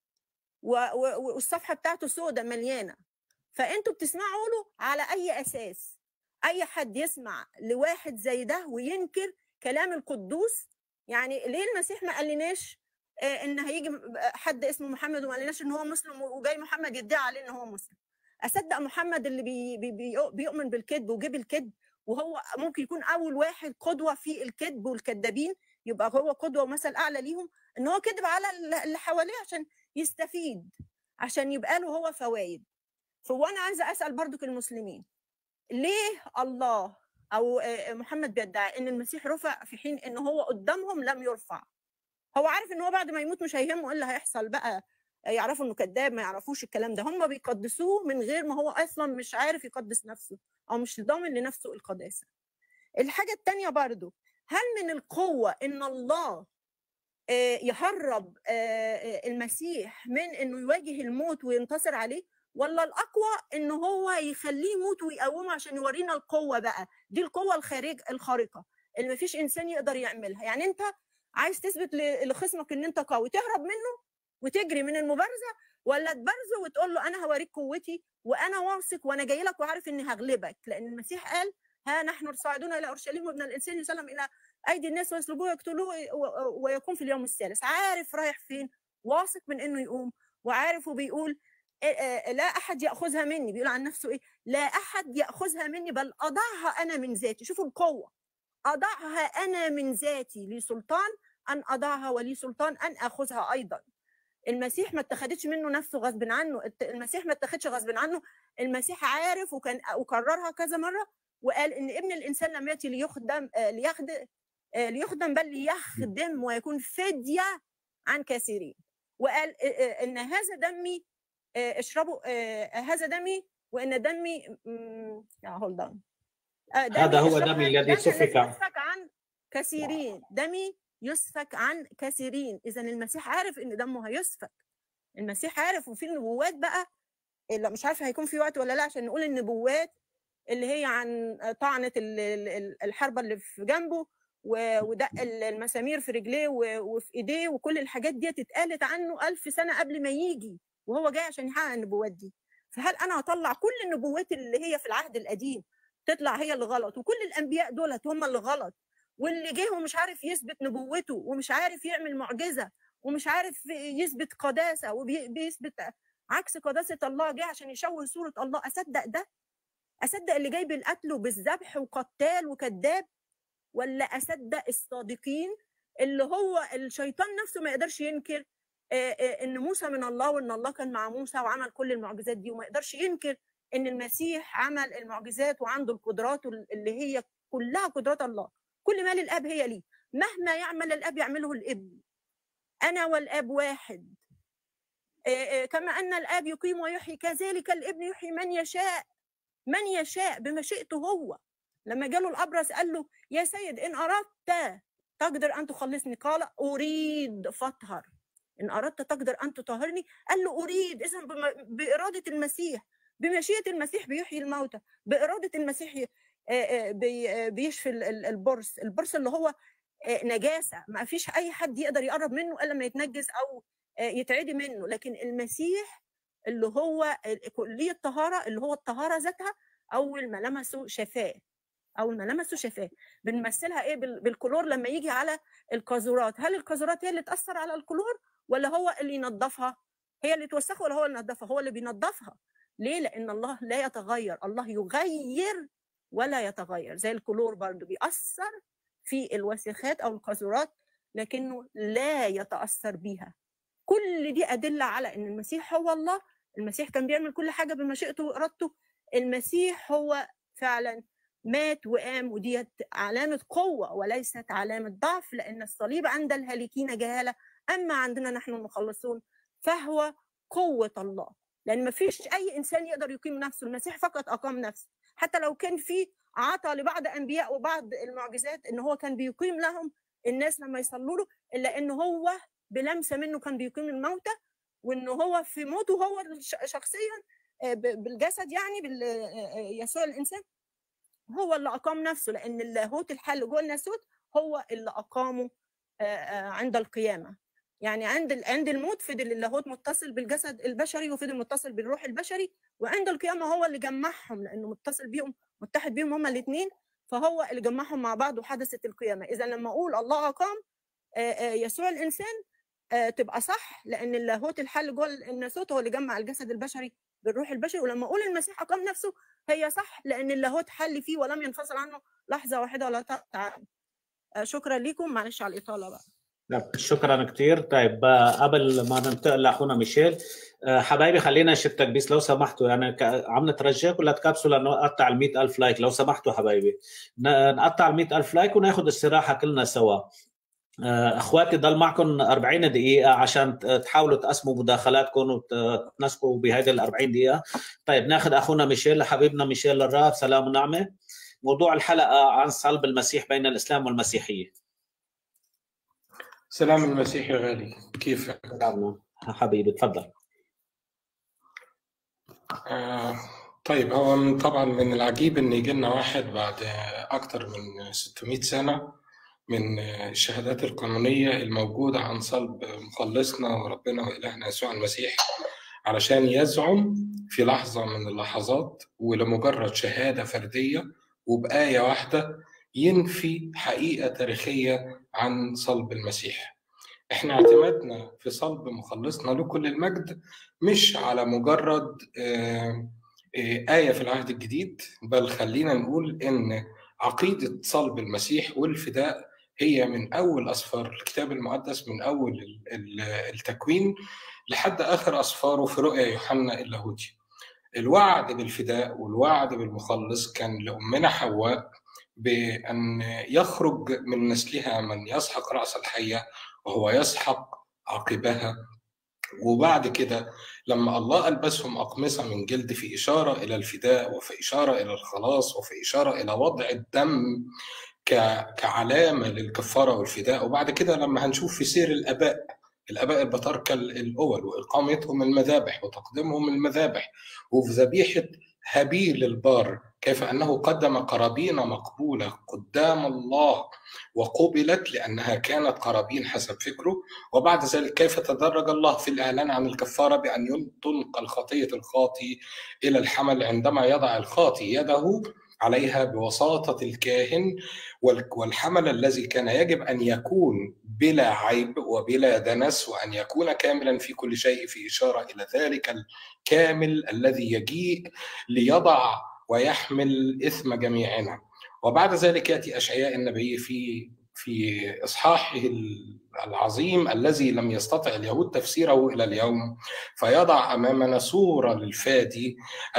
و- و- والصفحه بتاعته سودة مليانه فانتوا بتسمعوا له على اي اساس اي حد يسمع لواحد زي ده وينكر كلام القدوس يعني ليه المسيح ما قالناش آه، ان هيجي م- حد اسمه محمد وما قالناش ان هو مسلم وجاي محمد يدعي عليه ان هو مسلم اصدق محمد اللي بي بي بي بيؤمن بالكذب وجيب الكذب وهو ممكن يكون اول واحد قدوه في الكذب والكذابين يبقى هو قدوه ومثل اعلى ليهم ان هو كذب على ال- اللي حواليه عشان يستفيد عشان يبقى له هو فوائد فوانا عايزه اسال برضك المسلمين ليه الله او آه، محمد بيدعي ان المسيح رفع في حين ان هو قدامهم لم يرفع هو عارف ان هو بعد ما يموت مش هيهمه ايه اللي هيحصل بقى يعرفوا انه كذاب ما يعرفوش الكلام ده هم بيقدسوه من غير ما هو اصلا مش عارف يقدس نفسه او مش ضامن لنفسه القداسه الحاجه التانية برضو هل من القوه ان الله آه، يهرب آه، آه، المسيح من انه يواجه الموت وينتصر عليه ولا الاقوى ان هو يخليه يموت ويقومه عشان يورينا القوه بقى دي القوه الخارج الخارقه اللي مفيش انسان يقدر يعملها يعني انت عايز تثبت ل- لخصمك ان انت قوي تهرب منه وتجري من المبارزه ولا تبارزه وتقول له انا هوريك قوتي وانا واثق وانا جاي لك وعارف اني هغلبك لان المسيح قال ها نحن صاعدون الى اورشليم وابن الانسان يسلم الى ايدي الناس ويسلبوه ويقتلوه و- ويقوم في اليوم الثالث عارف رايح فين واثق من انه يقوم وعارف وبيقول إيه- إيه، لا احد ياخذها مني بيقول عن نفسه ايه لا احد ياخذها مني بل اضعها انا من ذاتي شوفوا القوه اضعها انا من ذاتي لي سلطان ان اضعها ولي سلطان ان اخذها ايضا المسيح ما اتخذتش منه نفسه غصب عنه الت- المسيح ما اتخذش غصب عنه المسيح عارف وكان وكررها كذا مره وقال ان ابن الانسان لم ياتي ليخدم آه، ليخدم آه، ليخدم بل ليخدم ويكون فديه عن كثيرين وقال آه، آه، ان هذا دمي آه، اشربوا آه، هذا دمي وان دمي يا هولد اون هذا هو دمي الذي سفك عن- يسفك عن كثيرين دمي يسفك عن كثيرين اذا المسيح عارف ان دمه هيسفك المسيح عارف وفي النبوات بقى لا مش عارفه هيكون في وقت ولا لا عشان نقول النبوات اللي هي عن طعنه ال- ال- ال- الحربه اللي في جنبه و- ودق ال- المسامير في رجليه و- وفي ايديه وكل الحاجات دي اتقالت عنه ألف سنه قبل ما يجي وهو جاي عشان يحقق النبوات دي فهل انا هطلع كل النبوات اللي هي في العهد القديم تطلع هي اللي غلط وكل الانبياء دولت هم اللي غلط واللي جه ومش عارف يثبت نبوته ومش عارف يعمل معجزه ومش عارف يثبت قداسه وبيثبت عكس قداسه الله جه عشان يشوه صوره الله اصدق ده اصدق اللي جاي بالقتل وبالذبح وقتال وكذاب ولا اصدق الصادقين اللي هو الشيطان نفسه ما يقدرش ينكر آه، آه، ان موسى من الله وان الله كان مع موسى وعمل كل المعجزات دي وما يقدرش ينكر ان المسيح عمل المعجزات وعنده القدرات اللي هي كلها قدرات الله كل ما للاب هي ليه مهما يعمل الاب يعمله الابن انا والاب واحد آه، آه، كما ان الاب يقيم ويحيي كذلك الابن يحيي من يشاء من يشاء بمشيئته هو لما جاله الابرص قال له يا سيد ان اردت تقدر ان تخلصني قال اريد فاطهر ان اردت تقدر ان تطهرني قال له اريد اذا بم- باراده المسيح بمشيئه المسيح بيحيي الموتى باراده المسيح ي- آه، آه، بي- آه، بيشفي ال- ال- البرص البرص اللي هو آه، نجاسه ما فيش اي حد يقدر يقرب منه الا لما يتنجس او آه، يتعدي منه لكن المسيح اللي هو ال- كليه الطهاره اللي هو الطهاره ذاتها اول ما لمسه شفاه اول ما لمسه شفاه بنمثلها ايه بال- بالكلور لما يجي على القاذورات هل القاذورات هي اللي تاثر على الكلور ولا هو اللي ينظفها هي اللي توسخها ولا هو اللي ينظفها هو اللي بينظفها ليه لان الله لا يتغير الله يغير ولا يتغير زي الكلور برضه بيأثر في الوسخات او القاذورات لكنه لا يتأثر بيها كل دي أدلة على أن المسيح هو الله المسيح كان بيعمل كل حاجة بمشيئته وإرادته المسيح هو فعلا مات وقام وديت علامة قوة وليست علامة ضعف لأن الصليب عند الهالكين جهالة أما عندنا نحن المخلصون فهو قوة الله لأن ما فيش أي إنسان يقدر يقيم نفسه المسيح فقط أقام نفسه حتى لو كان في عطى لبعض أنبياء وبعض المعجزات إن هو كان بيقيم لهم الناس لما يصلوا له إلا إن هو بلمسة منه كان بيقيم الموتى وإن هو في موته هو الش- شخصيا آه، ب- بالجسد يعني بال- آه، آه، يسوع الإنسان هو اللي أقام نفسه لأن اللاهوت الحل جوه الناسوت هو اللي أقامه آه، آه، عند القيامة يعني عند ال- عند الموت فضل اللاهوت متصل بالجسد البشري وفضل متصل بالروح البشري وعند القيامة هو اللي جمعهم لأنه متصل بيهم متحد بيهم هما الاثنين فهو اللي جمعهم مع بعض وحدثت القيامة إذا لما أقول الله أقام آه، آه، يسوع الإنسان آه، تبقى صح لأن اللاهوت الحل جوه الناسوت هو اللي جمع الجسد البشري بالروح البشري ولما أقول المسيح أقام نفسه هي صح لأن اللاهوت حل فيه ولم ينفصل عنه لحظة واحدة ولا تقطع آه، شكرا لكم معلش على الإطالة بقى لا، شكرا كثير طيب آه، قبل ما ننتقل لاخونا ميشيل آه، حبايبي خلينا نشتك بس لو سمحتوا يعني ك- عم نترجاك ولا تكبسوا لنقطع ال 100000 لايك لو سمحتوا حبايبي ن- نقطع ال 100000 لايك وناخذ استراحه كلنا سوا آه، اخواتي ضل معكم 40 دقيقه عشان ت- تحاولوا تقسموا مداخلاتكم وتنسقوا بهذه ال 40 دقيقه طيب ناخذ اخونا ميشيل حبيبنا ميشيل الراب سلام ونعمه موضوع الحلقه عن صلب المسيح بين الاسلام والمسيحيه سلام المسيح يا غالي كيفك؟ سلام حبيبي تفضل آه طيب هو من- طبعا من العجيب ان يجي لنا واحد بعد اكتر من 600 سنة من الشهادات القانونية الموجودة عن صلب مخلصنا وربنا وإلهنا يسوع المسيح علشان يزعم في لحظة من اللحظات ولمجرد شهادة فردية وبآية واحدة ينفي حقيقة تاريخية عن صلب المسيح احنا اعتمدنا في صلب مخلصنا له كل المجد مش على مجرد آه، آه، آية في العهد الجديد بل خلينا نقول إن عقيدة صلب المسيح والفداء هي من أول أسفار الكتاب المقدس من أول ال- ال- التكوين لحد آخر أسفاره في رؤيا يوحنا اللاهوتي الوعد بالفداء والوعد بالمخلص كان لأمنا حواء بأن يخرج من نسلها من يسحق رأس الحية وهو يسحق عقبها وبعد كده لما الله ألبسهم أقمصة من جلد في إشارة إلى الفداء وفي إشارة إلى الخلاص وفي إشارة إلى وضع الدم ك- كعلامة للكفارة والفداء وبعد كده لما هنشوف في سير الآباء الآباء البطاركة الأول وإقامتهم المذابح وتقديمهم المذابح وفي ذبيحة هابيل البار كيف أنه قدم قرابين مقبولة قدام الله وقبلت لأنها كانت قرابين حسب فكره وبعد ذلك كيف تدرج الله في الإعلان عن الكفارة بأن تنقل خطية الخاطي إلى الحمل عندما يضع الخاطي يده عليها بوساطة الكاهن وال- والحمل الذي كان يجب أن يكون بلا عيب وبلا دنس وأن يكون كاملا في كل شيء في إشارة إلى ذلك الكامل الذي يجيء ليضع ويحمل إثم جميعنا وبعد ذلك يأتي أشعياء النبي في في إصحاحه العظيم الذي لم يستطع اليهود تفسيره إلى اليوم فيضع أمامنا صورة للفادي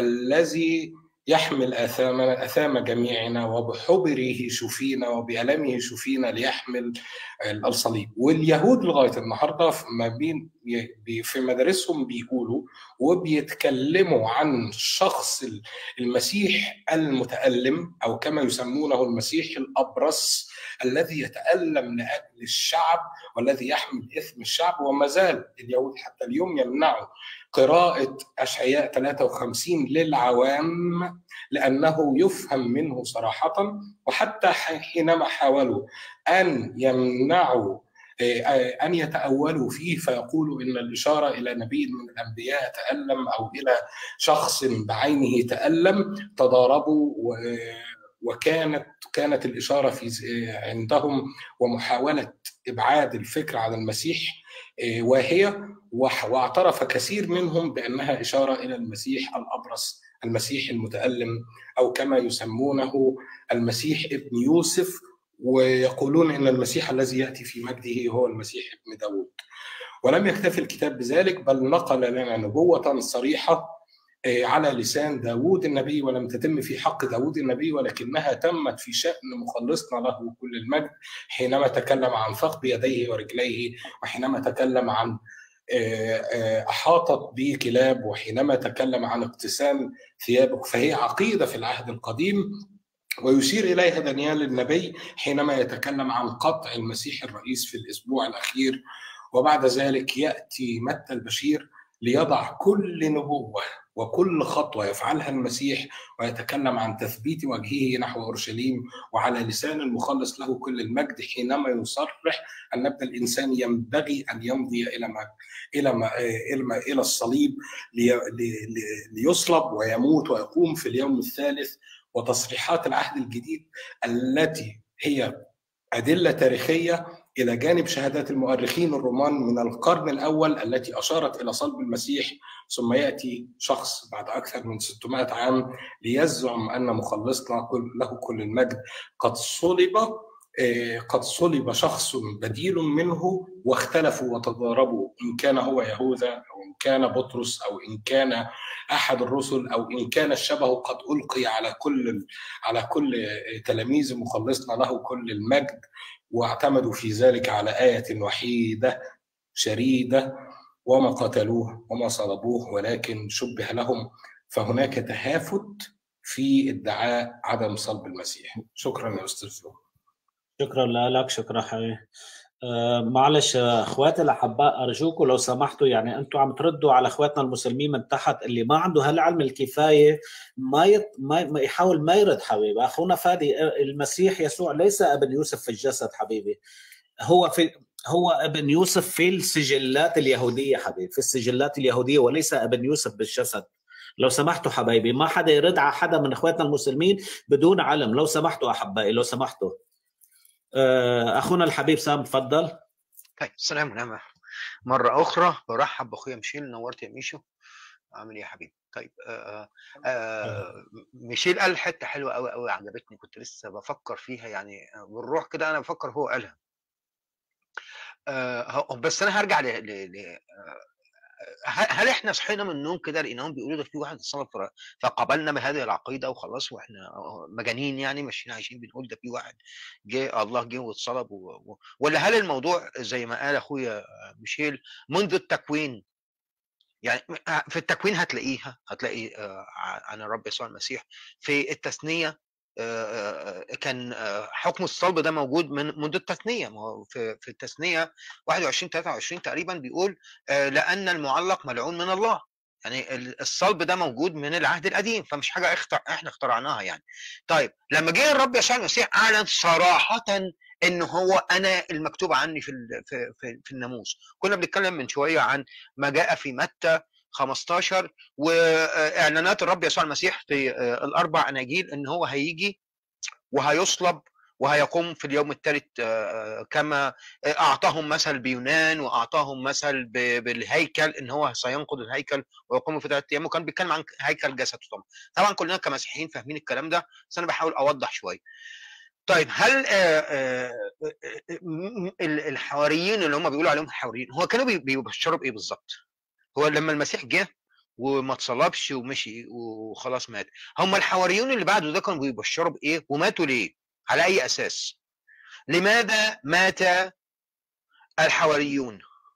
الذي يحمل آثامنا آثام جميعنا وبحبره شفينا وبألمه شفينا ليحمل الصليب واليهود لغاية النهاردة في ما بين بي- في مدارسهم بيقولوا وبيتكلموا عن شخص المسيح المتألم أو كما يسمونه المسيح الأبرص الذي يتألم لأجل الشعب والذي يحمل إثم الشعب وما زال اليهود حتى اليوم يمنعوا قراءة أشعياء 53 للعوام لأنه يفهم منه صراحة وحتى حينما حاولوا أن يمنعوا أن يتأولوا فيه فيقولوا إن الإشارة إلى نبي من الأنبياء تألم أو إلى شخص بعينه تألم تضاربوا و- وكانت كانت الإشارة في عندهم ومحاولة إبعاد الفكر عن المسيح واهية وح- واعترف كثير منهم بأنها إشارة إلى المسيح الأبرص المسيح المتألم أو كما يسمونه المسيح ابن يوسف ويقولون ان المسيح الذي ياتي في مجده هو المسيح ابن داود ولم يكتفي الكتاب بذلك بل نقل لنا نبوة صريحة آه، على لسان داود النبي ولم تتم في حق داود النبي ولكنها تمت في شأن مخلصنا له كل المجد حينما تكلم عن ثقب يديه ورجليه وحينما تكلم عن آه، آه، أحاطت به كلاب وحينما تكلم عن اقتسام ثيابك فهي عقيدة في العهد القديم ويشير إليها دانيال النبي حينما يتكلم عن قطع المسيح الرئيس في الأسبوع الأخير وبعد ذلك يأتي متى البشير ليضع كل نبوة وكل خطوة يفعلها المسيح ويتكلم عن تثبيت وجهه نحو أورشليم وعلى لسان المخلص له كل المجد حينما يصرح أن ابن الإنسان ينبغي أن يمضي إلى ما إلى ما إلى, ما إلى الصليب لي لي ليصلب ويموت ويقوم في اليوم الثالث وتصريحات العهد الجديد التي هي أدلة تاريخية إلى جانب شهادات المؤرخين الرومان من القرن الأول التي أشارت إلى صلب المسيح ثم يأتي شخص بعد أكثر من 600 عام ليزعم أن مخلصنا كل- له كل المجد قد صلب آه، قد صلب شخص بديل منه واختلفوا وتضاربوا إن كان هو يهوذا أو إن كان بطرس أو إن كان أحد الرسل أو إن كان الشبه قد ألقي على كل على كل تلاميذ مخلصنا له كل المجد واعتمدوا في ذلك على آية وحيدة شريدة وما قتلوه وما صلبوه ولكن شبه لهم فهناك تهافت في ادعاء عدم صلب المسيح شكرا يا أستاذ فلو شكرا لك شكرا حبيبي آه، معلش آه، اخواتي الاحباء ارجوكم لو سمحتوا يعني انتم عم تردوا على اخواتنا المسلمين من تحت اللي ما عنده هالعلم الكفايه ما يط... ما ما يحاول ما يرد حبيبي اخونا فادي آه، المسيح يسوع ليس ابن يوسف في الجسد حبيبي هو في هو ابن يوسف في السجلات اليهوديه حبيبي في السجلات اليهوديه وليس ابن يوسف بالجسد لو سمحتوا حبايبي ما حدا يرد على حدا من اخواتنا المسلمين بدون علم لو سمحتوا احبائي لو سمحتوا آه، اخونا الحبيب سام تفضل طيب السلام ونعمة مرة أخرى برحب بأخويا ميشيل نورت يا ميشو عامل إيه يا حبيبي طيب آه آه ميشيل قال حتة حلوة أوي أوي عجبتني كنت لسه بفكر فيها يعني بالروح كده أنا بفكر هو قالها آه هو- بس أنا هرجع ل... ل... ل... آه، ه- هل احنا صحينا من النوم كده لقيناهم بيقولوا ده في واحد اتصلب ف- فقبلنا بهذه العقيده وخلاص واحنا مجانين يعني ماشيين عايشين بنقول ده في واحد جه الله جه واتصلب و... و... ولا هل الموضوع زي ما قال اخويا ميشيل منذ التكوين يعني في التكوين هتلاقيها هتلاقي آه، عن الرب يسوع المسيح في التثنيه آه، آه، كان آه، حكم الصلب ده موجود من منذ التثنيه ما هو في في التثنيه 21 23 تقريبا بيقول آه، لان المعلق ملعون من الله يعني ال- الصلب ده موجود من العهد القديم فمش حاجه اختر... احنا اخترعناها يعني طيب لما جه الرب يسوع المسيح اعلن صراحه ان هو انا المكتوب عني في ال- في في, في الناموس كنا بنتكلم من شويه عن ما جاء في متى 15 واعلانات الرب يسوع المسيح في آه، الاربع اناجيل ان هو هيجي وهيصلب وهيقوم في اليوم الثالث آه، كما اعطاهم مثل بيونان واعطاهم مثل ب- بالهيكل ان هو سينقض الهيكل ويقوم في ثلاث ايام وكان بيتكلم عن هيكل جسده طبعا طبعا كلنا كمسيحيين فاهمين الكلام ده بس انا بحاول اوضح شويه طيب هل آه، آه، آه، م- م- ال- الحواريين اللي هم بيقولوا عليهم حواريين هو كانوا بي- بيبشروا بايه بالظبط؟ هو لما المسيح جه وما اتصلبش ومشي وخلاص مات هم الحواريون اللي بعده ده كانوا بيبشروا بايه وماتوا ليه على اي اساس لماذا مات الحواريون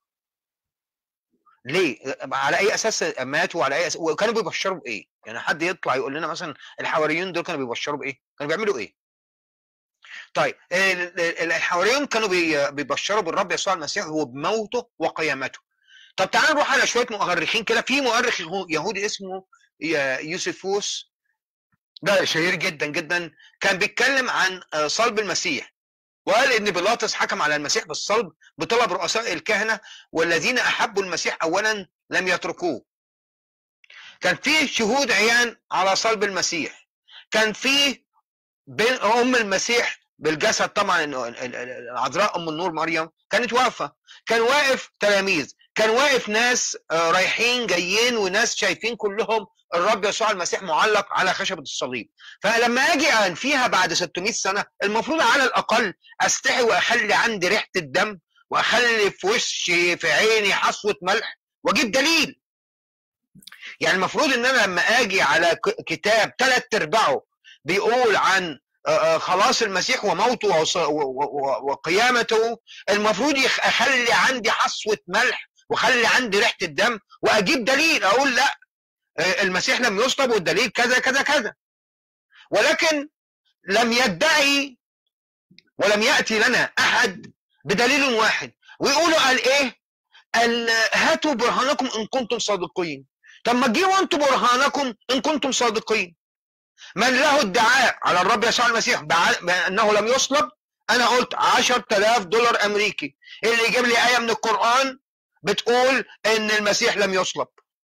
ليه على اي اساس ماتوا وعلى اي أساس وكانوا بيبشروا بايه يعني حد يطلع يقول لنا مثلا الحواريون دول كانوا بيبشروا بايه كانوا بيعملوا ايه طيب ال- ال- الحواريون كانوا بي- بيبشروا بالرب يسوع المسيح وبموته وقيامته طب تعال نروح على شويه مؤرخين كده في مؤرخ يهو- يهودي اسمه ي- يوسفوس ده شهير جدا جدا كان بيتكلم عن آه، صلب المسيح وقال ان بيلاطس حكم على المسيح بالصلب بطلب رؤساء الكهنه والذين احبوا المسيح اولا لم يتركوه كان في شهود عيان على صلب المسيح كان في بين ام المسيح بالجسد طبعا ال- ال- ال- العذراء ام النور مريم كانت واقفه كان واقف تلاميذ كان واقف ناس آه، رايحين جايين وناس شايفين كلهم الرب يسوع المسيح معلق على خشبه الصليب فلما اجي انفيها بعد 600 سنه المفروض على الاقل استحي واخلي عندي ريحه الدم واخلي في وشي في عيني حصوه ملح واجيب دليل يعني المفروض ان انا لما اجي على ك- كتاب ثلاث ارباعه بيقول عن آه، آه، خلاص المسيح وموته وص- و- و- و- وقيامته المفروض يخ- اخلي عندي حصوه ملح واخلي عندي ريحه الدم واجيب دليل اقول لا آه، المسيح لم يصلب والدليل كذا كذا كذا ولكن لم يدعي ولم ياتي لنا احد بدليل واحد ويقولوا قال ايه؟ قال هاتوا برهانكم ان كنتم صادقين طب ما تجيبوا انتم برهانكم ان كنتم صادقين من له ادعاء على الرب يسوع المسيح بع- بانه لم يصلب انا قلت 10000 دولار امريكي اللي يجيب لي ايه من القران بتقول ان المسيح لم يصلب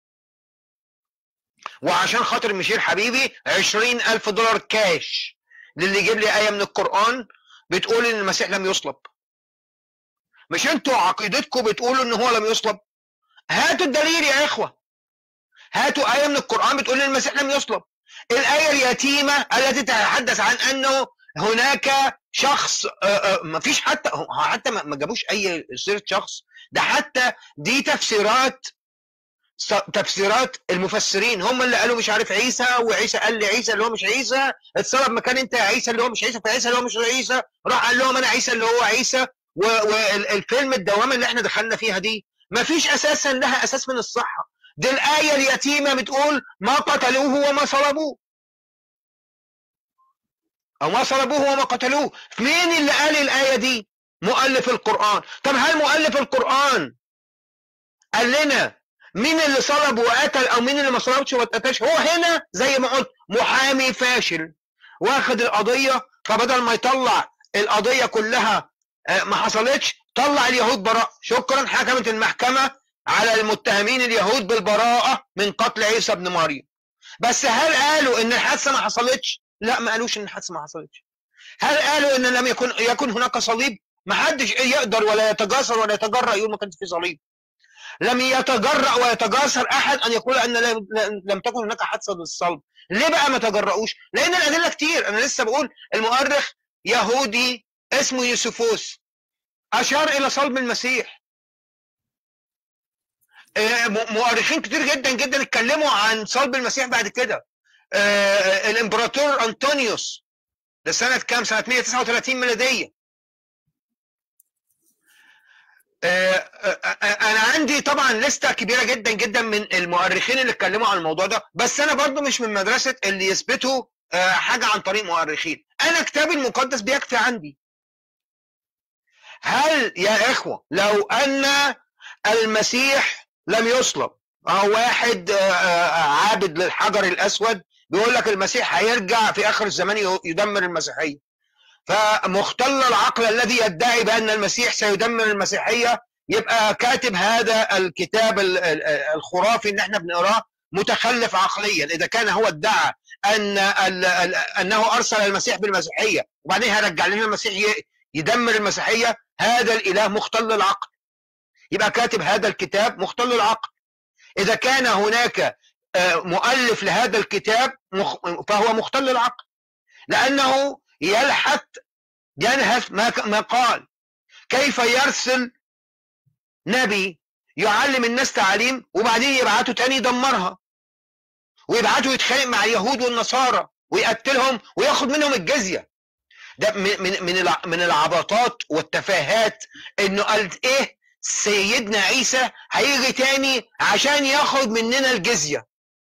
وعشان خاطر مشير حبيبي 20000 دولار كاش للي يجيب لي ايه من القران بتقول ان المسيح لم يصلب مش انتوا عقيدتكم بتقولوا ان هو لم يصلب هاتوا الدليل يا اخوه هاتوا ايه من القران بتقول ان المسيح لم يصلب الايه اليتيمه التي تتحدث عن انه هناك شخص ما فيش حتى هو حتى ما ما جابوش اي سيره شخص ده حتى دي تفسيرات س- تفسيرات المفسرين هم اللي قالوا مش عارف عيسى وعيسى قال لي عيسى اللي هو مش عيسى اتصرف مكان انت يا عيسى اللي هو مش عيسى فعيسى اللي هو مش عيسى راح قال لهم انا عيسى اللي هو عيسى والفيلم الدوامه اللي احنا دخلنا فيها دي ما فيش اساسا لها اساس من الصحه دي الايه اليتيمه بتقول ما قتلوه وما صلبوه او ما صلبوه وما قتلوه مين اللي قال الايه دي مؤلف القران طب هل مؤلف القران قال لنا مين اللي صلب وقتل او مين اللي ما صلبش وما اتقتلش هو هنا زي ما قلت محامي فاشل واخد القضيه فبدل ما يطلع القضيه كلها آه، ما حصلتش طلع اليهود براء شكرا حكمت المحكمه على المتهمين اليهود بالبراءه من قتل عيسى ابن مريم بس هل قالوا ان الحادثه ما حصلتش لا ما قالوش ان الحادثه ما حصلتش هل قالوا ان لم يكن يكن هناك صليب ما حدش يقدر ولا يتجاسر ولا يتجرأ يقول ما كانش في صليب لم يتجرأ ويتجاسر احد ان يقول ان لم, لم تكن هناك حادثه للصلب ليه بقى ما تجرؤوش لان الادله كتير انا لسه بقول المؤرخ يهودي اسمه يوسفوس اشار الى صلب المسيح آه، م- مؤرخين كتير جدا جدا اتكلموا عن صلب المسيح بعد كده آه، الامبراطور انطونيوس ده سنه كام سنه 139 ميلاديه آه، آه، آه، انا عندي طبعا لسته كبيره جدا جدا من المؤرخين اللي اتكلموا عن الموضوع ده بس انا برضو مش من مدرسه اللي يثبتوا آه، حاجه عن طريق مؤرخين انا كتابي المقدس بيكفي عندي هل يا اخوه لو ان المسيح لم يصلب أو واحد آه، آه، عابد للحجر الاسود بيقول لك المسيح هيرجع في اخر الزمان ي- يدمر المسيحيه فمختل العقل الذي يدعي بان المسيح سيدمر المسيحيه يبقى كاتب هذا الكتاب ال- ال- الخرافي اللي احنا بنقراه متخلف عقليا اذا كان هو ادعى ان ال- ال- انه ارسل المسيح بالمسيحيه وبعدين هيرجع لنا المسيح ي- يدمر المسيحيه هذا الاله مختل العقل يبقى كاتب هذا الكتاب مختل العقل اذا كان هناك آه، مؤلف لهذا الكتاب مخ- فهو مختل العقل لانه يلحق ينهث ما ك- ما قال كيف يرسل نبي يعلم الناس تعليم وبعدين يبعته تاني يدمرها ويبعته يتخانق مع اليهود والنصارى ويقتلهم وياخد منهم الجزيه ده من من من الع- من العبطات والتفاهات انه قال ايه سيدنا عيسى هيجي تاني عشان ياخد مننا الجزيه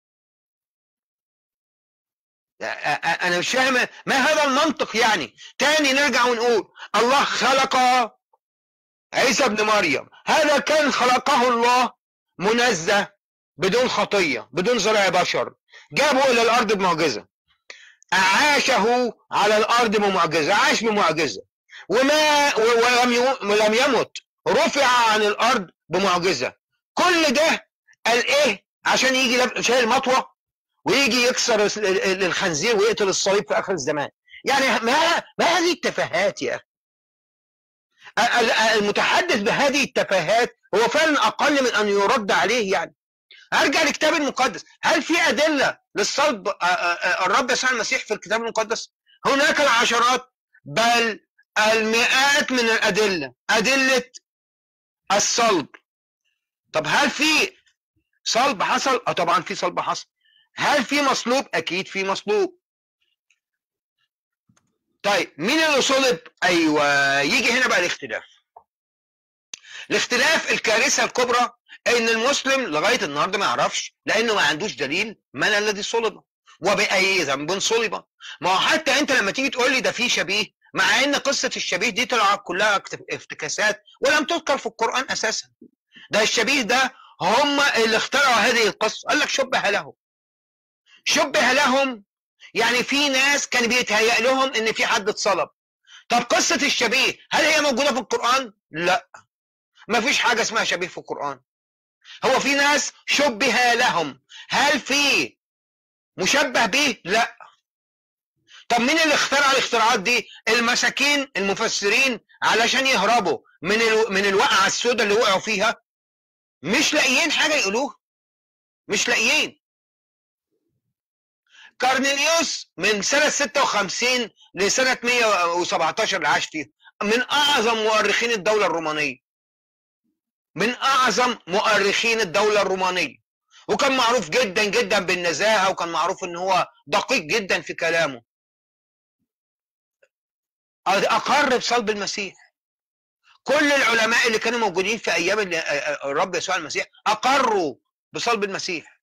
أ- أ- انا مش فاهم ما هذا المنطق يعني تاني نرجع ونقول الله خلق عيسى ابن مريم هذا كان خلقه الله منزه بدون خطيه بدون زرع بشر جابه الى الارض بمعجزه أعاشه على الأرض بمعجزة عاش بمعجزة وما و- ولم يو- ولم يمت رفع عن الأرض بمعجزة كل ده قال إيه عشان يجي لاب- شايل مطوة ويجي يكسر الس- ال- ال- الخنزير ويقتل الصليب في آخر الزمان يعني ما ما هذه التفاهات يا أخي ال- ال- المتحدث بهذه التفاهات هو فعلا أقل من أن يرد عليه يعني ارجع للكتاب المقدس هل في ادله للصلب آه، آه، آه، الرب يسوع المسيح في الكتاب المقدس هناك العشرات بل المئات من الادله ادله الصلب طب هل في صلب حصل اه طبعا في صلب حصل هل في مصلوب اكيد في مصلوب طيب مين اللي صلب ايوه يجي هنا بقى الاختلاف الاختلاف الكارثه الكبرى ان المسلم لغايه النهارده ما يعرفش لانه ما عندوش دليل من الذي صلب وباي ذنب صلب ما هو حتى انت لما تيجي تقول لي ده في شبيه مع ان قصه الشبيه دي طلعت كلها اكت- افتكاسات ولم تذكر في القران اساسا ده الشبيه ده هم اللي اخترعوا هذه القصه قال لك شبه له شبه لهم يعني في ناس كان بيتهيأ لهم ان في حد اتصلب طب قصه الشبيه هل هي موجوده في القران لا ما فيش حاجه اسمها شبيه في القران هو في ناس شبه لهم هل في مشبه به لا طب مين اللي اخترع الاختراعات دي المساكين المفسرين علشان يهربوا من ال... من الوقعه السوداء اللي وقعوا فيها مش لاقيين حاجه يقولوها مش لاقيين كارنيليوس من سنه 56 لسنه 117 اللي عاش فيها من اعظم مؤرخين الدوله الرومانيه من اعظم مؤرخين الدوله الرومانيه وكان معروف جدا جدا بالنزاهه وكان معروف ان هو دقيق جدا في كلامه اقر بصلب المسيح كل العلماء اللي كانوا موجودين في ايام ال- الرب يسوع المسيح اقروا بصلب المسيح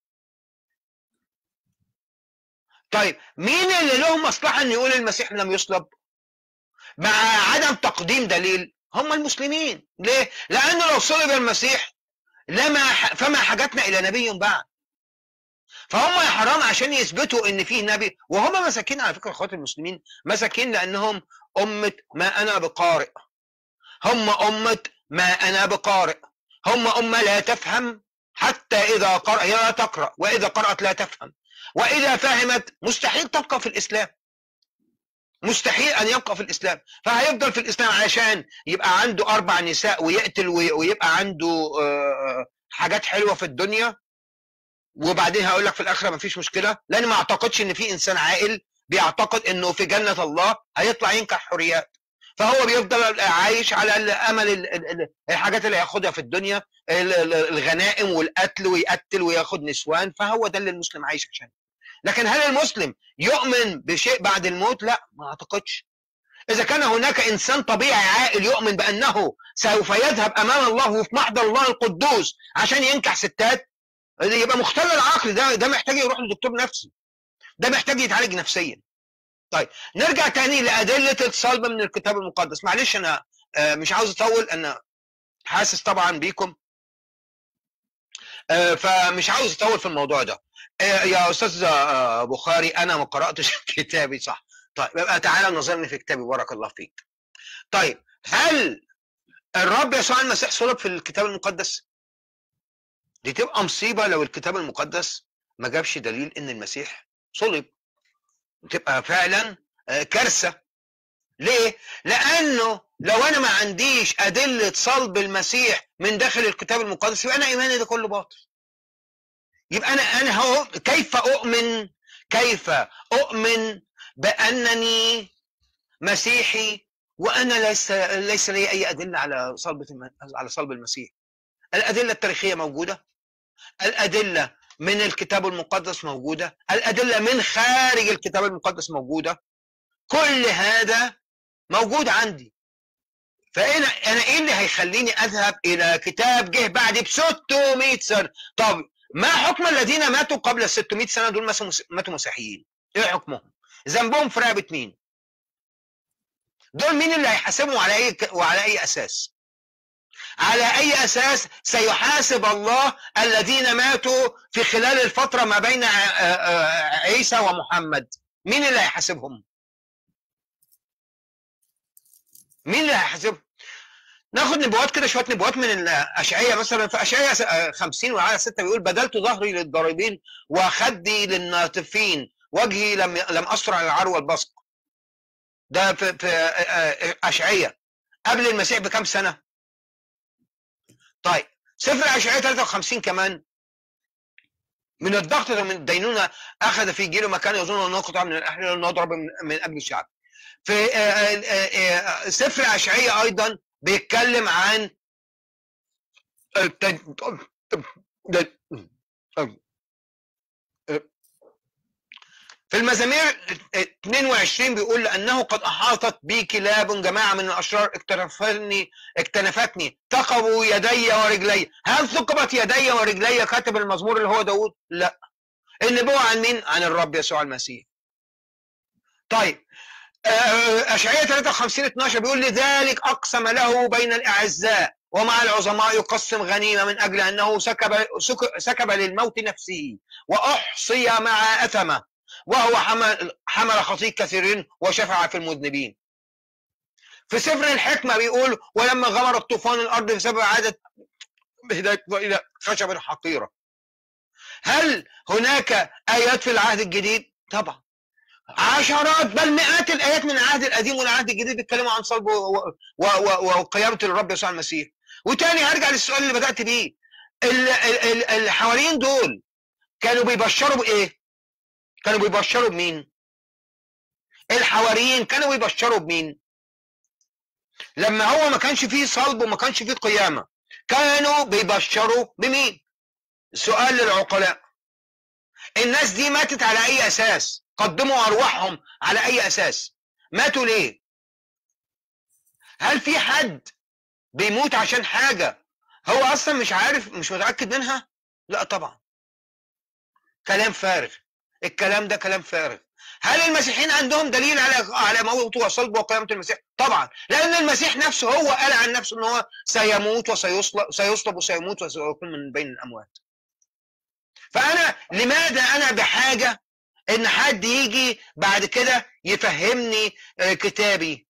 طيب مين اللي له مصلحه ان يقول المسيح لم يصلب مع عدم تقديم دليل هم المسلمين ليه لانه لو صلب المسيح لما فما حاجتنا الى نبي بعد فهم يا حرام عشان يثبتوا ان فيه نبي وهم مساكين على فكره اخوات المسلمين مساكين لانهم امه ما انا بقارئ هم امه ما انا بقارئ هم امه لا تفهم حتى اذا قرأ هي لا تقرا واذا قرات لا تفهم واذا فهمت مستحيل تبقى في الاسلام مستحيل ان يبقى في الاسلام فهيفضل في الاسلام عشان يبقى عنده اربع نساء ويقتل وي- ويبقى عنده آه، حاجات حلوه في الدنيا وبعدين هقول لك في الاخره مفيش مشكله لان ما اعتقدش ان في انسان عاقل بيعتقد انه في جنه الله هيطلع ينكح حريات فهو بيفضل عايش على الامل ال- ال- ال- الحاجات اللي هياخدها في الدنيا ال- ال- الغنائم والقتل ويقتل وياخد نسوان فهو ده اللي المسلم عايش عشانه لكن هل المسلم يؤمن بشيء بعد الموت لا ما اعتقدش اذا كان هناك انسان طبيعي عاقل يؤمن بانه سوف يذهب امام الله وفي محضر الله القدوس عشان ينكح ستات يبقى مختل العقل ده ده محتاج يروح لدكتور نفسي ده محتاج يتعالج نفسيا طيب نرجع تاني لادله الصلب من الكتاب المقدس معلش انا آه، مش عاوز اطول انا حاسس طبعا بيكم آه، فمش عاوز اطول في الموضوع ده آه، يا استاذ آه، بخاري انا ما قراتش كتابي صح طيب يبقى تعالى نظرني في كتابي بارك الله فيك طيب هل الرب يسوع المسيح صلب في الكتاب المقدس دي تبقى مصيبه لو الكتاب المقدس ما جابش دليل ان المسيح صلب تبقى فعلا آه، كارثه ليه لانه لو انا ما عنديش ادله صلب المسيح من داخل الكتاب المقدس يبقى انا ايماني ده كله باطل يبقى انا انا هو كيف اؤمن كيف اؤمن بانني مسيحي وانا ليس ليس لي اي ادله على صلب الم- على صلب المسيح الادله التاريخيه موجوده الادله من الكتاب المقدس موجوده الادله من خارج الكتاب المقدس موجوده كل هذا موجود عندي فانا انا ايه اللي هيخليني اذهب الى كتاب جه بعد ب 600 سنه طب ما حكم الذين ماتوا قبل ال 600 سنه دول ماتوا مس- ماتوا مسيحيين ايه حكمهم ذنبهم في رقبه مين دول مين اللي هيحاسبهم على اي وعلى اي اساس على اي اساس سيحاسب الله الذين ماتوا في خلال الفتره ما بين ع- آ- آ- عيسى ومحمد مين اللي هيحاسبهم مين اللي هيحاسبهم ناخد نبوات كده شويه نبوات من الاشعياء مثلا في اشعياء 50 وعلى 6 بيقول بدلت ظهري للضاربين وخدي للناطفين وجهي لم لم اسرع العار والبصق ده في في اشعياء قبل المسيح بكام سنه طيب سفر اشعياء 53 كمان من الضغط ومن الدينونة أخذ في جيله مكان يظن أنه قطع من الأحلام نضرب من, من أجل الشعب في آه، آه، آه، آه، سفر أشعية أيضا بيتكلم عن التد- في المزامير 22 بيقول لأنه قد أحاطت بي كلاب جماعة من الأشرار اكتنفتني اكتنفتني ثقبوا يدي ورجلي هل ثقبت يدي ورجلي كاتب المزمور اللي هو داود؟ لا النبوة عن مين؟ عن الرب يسوع المسيح طيب آه، أشعية 53 12 بيقول لذلك أقسم له بين الأعزاء ومع العظماء يقسم غنيمة من أجل أنه سكب سك- سكب للموت نفسه وأحصي مع أثمه وهو حمل حمل خطية كثيرين وشفع في المذنبين في سفر الحكمة بيقول ولما غمر الطوفان الأرض بسبب عادة بهداية إلى خشب حقيرة هل هناك آيات في العهد الجديد؟ طبعا عشرات بل مئات الآيات من العهد القديم والعهد الجديد بيتكلموا عن صلب و- و- و- وقيامة الرب يسوع المسيح وتاني هرجع للسؤال اللي بدأت بيه ال- ال- ال- الحواريين دول كانوا بيبشروا بإيه؟ كانوا بيبشروا بمين؟ الحواريين كانوا بيبشروا بمين؟ لما هو ما كانش فيه صلب وما كانش فيه قيامة كانوا بيبشروا بمين؟ سؤال للعقلاء الناس دي ماتت على أي أساس؟ قدموا أرواحهم على أي أساس؟ ماتوا ليه؟ هل في حد بيموت عشان حاجة هو أصلا مش عارف مش متأكد منها؟ لا طبعا كلام فارغ الكلام ده كلام فارغ هل المسيحيين عندهم دليل على على موت وصلب وقيامة المسيح؟ طبعا لأن المسيح نفسه هو قال عن نفسه إن هو سيموت وسيصلب سيصلب وسيموت وسيكون من بين الأموات. فأنا لماذا أنا بحاجة إن حد يجي بعد كده يفهمني آه، كتابي؟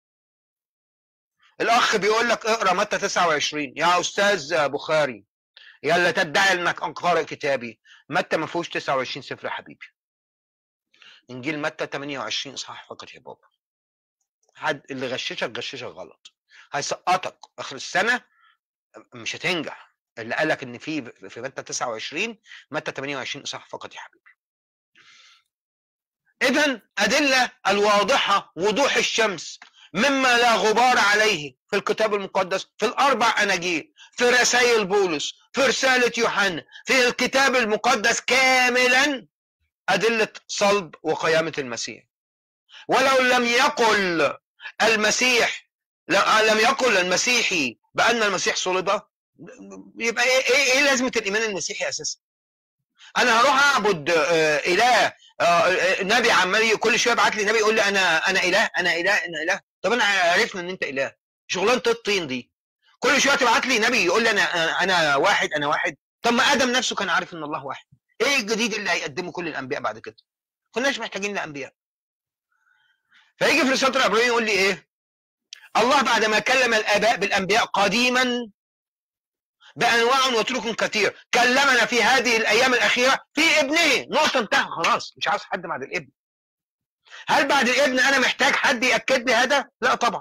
الأخ بيقول لك اقرأ متى 29 يا أستاذ بخاري يلا تدعي إنك قارئ كتابي متى ما فيهوش 29 سفر يا حبيبي انجيل متى 28 اصحاح فقط يا بابا حد اللي غششك غششك غلط هيسقطك اخر السنه مش هتنجح اللي قالك ان في في متى 29 متى 28 اصحاح فقط يا حبيبي اذا ادله الواضحه وضوح الشمس مما لا غبار عليه في الكتاب المقدس في الاربع اناجيل في رسائل بولس في رساله يوحنا في الكتاب المقدس كاملا ادله صلب وقيامه المسيح ولو لم يقل المسيح لم يقل المسيحي بان المسيح صلب يبقى ايه ايه, إيه لازمه الايمان المسيحي اساسا انا هروح اعبد آه، اله آه، نبي عمال كل شويه يبعت لي نبي يقول لي انا انا اله انا اله انا اله طب انا عرفنا ان انت اله شغلانه الطين دي كل شويه تبعت لي نبي يقول لي انا انا واحد انا واحد طب ما ادم نفسه كان عارف ان الله واحد ايه الجديد اللي هيقدمه كل الانبياء بعد كده كناش محتاجين لانبياء فيجي في رساله العبرانيين يقول لي ايه الله بعد ما كلم الاباء بالانبياء قديما بانواع وطرق كثير كلمنا في هذه الايام الاخيره في ابنه نقطه انتهى خلاص مش عاوز حد بعد الابن هل بعد الابن انا محتاج حد ياكد لي هذا لا طبعا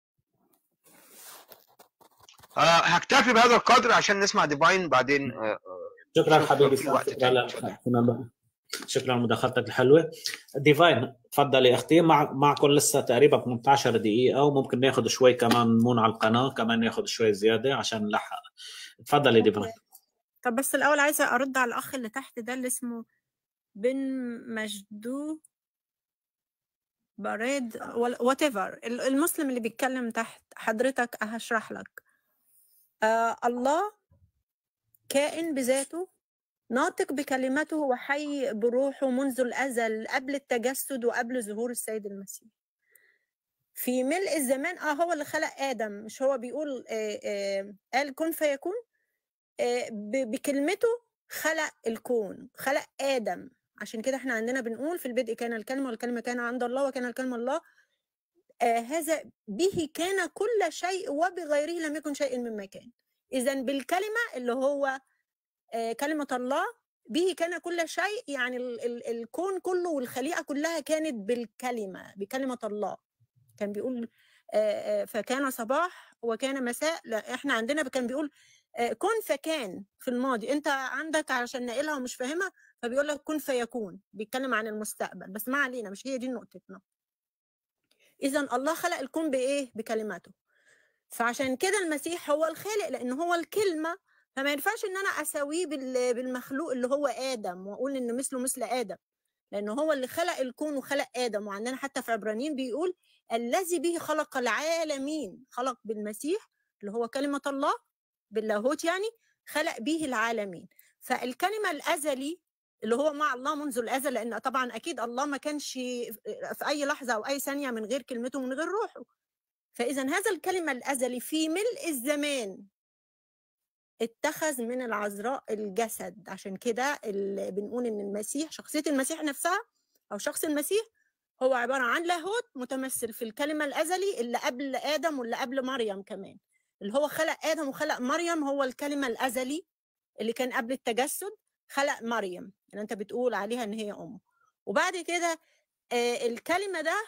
آه هكتفي بهذا القدر عشان نسمع ديفاين بعدين آه آه، شكرا نشوف حبيبي لو في وقت شكرا تاني لك إن شاء الله. شكرا شكرا لمداخلتك الحلوه ديفاين تفضلي اختي مع معكم لسه تقريبا 18 دقيقه وممكن ناخذ شوي كمان مون على القناه كمان ناخذ شوي زياده عشان نلحق تفضلي ديفاين طب بس الأول عايزة أرد على الأخ اللي تحت ده اللي اسمه بن مجدو بريد وات ايفر المسلم اللي بيتكلم تحت حضرتك هشرح لك آه الله كائن بذاته ناطق بكلمته وحي بروحه منذ الأزل قبل التجسد وقبل ظهور السيد المسيح في ملء الزمان اه هو اللي خلق آدم مش هو بيقول آه آه قال كن فيكون آه ب- بكلمته خلق الكون خلق آدم عشان كده احنا عندنا بنقول في البدء كان الكلمة والكلمة كان عند الله وكان الكلمة الله آه هذا به كان كل شيء وبغيره لم يكن شيء مما كان إذا بالكلمة اللي هو آه كلمة الله به كان كل شيء يعني ال ال الكون كله والخليقة كلها كانت بالكلمة بكلمة الله كان بيقول آه، آه، فكان صباح وكان مساء لا احنا عندنا كان بيقول آه، كن فكان في الماضي انت عندك علشان ناقلها ومش فاهمها فبيقول لك كن فيكون بيتكلم عن المستقبل بس ما علينا مش هي دي نقطتنا اذا الله خلق الكون بايه بكلماته فعشان كده المسيح هو الخالق لان هو الكلمه فما ينفعش ان انا اساويه بال- بالمخلوق اللي هو ادم واقول ان مثله مثل ادم لانه هو اللي خلق الكون وخلق ادم وعندنا حتى في عبرانيين بيقول الذي به خلق العالمين خلق بالمسيح اللي هو كلمه الله باللاهوت يعني خلق به العالمين فالكلمه الازلي اللي هو مع الله منذ الازل لان طبعا اكيد الله ما كانش في اي لحظه او اي ثانيه من غير كلمته ومن غير روحه فاذا هذا الكلمه الازلي في ملء الزمان اتخذ من العذراء الجسد عشان كده ال- بنقول ان المسيح شخصيه المسيح نفسها او شخص المسيح هو عباره عن لاهوت متمثل في الكلمه الازلي اللي قبل ادم واللي قبل مريم كمان اللي هو خلق ادم وخلق مريم هو الكلمه الازلي اللي كان قبل التجسد خلق مريم اللي انت بتقول عليها ان هي امه وبعد كده آه، الكلمه ده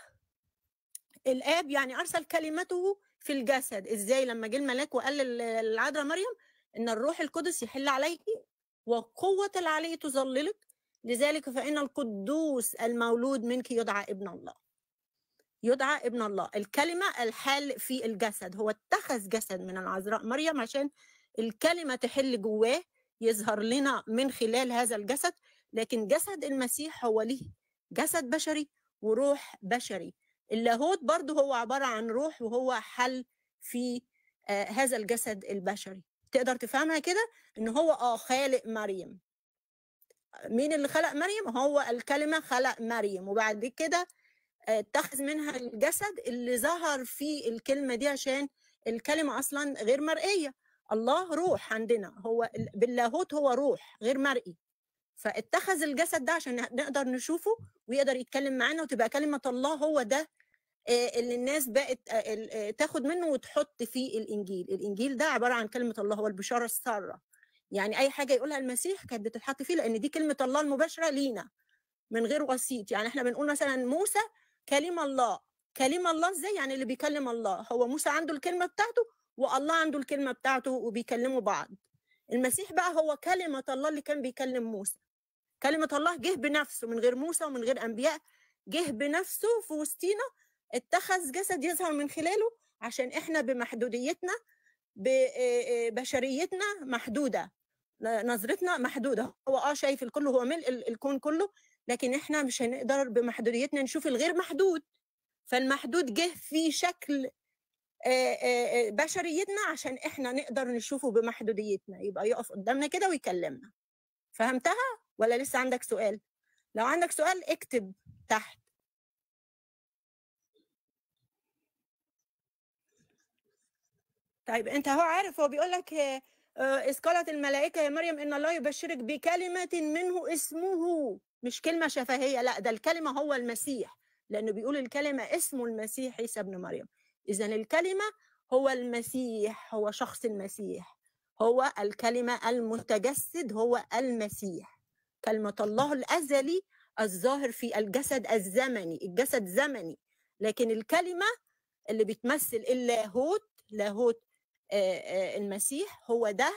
الاب يعني ارسل كلمته في الجسد ازاي لما جه الملاك وقال لل- للعذراء مريم ان الروح القدس يحل عليك وقوه العلي تظللك لذلك فان القدوس المولود منك يدعى ابن الله يدعى ابن الله الكلمه الحال في الجسد هو اتخذ جسد من العذراء مريم عشان الكلمه تحل جواه يظهر لنا من خلال هذا الجسد لكن جسد المسيح هو ليه جسد بشري وروح بشري اللاهوت برضه هو عبارة عن روح وهو حل في آه هذا الجسد البشري تقدر تفهمها كده ان هو اه خالق مريم مين اللي خلق مريم هو الكلمة خلق مريم وبعد كده آه، اتخذ منها الجسد اللي ظهر في الكلمة دي عشان الكلمة أصلا غير مرئية الله روح عندنا هو ال- باللاهوت هو روح غير مرئي فاتخذ الجسد ده عشان نقدر نشوفه ويقدر يتكلم معانا وتبقى كلمة الله هو ده آه، اللي الناس بقت آه، ال- آه، تاخد منه وتحط فيه الإنجيل الإنجيل ده عبارة عن كلمة الله هو البشارة السارة يعني أي حاجة يقولها المسيح كانت بتتحط فيه لأن دي كلمة الله المباشرة لينا من غير وسيط يعني احنا بنقول مثلا موسى كلمة الله كلمة الله ازاي يعني اللي بيكلم الله هو موسى عنده الكلمة بتاعته والله عنده الكلمة بتاعته وبيكلموا بعض المسيح بقى هو كلمة الله اللي كان بيكلم موسى كلمة الله جه بنفسه من غير موسى ومن غير أنبياء جه بنفسه في وسطينا اتخذ جسد يظهر من خلاله عشان احنا بمحدوديتنا ببشريتنا محدوده نظرتنا محدوده هو اه شايف الكل هو ملء ال- الكون كله لكن احنا مش هنقدر بمحدوديتنا نشوف الغير محدود فالمحدود جه في شكل آه، آه، آه، بشريتنا عشان احنا نقدر نشوفه بمحدوديتنا يبقى يقف قدامنا كده ويكلمنا فهمتها ولا لسه عندك سؤال لو عندك سؤال اكتب تحت طيب انت هو عارف هو بيقول لك آه، آه، إذ قالت الملائكة يا مريم إن الله يبشرك بكلمة منه اسمه مش كلمة شفهية لا ده الكلمة هو المسيح لأنه بيقول الكلمة اسمه المسيح عيسى ابن مريم إذا الكلمة هو المسيح هو شخص المسيح هو الكلمة المتجسد هو المسيح كلمة الله الأزلي الظاهر في الجسد الزمني الجسد زمني لكن الكلمة اللي بتمثل اللاهوت لاهوت آه، آه، المسيح هو ده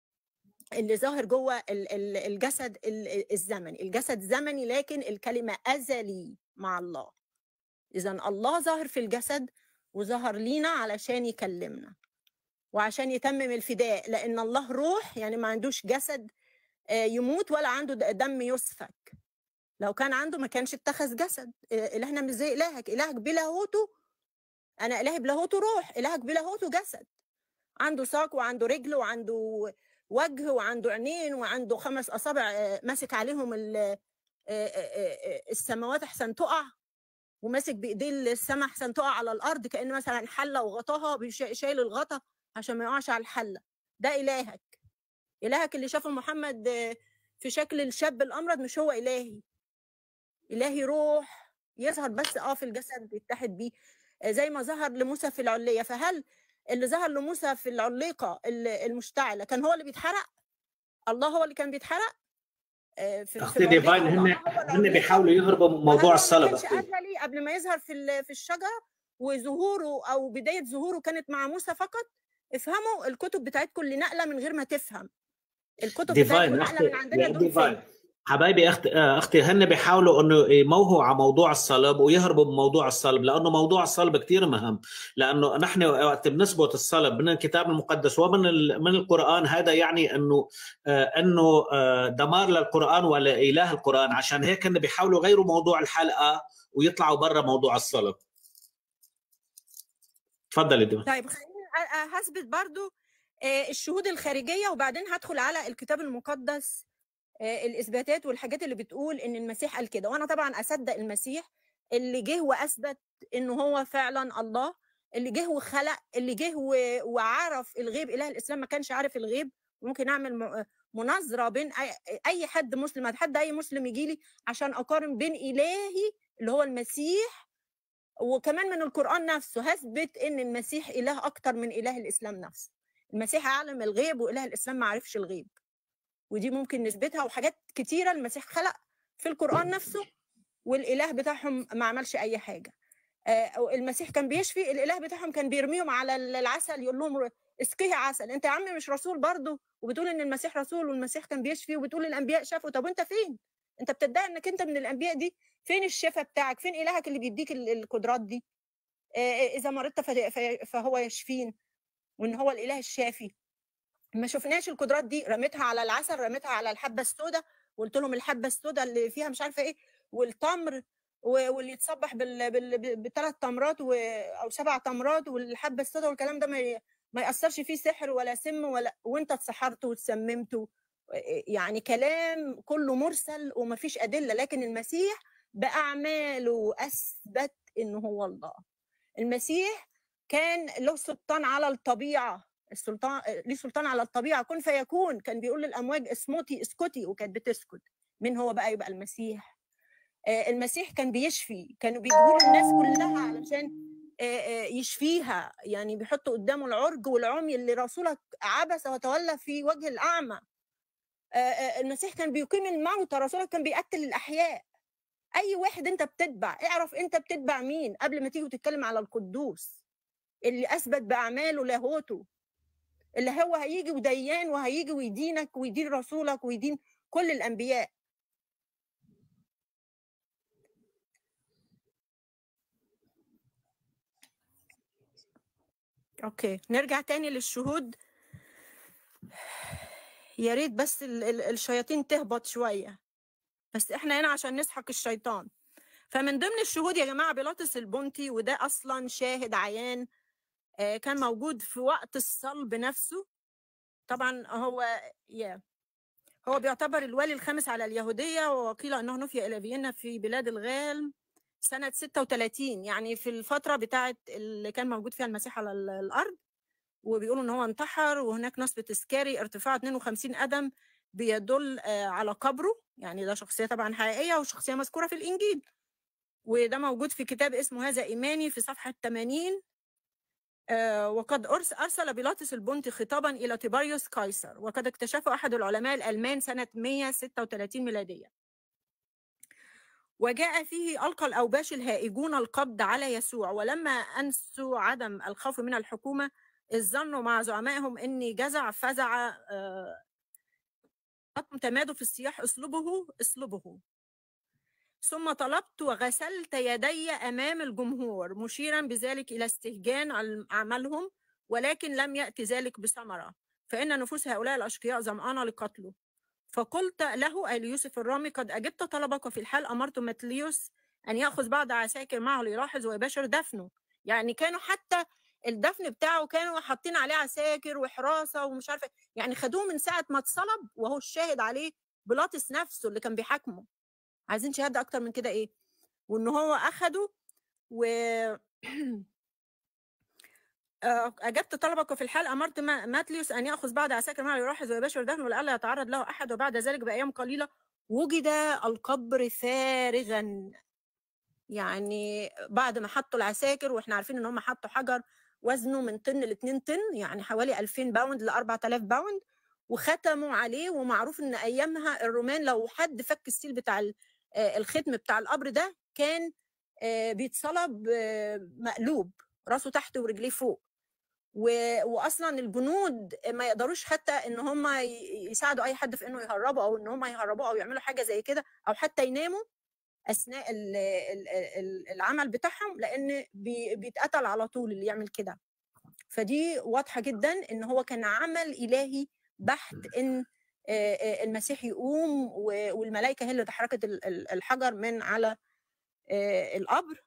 اللي ظاهر جوه ال- ال- الجسد ال- الزمني الجسد زمني لكن الكلمة أزلي مع الله إذا الله ظاهر في الجسد وظهر لينا علشان يكلمنا وعشان يتمم الفداء لأن الله روح يعني ما عندوش جسد آه، يموت ولا عنده د- دم يسفك لو كان عنده ما كانش اتخذ جسد آه، إلهنا مش زي إلهك إلهك بلاهوته أنا إلهي بلاهوته روح إلهك بلاهوته جسد عنده ساق وعنده رجل وعنده وجه وعنده عينين وعنده خمس اصابع آه، ماسك عليهم ال- آه، آه، آه، السماوات احسن تقع وماسك بايديه السما احسن تقع على الارض كان مثلا حله وغطاها بيش- شايل الغطا عشان ما يقعش على الحله ده الهك الهك اللي شافه محمد آه، في شكل الشاب الامرد مش هو الهي الهي روح يظهر بس اه في الجسد يتحد بيه آه، زي ما ظهر لموسى في العليه فهل اللي ظهر لموسى في العليقه ال- المشتعله كان هو اللي بيتحرق الله هو اللي كان بيتحرق آه، في في اختي العليقه ديفاين ولا هن الله هو هن العليقه بيحاولوا يهربوا من وهل موضوع هو ما الصلب كانش اختي ازلي قبل ما يظهر في ال- في الشجره وظهوره او بدايه ظهوره كانت مع موسى فقط افهموا الكتب بتاعتكم اللي نقله من غير ما تفهم الكتب بتاعتكم ديفاين نقله اختي من عندنا يا دول فين ديفاين حبايبي اختي آه، اختي هن بيحاولوا انه يموهوا على موضوع الصلب ويهربوا من موضوع الصلب لانه موضوع الصلب كثير مهم لانه نحن وقت بنثبت الصلب من الكتاب المقدس ومن ال- من القران هذا يعني انه آه، انه آه، دمار للقران ولا اله القران عشان هيك هن بيحاولوا يغيروا موضوع الحلقه ويطلعوا برا موضوع الصلب تفضلي ديفاين طيب خليني أ- أ- هثبت برضو آه، الشهود الخارجيه وبعدين هدخل على الكتاب المقدس آه، الاثباتات والحاجات اللي بتقول ان المسيح قال كده وانا طبعا اصدق المسيح اللي جه واثبت انه هو فعلا الله اللي جه وخلق اللي جه و- وعرف الغيب اله الاسلام ما كانش عارف الغيب ممكن اعمل م- مناظره بين اي أي حد مسلم حد اي مسلم يجي لي عشان اقارن بين الهي اللي هو المسيح وكمان من القران نفسه هثبت ان المسيح اله اكتر من اله الاسلام نفسه المسيح عالم الغيب واله الاسلام ما عرفش الغيب ودي ممكن نثبتها وحاجات كتيره المسيح خلق في القران نفسه والاله بتاعهم ما عملش اي حاجه آه، المسيح كان بيشفي الاله بتاعهم كان بيرميهم على ال- العسل يقول لهم اسقيه عسل انت يا عم مش رسول برضه وبتقول ان المسيح رسول والمسيح كان بيشفي وبتقول الانبياء شافوا طب وانت فين انت بتدعي انك انت من الانبياء دي فين الشفاء بتاعك فين الهك اللي بيديك ال- القدرات دي آه، اذا مرضت ف- ف- فهو يشفين وان هو الاله الشافي ما شفناش القدرات دي رميتها على العسل رميتها على الحبه السوداء وقلت لهم الحبه السوداء اللي فيها مش عارفه ايه والتمر و- واللي يتصبح بال... بال... بثلاث تمرات و... او سبع تمرات والحبه السوداء والكلام ده ما ي... ما ياثرش فيه سحر ولا سم ولا وانت اتسحرت واتسممت و... يعني كلام كله مرسل وما فيش ادله لكن المسيح باعماله اثبت انه هو الله المسيح كان له سلطان على الطبيعه السلطان ليه سلطان على الطبيعه كن فيكون كان بيقول للامواج اسمتي اسكتي وكانت بتسكت مين هو بقى يبقى المسيح آه، المسيح كان بيشفي كانوا بيجيبوا له الناس كلها علشان آه، آه، يشفيها يعني بيحطوا قدامه العرج والعمي اللي رسولك عبس وتولى في وجه الاعمى آه، آه، المسيح كان بيقيم الموتى رسولك كان بيقتل الاحياء اي واحد انت بتتبع اعرف انت بتتبع مين قبل ما تيجي تتكلم على القدوس اللي اثبت باعماله لاهوته اللي هو هيجي وديان وهيجي ويدينك ويدين رسولك ويدين كل الانبياء اوكي نرجع تاني للشهود يا ريت بس ال- ال- الشياطين تهبط شويه بس احنا هنا عشان نسحق الشيطان فمن ضمن الشهود يا جماعه بيلاطس البونتي وده اصلا شاهد عيان آه، كان موجود في وقت الصلب نفسه طبعا هو يا هو بيعتبر الوالي الخامس على اليهوديه وقيل انه نفي الى فيينا في بلاد الغال سنه 36 يعني في الفتره بتاعه اللي كان موجود فيها المسيح على ال- الارض وبيقولوا ان هو انتحر وهناك نصب تذكاري ارتفاع 52 قدم بيدل آه، على قبره يعني ده شخصيه طبعا حقيقيه وشخصيه مذكوره في الانجيل وده موجود في كتاب اسمه هذا ايماني في صفحه 80 آه، وقد أرس- أرسل بيلاطس البنطي خطابا إلى تيبريوس قيصر وقد اكتشفه أحد العلماء الألمان سنة 136 ميلادية وجاء فيه ألقى الأوباش الهائجون القبض على يسوع ولما أنسوا عدم الخوف من الحكومة إذ ظنوا مع زعمائهم أني جزع فزع آه، تمادوا في الصياح اصلبه اصلبه ثم طلبت وغسلت يدي امام الجمهور مشيرا بذلك الى استهجان عل- عملهم ولكن لم ياتي ذلك بثمره فان نفوس هؤلاء الاشقياء ظمآنه لقتله فقلت له اي ليوسف الرامي قد اجبت طلبك وفي الحال امرت متليوس ان ياخذ بعض عساكر معه ليلاحظ ويباشر دفنه يعني كانوا حتى الدفن بتاعه كانوا حاطين عليه عساكر وحراسه ومش عارفه يعني خدوه من ساعه ما اتصلب وهو الشاهد عليه بيلاطس نفسه اللي كان بيحاكمه عايزين شهاده اكتر من كده ايه وان هو اخده و آه، أجبت طلبك وفي الحال أمرت ما- ماتليوس أن يأخذ بعض عساكر معه يلاحظ ويباشر دفنه لئلا يتعرض له أحد وبعد ذلك بأيام قليلة وجد القبر فارغا يعني بعد ما حطوا العساكر واحنا عارفين ان هم حطوا حجر وزنه من طن ل 2 طن يعني حوالي 2000 باوند ل 4000 باوند وختموا عليه ومعروف ان ايامها الرومان لو حد فك السيل بتاع ال- آه، الختم بتاع القبر ده كان آه، بيتصلب آه، مقلوب راسه تحت ورجليه فوق و- واصلا الجنود ما يقدروش حتى ان هم ي- يساعدوا اي حد في انه يهربوا او ان هم يهربوا او يعملوا حاجه زي كده او حتى يناموا اثناء ال- ال- ال- العمل بتاعهم لان بي- بيتقتل على طول اللي يعمل كده فدي واضحه جدا ان هو كان عمل الهي بحت ان آه، آه، المسيح يقوم و- والملائكه هي اللي تحركت ال- ال- الحجر من على آه، القبر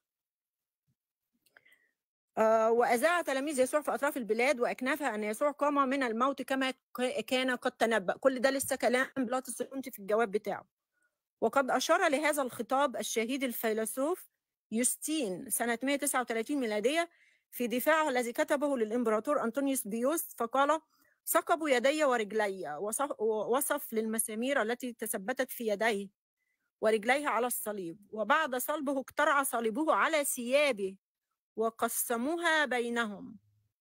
آه، وأذاع تلاميذ يسوع في أطراف البلاد وأكنافها أن يسوع قام من الموت كما ك- كان قد تنبأ كل ده لسه كلام بيلاطس الأنطي في الجواب بتاعه وقد أشار لهذا الخطاب الشهيد الفيلسوف يوستين سنة 139 ميلادية في دفاعه الذي كتبه للإمبراطور أنطونيوس بيوس فقال ثقبوا يدي ورجلي وصف, ووصف للمسامير التي تثبتت في يديه ورجليه على الصليب وبعد صلبه اقترع صليبه على ثيابه وقسموها بينهم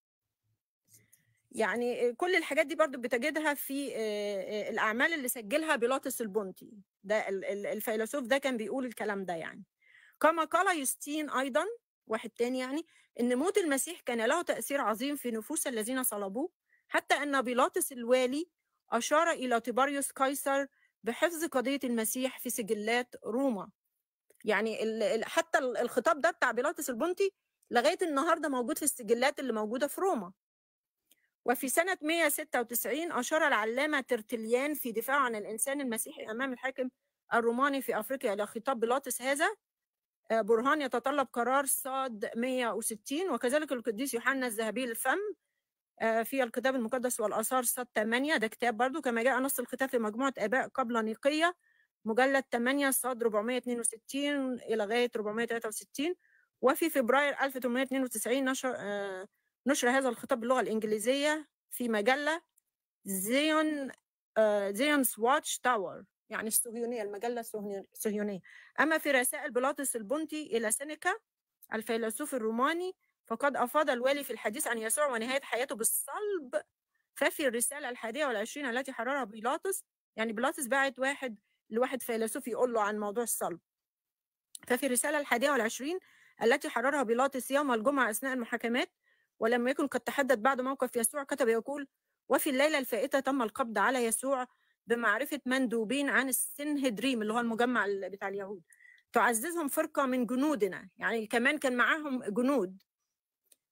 يعني كل الحاجات دي برضو بتجدها في آه، آه، الأعمال اللي سجلها بيلاطس البونتي ده ال- ال- الفيلسوف ده كان بيقول الكلام ده يعني كما قال يوستين أيضا واحد تاني يعني إن موت المسيح كان له تأثير عظيم في نفوس الذين صلبوه حتى أن بيلاطس الوالي أشار إلى تيبريوس قيصر بحفظ قضية المسيح في سجلات روما يعني ال- ال- حتى ال- الخطاب ده بتاع بيلاطس البونتي لغاية النهاردة موجود في السجلات اللي موجودة في روما وفي سنة 196 أشار العلامة ترتليان في دفاع عن الإنسان المسيحي أمام الحاكم الروماني في أفريقيا إلى خطاب بيلاطس هذا آه، برهان يتطلب قرار صاد 160 وكذلك القديس يوحنا الذهبي الفم آه، في الكتاب المقدس والآثار صاد 8 ده كتاب برضو كما جاء نص الكتاب في مجموعة آباء قبل نيقية مجلد 8 صاد 462 إلى لغاية 463 وفي فبراير 1892 نشر آه، نشر هذا الخطاب باللغة الإنجليزية في مجلة زيون آه، زيونز واتش تاور يعني الصهيونية المجلة الصهيونية- الصهيونية أما في رسائل بيلاطس البنطي إلى سينيكا الفيلسوف الروماني فقد أفاض الوالي في الحديث عن يسوع ونهاية حياته بالصلب ففي الرسالة الحادية والعشرين التي حررها بيلاطس يعني بيلاطس بعت واحد لواحد فيلسوف يقول له عن موضوع الصلب ففي الرسالة الحادية والعشرين التي حررها بيلاطس يوم الجمعة أثناء المحاكمات ولم يكن قد تحدث بعد موقف يسوع كتب يقول وفي الليلة الفائتة تم القبض على يسوع بمعرفة مندوبين عن السنهدريم اللي هو المجمع ال- بتاع اليهود تعززهم فرقة من جنودنا يعني كمان كان معاهم جنود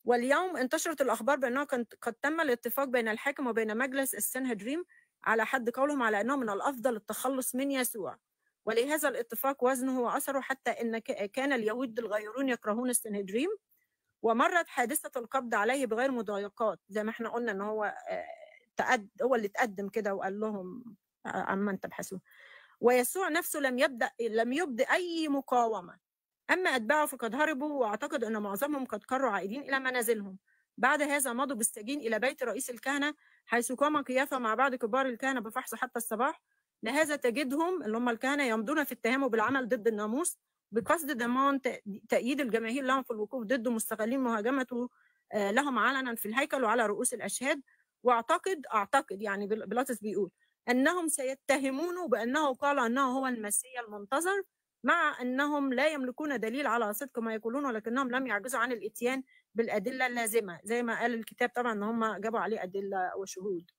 واليوم انتشرت الأخبار بأنه كان- قد تم الاتفاق بين الحاكم وبين مجلس السنهدريم على حد قولهم على أنه من الأفضل التخلص من يسوع ولهذا الاتفاق وزنه وأثره حتى أن ك- كان اليهود الغيرون يكرهون السنهدريم ومرت حادثة القبض عليه بغير مضايقات زي ما احنا قلنا ان هو آه، تقد هو اللي تقدم كده وقال لهم آه، عمن تبحثون ويسوع نفسه لم يبدأ لم يبدأ أي مقاومة أما أتباعه فقد هربوا وأعتقد أن معظمهم قد قرروا عائدين إلى منازلهم بعد هذا مضوا بالسجين إلى بيت رئيس الكهنة حيث قام قيافة مع بعض كبار الكهنة بفحص حتى الصباح لهذا تجدهم اللي هم الكهنة يمضون في التهام بالعمل ضد الناموس بقصد ضمان تأ- تأييد الجماهير لهم في الوقوف ضده مستغلين مهاجمته آه، لهم علنا في الهيكل وعلى رؤوس الأشهاد وأعتقد أعتقد يعني بل- بيلاطس بيقول أنهم سيتهمونه بأنه قال أنه هو المسيح المنتظر مع أنهم لا يملكون دليل على صدق ما يقولون ولكنهم لم يعجزوا عن الإتيان بالأدلة اللازمة زي ما قال الكتاب طبعا أن هم جابوا عليه أدلة وشهود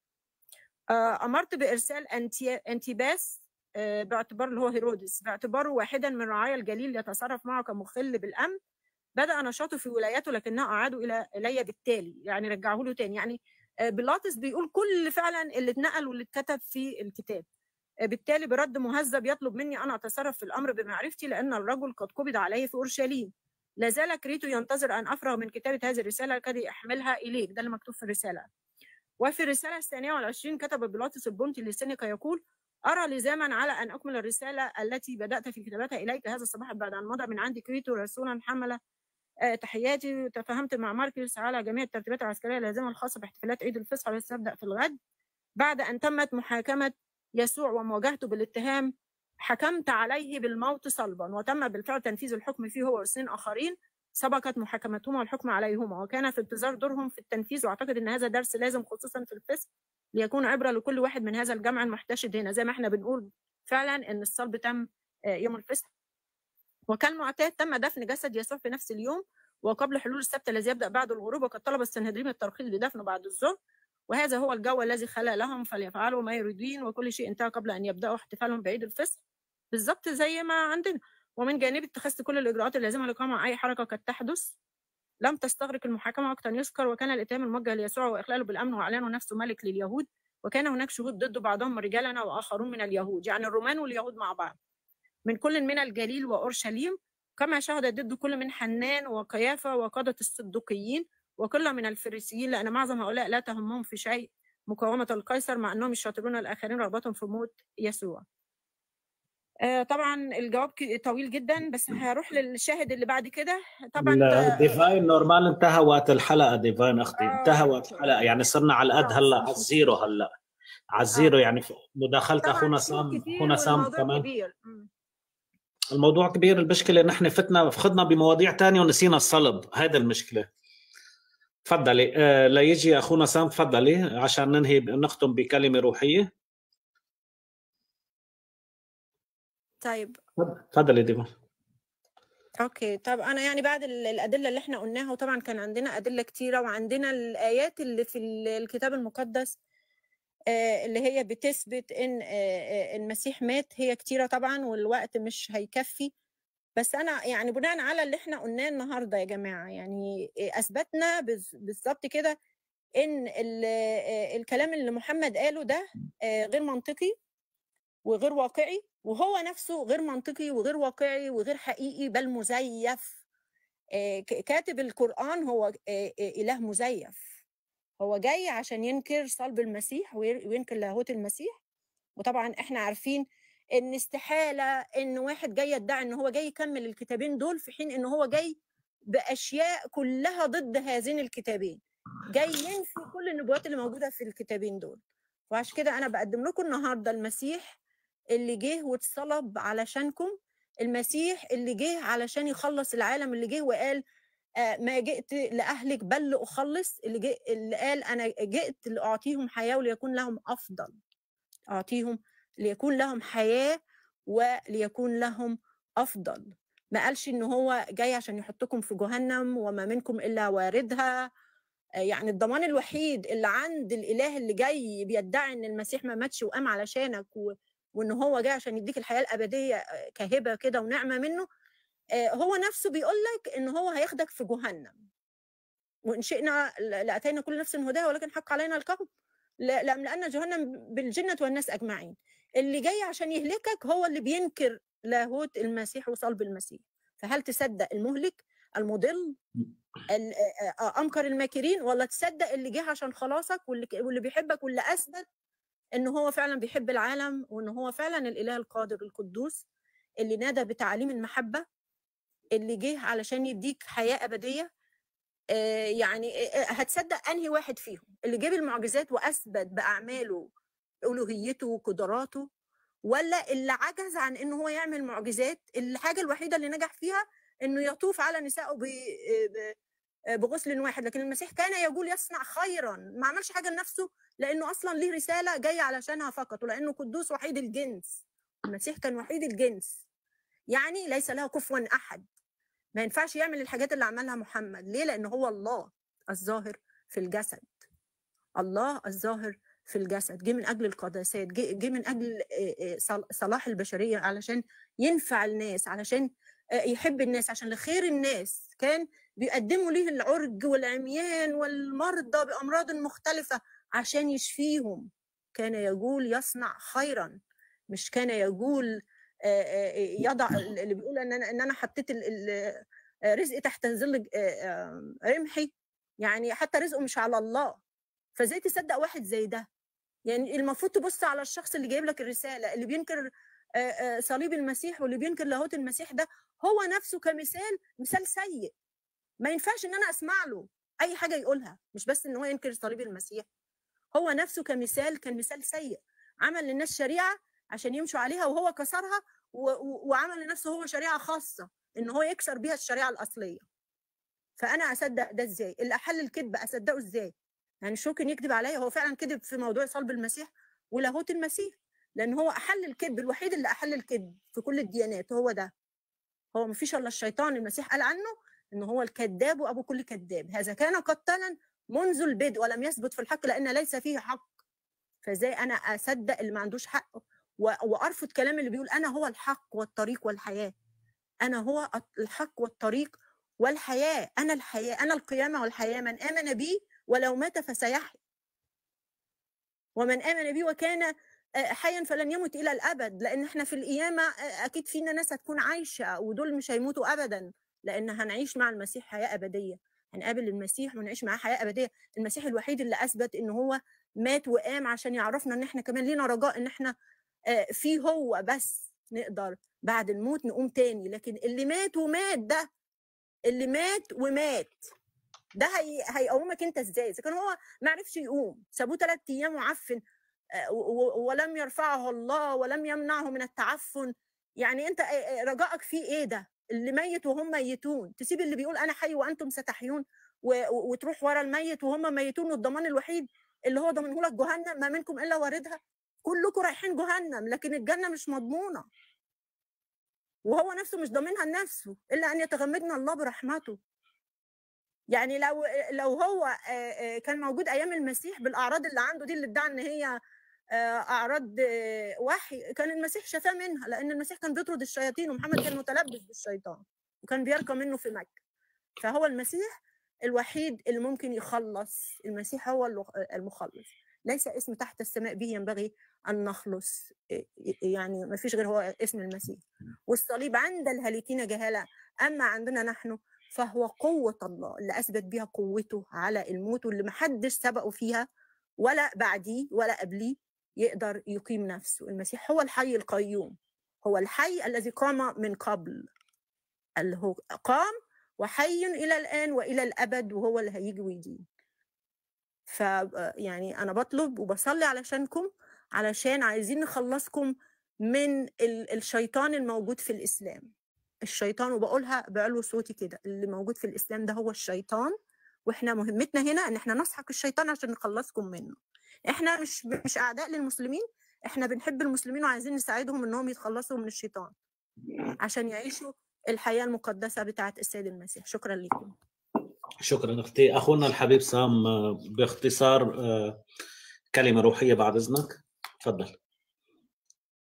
آه، أمرت بإرسال أنتي- أنتيباس آه، باعتبار اللي هو هيرودس باعتباره واحدا من رعايا الجليل يتصرف معه كمخل بالأمن بدأ نشاطه في ولايته لكنها أعادوا إلى إلي بالتالي يعني رجعوه له تاني يعني آه، بيلاطس بيقول كل فعلا اللي اتنقل واللي اتكتب في الكتاب آه، بالتالي برد مهذب يطلب مني أن أتصرف في الأمر بمعرفتي لأن الرجل قد قبض عليه في أورشليم لا زال كريتو ينتظر أن أفرغ من كتابة هذه الرسالة كي أحملها إليك ده اللي مكتوب في الرسالة وفي الرسالة الثانية والعشرين كتب بيلاطس البنطي لسينيكا يقول أرى لزاما على أن أكمل الرسالة التي بدأت في كتابتها إليك هذا الصباح بعد أن مضى من عندي كريتو رسولا حمل آه، تحياتي وتفاهمت مع ماركيوس على جميع الترتيبات العسكرية اللازمة الخاصة باحتفالات عيد الفصح التي تبدأ في الغد بعد أن تمت محاكمة يسوع ومواجهته بالاتهام حكمت عليه بالموت صلبا وتم بالفعل تنفيذ الحكم فيه هو واثنين آخرين سبقت محاكمتهما والحكم عليهما وكان في انتظار دورهم في التنفيذ واعتقد ان هذا درس لازم خصوصا في الفصل ليكون عبره لكل واحد من هذا الجمع المحتشد هنا زي ما احنا بنقول فعلا ان الصلب تم آه، يوم الفصح وكالمعتاد تم دفن جسد يسوع في نفس اليوم وقبل حلول السبت الذي يبدا بعد الغروب وقد طلب السنهدرين الترخيص لدفنه بعد الظهر وهذا هو الجو الذي خلق لهم فليفعلوا ما يريدون وكل شيء انتهى قبل ان يبداوا احتفالهم بعيد الفصح بالظبط زي ما عندنا ومن جانبي اتخذت كل الاجراءات اللازمه لقمع اي حركه قد تحدث لم تستغرق المحاكمه وقتا يذكر وكان الاتهام الموجه ليسوع واخلاله بالامن واعلانه نفسه ملك لليهود وكان هناك شهود ضده بعضهم رجالنا واخرون من اليهود يعني الرومان واليهود مع بعض من كل من الجليل واورشليم كما شهد ضده كل من حنان وقيافه وقاده الصدوقيين وكل من الفريسيين لان معظم هؤلاء لا تهمهم في شيء مقاومه القيصر مع انهم يشاطرون الاخرين رغبتهم في موت يسوع آه، طبعا الجواب ك- طويل جدا بس هروح للشاهد اللي بعد كده طبعا ت- ديفاين نورمال انتهى وقت الحلقه ديفاين اختي آه، انتهى وقت الحلقه يعني صرنا على القد خلاص هلا على مش الزيرو مشكله هلا على الزيرو اه يعني في مداخله طبعا اخونا شهود سام كتير اخونا سام والموضوع كمان كبير مم. الموضوع كبير المشكله نحن فتنا خدنا بمواضيع تانية ونسينا الصلب هذا المشكله تفضلي آه ليجي اخونا سام تفضلي عشان ننهي نختم بكلمه روحيه طيب تفضلي ديما اوكي طب انا يعني بعد ال- الادله اللي احنا قلناها وطبعا كان عندنا ادله كتيره وعندنا الايات اللي في ال- الكتاب المقدس آه، اللي هي بتثبت ان آه، آه، المسيح مات هي كتيره طبعا والوقت مش هيكفي بس انا يعني بناء على اللي احنا قلناه النهارده يا جماعه يعني آه، اثبتنا بز- بالظبط كده ان ال- آه، الكلام اللي محمد قاله ده آه، غير منطقي وغير واقعي وهو نفسه غير منطقي وغير واقعي وغير حقيقي بل مزيف آه، ك- كاتب القرآن هو آه، آه، إله مزيف هو جاي عشان ينكر صلب المسيح وير- وينكر لاهوت المسيح وطبعا احنا عارفين ان استحالة ان واحد جاي يدعي ان هو جاي يكمل الكتابين دول في حين ان هو جاي بأشياء كلها ضد هذين الكتابين جاي ينفي كل النبوات اللي موجودة في الكتابين دول وعشان كده انا بقدم لكم النهارده المسيح اللي جه واتصلب علشانكم المسيح اللي جه علشان يخلص العالم اللي جه وقال آه، ما جئت لأهلك بل لأخلص اللي, جه اللي قال أنا جئت لأعطيهم حياة وليكون لهم أفضل أعطيهم ليكون لهم حياة وليكون لهم أفضل ما قالش إن هو جاي عشان يحطكم في جهنم وما منكم إلا واردها آه، يعني الضمان الوحيد اللي عند الإله اللي جاي بيدعي إن المسيح ما ماتش وقام علشانك و... وإن هو جاي عشان يديك الحياة الأبدية آه، كهبة كده ونعمة منه آه، هو نفسه بيقول لك إن هو هياخدك في جهنم وان شئنا ل- لاتينا كل نفس هداها ولكن حق علينا القول لا- لاملأن جهنم بالجنه والناس اجمعين اللي جاي عشان يهلكك هو اللي بينكر لاهوت المسيح وصلب المسيح فهل تصدق المهلك المضل ال- آه، آه، امكر الماكرين ولا تصدق اللي جه عشان خلاصك واللي ك- واللي بيحبك واللي اثبت ان هو فعلا بيحب العالم وان هو فعلا الاله القادر القدوس اللي نادى بتعاليم المحبه اللي جه علشان يديك حياه ابديه آه، يعني آه، آه، هتصدق انهي واحد فيهم اللي جاب المعجزات واثبت باعماله الوهيته وقدراته ولا اللي عجز عن ان هو يعمل معجزات الحاجه الوحيده اللي نجح فيها انه يطوف على نسائه ب- ب- بغسل واحد لكن المسيح كان يقول يصنع خيرا ما عملش حاجه لنفسه لانه اصلا ليه رساله جايه علشانها فقط ولانه قدوس وحيد الجنس المسيح كان وحيد الجنس يعني ليس له كفوا احد ما ينفعش يعمل الحاجات اللي عملها محمد ليه لان هو الله الظاهر في الجسد الله الظاهر في الجسد جه من اجل القداسات جه جه من اجل آه، آه، صل- صلاح البشريه علشان ينفع الناس علشان آه، يحب الناس عشان لخير الناس كان بيقدموا ليه العرج والعميان والمرضى بامراض مختلفه عشان يشفيهم كان يقول يصنع خيرا مش كان يقول آه، آه، يضع اللي بيقول ان انا ان انا حطيت ال- ال- آه، رزقي تحت ظل آه، آه، رمحي يعني حتى رزقه مش على الله فازاي تصدق واحد زي ده يعني المفروض تبص على الشخص اللي جايب لك الرساله اللي بينكر آه، آه، صليب المسيح واللي بينكر لاهوت المسيح ده هو نفسه كمثال مثال سيء ما ينفعش ان انا اسمع له اي حاجه يقولها مش بس ان هو ينكر صليب المسيح هو نفسه كمثال كان مثال سيء عمل للناس شريعه عشان يمشوا عليها وهو كسرها و- و- وعمل لنفسه هو شريعه خاصه ان هو يكسر بيها الشريعه الاصليه فانا اصدق ده ازاي اللي احل الكذب اصدقه ازاي يعني مش ممكن يكذب عليا هو فعلا كذب في موضوع صلب المسيح ولاهوت المسيح لان هو احل الكذب الوحيد اللي احل الكذب في كل الديانات هو ده هو ما فيش الا الشيطان المسيح قال عنه ان هو الكذاب وابو كل كذاب هذا كان قتالا منذ البدء ولم يثبت في الحق لان ليس فيه حق فازاي انا اصدق اللي ما عندوش حق و- وارفض كلام اللي بيقول انا هو الحق والطريق والحياه انا هو الحق والطريق والحياه انا الحياه انا القيامه والحياه من امن بي ولو مات فسيحيا ومن امن بي وكان آه، حيا فلن يمت الى الابد لان احنا في القيامه آه، اكيد فينا ناس هتكون عايشه ودول مش هيموتوا ابدا لان هنعيش مع المسيح حياه ابديه هنقابل المسيح ونعيش معاه حياه ابديه المسيح الوحيد اللي اثبت ان هو مات وقام عشان يعرفنا ان احنا كمان لينا رجاء ان احنا آه، فيه هو بس نقدر بعد الموت نقوم تاني لكن اللي مات ومات ده اللي مات ومات ده هي... هيقومك انت ازاي اذا كان هو ما عرفش يقوم سابوه ثلاث ايام معفن آه، و- و- ولم يرفعه الله ولم يمنعه من التعفن يعني انت آه، آه، رجائك فيه ايه ده اللي ميت وهم ميتون تسيب اللي بيقول انا حي وانتم ستحيون و... و- وتروح ورا الميت وهم ميتون والضمان الوحيد اللي هو ضمنه لك جهنم ما منكم الا واردها كلكم رايحين جهنم لكن الجنه مش مضمونه وهو نفسه مش ضامنها لنفسه الا ان يتغمدنا الله برحمته يعني لو لو هو آه، آه، كان موجود ايام المسيح بالاعراض اللي عنده دي اللي ادعى ان هي آه، اعراض آه، وحي كان المسيح شفاه منها لان المسيح كان بيطرد الشياطين ومحمد كان متلبس بالشيطان وكان بيرقى منه في مكه فهو المسيح الوحيد اللي ممكن يخلص المسيح هو الو- المخلص ليس اسم تحت السماء به ينبغي ان نخلص إيه- يعني ما فيش غير هو اسم المسيح والصليب عند الهالكين جهاله اما عندنا نحن فهو قوة الله اللي أثبت بها قوته على الموت واللي محدش سبقه فيها ولا بعديه ولا قبليه يقدر يقيم نفسه المسيح هو الحي القيوم هو الحي الذي قام من قبل اللي هو قام وحي إلى الآن وإلى الأبد وهو اللي هيجي ويدين ف يعني أنا بطلب وبصلي علشانكم علشان عايزين نخلصكم من ال- الشيطان الموجود في الإسلام الشيطان وبقولها بعلو صوتي كده اللي موجود في الاسلام ده هو الشيطان واحنا مهمتنا هنا ان احنا نسحق الشيطان عشان نخلصكم منه احنا مش مش اعداء للمسلمين احنا بنحب المسلمين وعايزين نساعدهم انهم يتخلصوا من الشيطان عشان يعيشوا الحياه المقدسه بتاعه السيد المسيح شكرا لكم شكرا اختي اخونا الحبيب سام آه، باختصار آه، كلمه روحيه بعد اذنك تفضل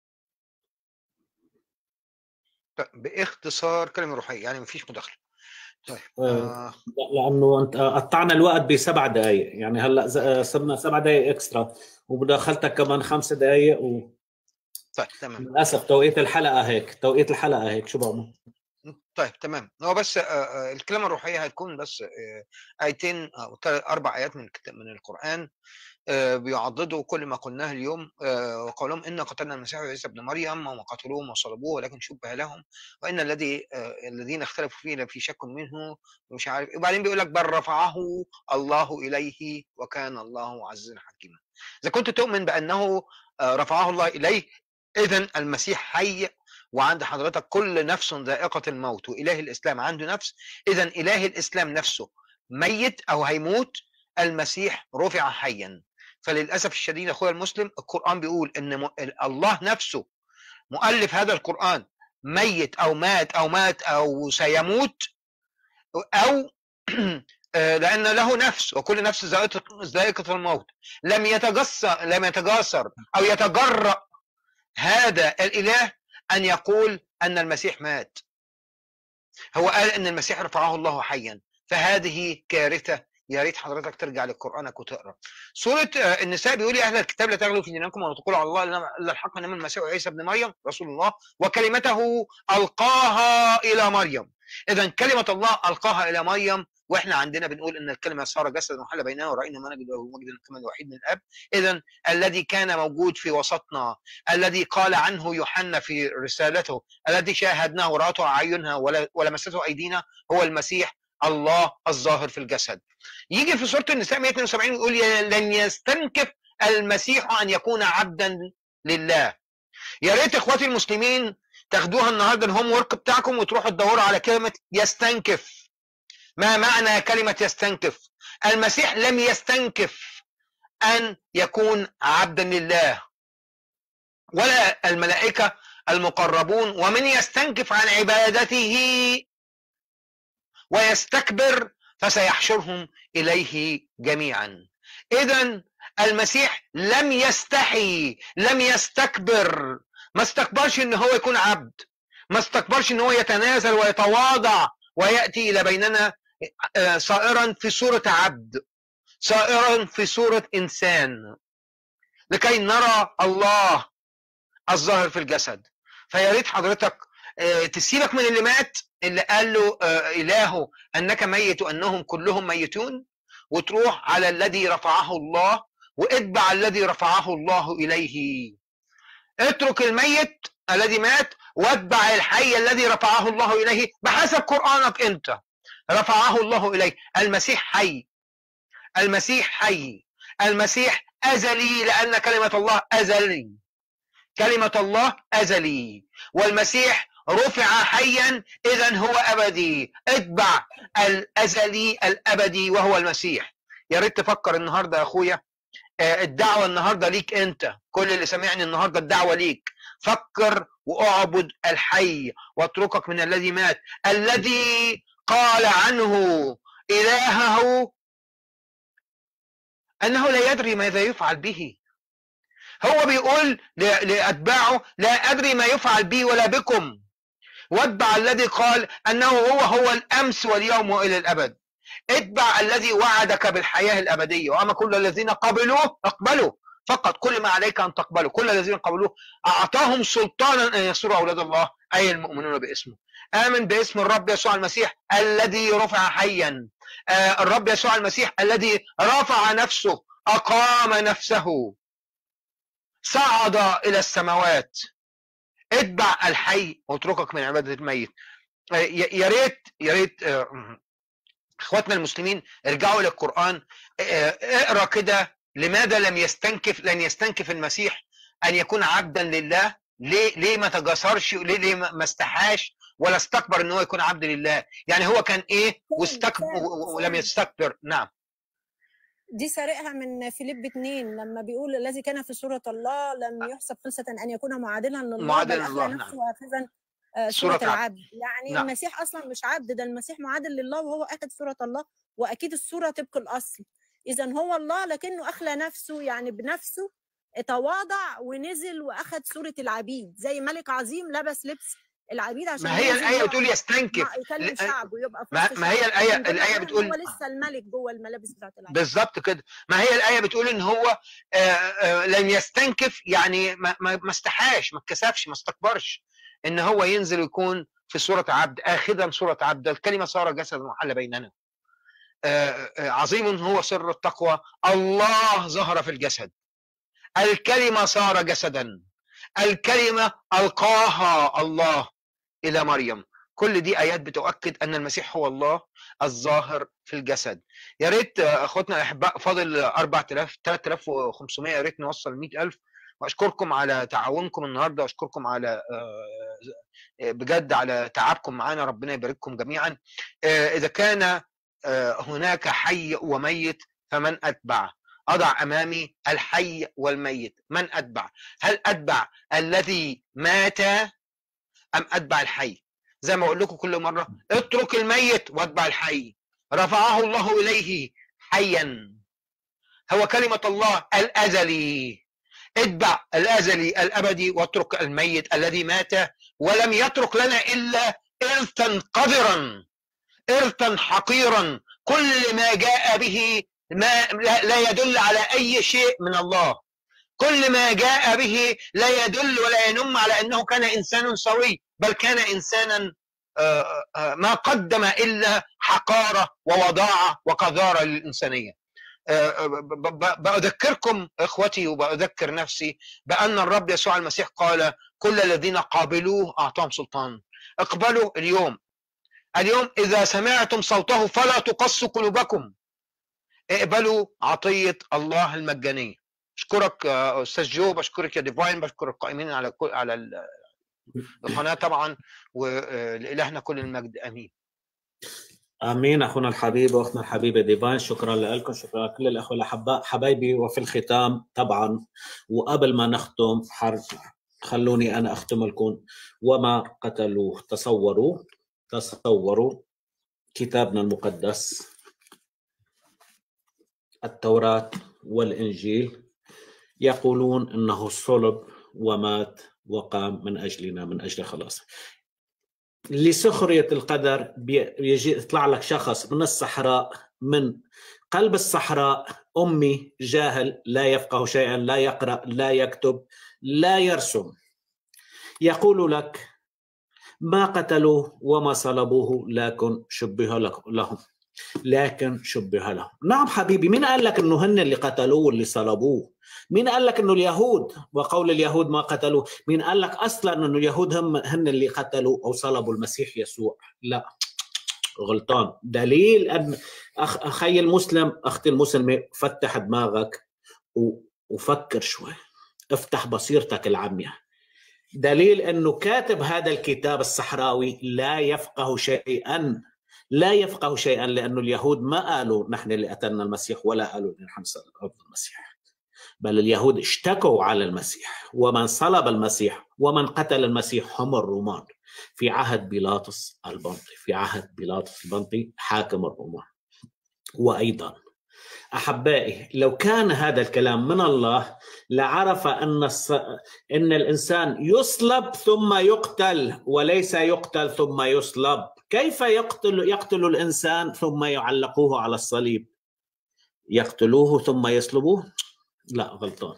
لا، باختصار كلمه روحيه يعني مفيش مداخله طيب آه، آه لانه انت قطعنا الوقت بسبع دقائق يعني هلا ز- آه، صرنا سبع دقائق اكسترا وبداخلتك كمان خمس دقائق طيب تمام وللاسف توقيت الحلقه هيك توقيت الحلقه هيك شو بعمل؟ طيب تمام هو بس آه، آه، الكلمة الروحية هتكون بس آه، آيتين أو تل- أربع آيات من الكتاب من القرآن آه، بيعضدوا كل ما قلناه اليوم آه، وقولهم إن قتلنا المسيح عيسى ابن مريم وما قتلوه وصلبوه ولكن شبه لهم وإن الذي آه، الذين اختلفوا فيه لفي شك منه ومش عارف وبعدين بيقول لك بل رفعه الله إليه وكان الله عزيزا حكيما إذا كنت تؤمن بأنه آه، رفعه الله إليه إذا المسيح حي وعند حضرتك كل نفس ذائقة الموت وإله الإسلام عنده نفس إذا إله الإسلام نفسه ميت أو هيموت المسيح رفع حيا فللأسف الشديد أخويا المسلم القرآن بيقول إن م- الله نفسه مؤلف هذا القرآن ميت أو مات أو مات أو سيموت أو آه، لأن له نفس وكل نفس ذائقة ذائقة الموت لم يتجسر لم يتجاسر أو يتجرأ هذا الإله أن يقول أن المسيح مات هو قال أن المسيح رفعه الله حيا فهذه كارثة يا ريت حضرتك ترجع لقرآنك وتقرأ سورة آه، النساء بيقول يا أهل الكتاب لا تغلوا في دينكم ولا تقولوا على الله إلا إلا الحق إنما المسيح عيسى ابن مريم رسول الله وكلمته ألقاها إلى مريم إذا كلمة الله ألقاها إلى مريم واحنا عندنا بنقول ان الكلمه صار جسدا وحل بيننا وراينا ما نجد له مجدا كما الوحيد من الاب اذا الذي كان موجود في وسطنا الذي قال عنه يوحنا في رسالته الذي شاهدناه ورأته اعينها ولا- ولمسته ايدينا هو المسيح الله الظاهر في الجسد يجي في سوره النساء 172 يقول يا- لن يستنكف المسيح ان يكون عبدا لله يا ريت اخواتي المسلمين تاخدوها النهارده الهوم ورك بتاعكم وتروحوا تدوروا على كلمه يستنكف ما معنى كلمه يستنكف المسيح لم يستنكف ان يكون عبدا لله ولا الملائكه المقربون ومن يستنكف عن عبادته ويستكبر فسيحشرهم اليه جميعا اذا المسيح لم يستحي لم يستكبر ما استكبرش ان هو يكون عبد ما استكبرش ان هو يتنازل ويتواضع وياتي الى بيننا آه، صائرا في صوره عبد صائرا في صوره انسان لكي نرى الله الظاهر في الجسد فيا ريت حضرتك آه، تسيبك من اللي مات اللي قال له آه، إلهه أنك ميت وأنهم كلهم ميتون وتروح على الذي رفعه الله واتبع الذي رفعه الله إليه اترك الميت الذي مات واتبع الحي الذي رفعه الله إليه بحسب قرآنك أنت رفعه الله إليه المسيح حي المسيح حي المسيح أزلي لأن كلمة الله أزلي كلمة الله أزلي والمسيح رفع حيا إذا هو أبدي اتبع الأزلي الأبدي وهو المسيح يا ريت تفكر النهارده يا أخويا آه، الدعوة النهارده ليك أنت كل اللي سمعني النهارده الدعوة ليك فكر واعبد الحي واتركك من الذي مات الذي قال عنه إلهه أنه لا يدري ماذا يفعل به هو بيقول ل- لأتباعه لا أدري ما يفعل بي ولا بكم واتبع الذي قال أنه هو هو الأمس واليوم وإلى الأبد اتبع الذي وعدك بالحياة الأبدية وأما كل الذين قبلوه اقبلوا فقط كل ما عليك أن تقبلوا كل الذين قبلوه أعطاهم سلطانا أن يصيروا أولاد الله أي المؤمنون باسمه آمن باسم الرب يسوع المسيح الذي رفع حيا آه، الرب يسوع المسيح الذي رفع نفسه أقام نفسه صعد إلى السماوات اتبع الحي واتركك من عبادة الميت آه، يا يا ريت يا ريت آه، اخواتنا المسلمين ارجعوا للقرآن آه، اقرا كده لماذا لم يستنكف لن يستنكف المسيح ان يكون عبدا لله ليه ليه ما تجاسرش ليه ليه ما ما استحاش ولا استكبر ان هو يكون عبد لله يعني هو كان ايه واستكبر سام ولم سام يستكبر نعم دي سارقها من فيليب 2 لما بيقول الذي كان في صورة الله لم يحسب خلصة أن يكون معادلا لله معادلا بل أخلى لله نفسه نعم أخذا آه، صورة صورة عبد العبد يعني نعم المسيح أصلا مش عبد ده المسيح معادل لله وهو أخذ صورة الله وأكيد الصورة طبق الأصل إذا هو الله لكنه أخلى نفسه يعني بنفسه تواضع ونزل وأخذ صورة العبيد زي ملك عظيم لبس لبس العبيد عشان ما هي ينزل الايه يقعد بتقول يستنكف مع- يكلم ل- شعب ويبقى في ما, وسط ما هي شعب الايه لكن ده الايه معناه ان بتقول هو لسه الملك جوه الملابس بتاعت العبيد بالظبط كده ما هي الايه بتقول ان هو آه، آه، لم يستنكف يعني ما ما ما استحاش ما اتكسفش ما استكبرش ان هو ينزل ويكون في صوره عبد اخذا صوره عبد الكلمه صار جسدا وحل بيننا آه، آه، عظيم هو سر التقوى الله ظهر في الجسد الكلمه صار جسدا الكلمه القاها الله الى مريم كل دي ايات بتؤكد ان المسيح هو الله الظاهر في الجسد يا ريت آه، اخواتنا الاحباء فاضل 4000 3500 يا ريت نوصل 100000 واشكركم على تعاونكم النهارده واشكركم على آه، بجد على تعبكم معانا ربنا يبارككم جميعا آه، اذا كان آه، هناك حي وميت فمن اتبع اضع امامي الحي والميت من اتبع هل اتبع الذي مات ام اتبع الحي زي ما اقول لكم كل مره اترك الميت واتبع الحي رفعه الله اليه حيا هو كلمه الله الازلي اتبع الازلي الابدي واترك الميت الذي مات ولم يترك لنا الا ارثا قذرا ارثا حقيرا كل ما جاء به ما لا, لا يدل على اي شيء من الله كل ما جاء به لا يدل ولا ينم على انه كان انسان سوي بل كان انسانا آه، آه، ما قدم الا حقاره ووضاعه وقذاره للانسانيه آه، ب- ب- بأذكركم إخوتي وبأذكر نفسي بأن الرب يسوع المسيح قال كل الذين قابلوه أعطاهم سلطان اقبلوا اليوم اليوم إذا سمعتم صوته فلا تقصوا قلوبكم اقبلوا عطية الله المجانية أشكرك آه، أستاذ جو بشكرك يا ديفاين بشكر القائمين على كل على ال- القناة طبعا ولإلهنا كل المجد آمين امين اخونا الحبيب واختنا الحبيبه ديفان شكرا لكم شكرا لكل الاخوه الاحباء حبايبي وفي الختام طبعا وقبل ما نختم حرج خلوني انا اختم لكم وما قتلوه تصوروا تصوروا كتابنا المقدس التوراة والإنجيل يقولون أنه صلب ومات وقام من أجلنا من أجل خلاص لسخرية القدر بي- يجي يطلع لك شخص من الصحراء من قلب الصحراء أمي جاهل لا يفقه شيئا لا يقرأ لا يكتب لا يرسم يقول لك ما قتلوه وما صلبوه لكن شبه لك- لهم لكن شبه لهم نعم حبيبي مين قال لك انه هن اللي قتلوه واللي صلبوه مين قال لك انه اليهود وقول اليهود ما قتلوه مين قال لك اصلا انه اليهود هم هن اللي قتلوا او صلبوا المسيح يسوع لا غلطان دليل ان أخ اخي المسلم اختي المسلمه فتح دماغك و... وفكر شوي افتح بصيرتك العمياء دليل انه كاتب هذا الكتاب الصحراوي لا يفقه شيئا لا يفقه شيئا لانه اليهود ما قالوا نحن اللي قتلنا المسيح ولا قالوا نحن صلبنا المسيح بل اليهود اشتكوا على المسيح ومن صلب المسيح ومن قتل المسيح هم الرومان في عهد بيلاطس البنطي في عهد بيلاطس البنطي حاكم الرومان وايضا احبائي لو كان هذا الكلام من الله لعرف ان الص... ان الانسان يصلب ثم يقتل وليس يقتل ثم يصلب كيف يقتل يقتل الانسان ثم يعلقوه على الصليب يقتلوه ثم يصلبوه لا غلطان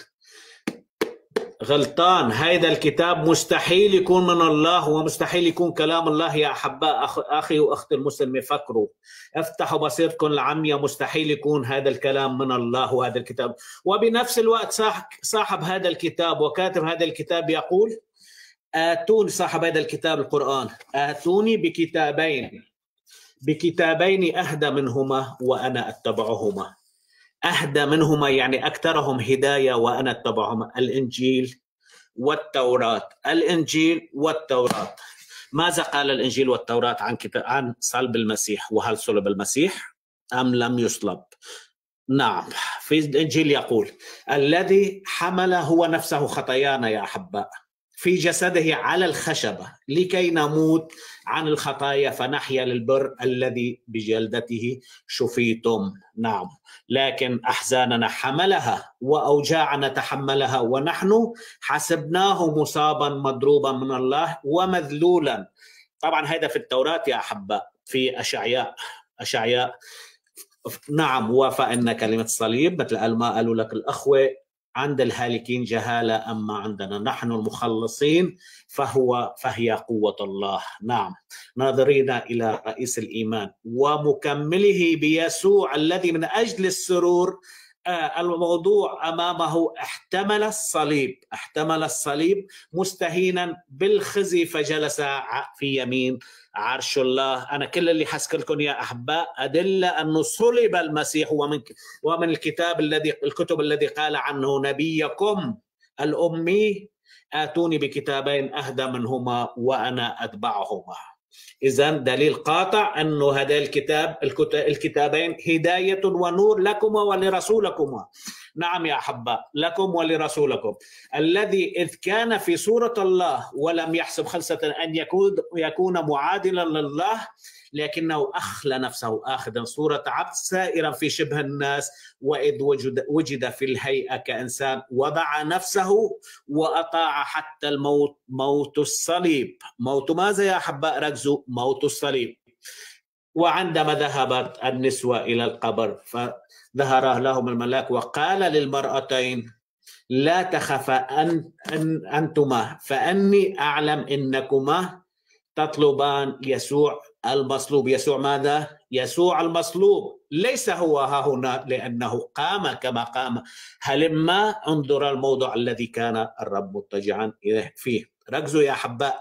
غلطان هذا الكتاب مستحيل يكون من الله ومستحيل يكون كلام الله يا احباء أخ... اخي واختي المسلمه فكروا افتحوا بصيرتكم العمية مستحيل يكون هذا الكلام من الله وهذا الكتاب وبنفس الوقت صاحب, صاحب هذا الكتاب وكاتب هذا الكتاب يقول آتوني صاحب هذا الكتاب القرآن آتوني بكتابين بكتابين أهدى منهما وأنا أتبعهما أهدى منهما يعني أكثرهم هداية وأنا أتبعهما الإنجيل والتوراة الإنجيل والتوراة ماذا قال الإنجيل والتوراة عن كتاب عن صلب المسيح وهل صلب المسيح أم لم يصلب نعم في الإنجيل يقول الذي حمل هو نفسه خطايانا يا أحباء في جسده على الخشبة لكي نموت عن الخطايا فنحيا للبر الذي بجلدته شفيتم نعم لكن أحزاننا حملها وأوجاعنا تحملها ونحن حسبناه مصابا مضروبا من الله ومذلولا طبعا هذا في التوراة يا أحباء في أشعياء أشعياء نعم وافق أن كلمة صليب مثل ما قالوا لك الأخوة عند الهالكين جهالة أما عندنا نحن المخلصين فهو فهي قوة الله نعم ناظرين إلى رئيس الإيمان ومكمله بيسوع الذي من أجل السرور آه، الموضوع امامه احتمل الصليب احتمل الصليب مستهينا بالخزي فجلس ع- في يمين عرش الله انا كل اللي حسك لكم يا احباء ادله انه صلب المسيح ومن ومن الكتاب الذي الكتب الذي قال عنه نبيكم الامي اتوني بكتابين اهدى منهما وانا اتبعهما اذا دليل قاطع انه هذا الكتاب الكت- الكتابين هدايه ونور لكما ولرسولكما نعم يا احباء لكم ولرسولكم الذي اذ كان في صوره الله ولم يحسب خلصه ان يكون يكون معادلا لله لكنه اخلى نفسه اخذا صوره عبد سائرا في شبه الناس واذ وجد وجد في الهيئه كانسان وضع نفسه واطاع حتى الموت موت الصليب موت ماذا يا احباء ركزوا موت الصليب وعندما ذهبت النسوه الى القبر فظهر لهم الملاك وقال للمرأتين لا تخفا أن, أن أنتما فأني أعلم إنكما تطلبان يسوع المصلوب يسوع ماذا؟ يسوع المصلوب ليس هو ها هنا لأنه قام كما قام هلما انظر الموضع الذي كان الرب مضطجعا إليه فيه ركزوا يا أحباء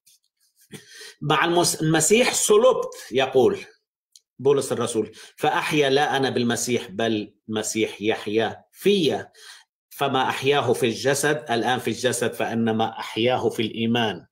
مع المس- المسيح صلبت يقول بولس الرسول فأحيا لا أنا بالمسيح بل المسيح يحيا في فما أحياه في الجسد الآن في الجسد فإنما أحياه في الإيمان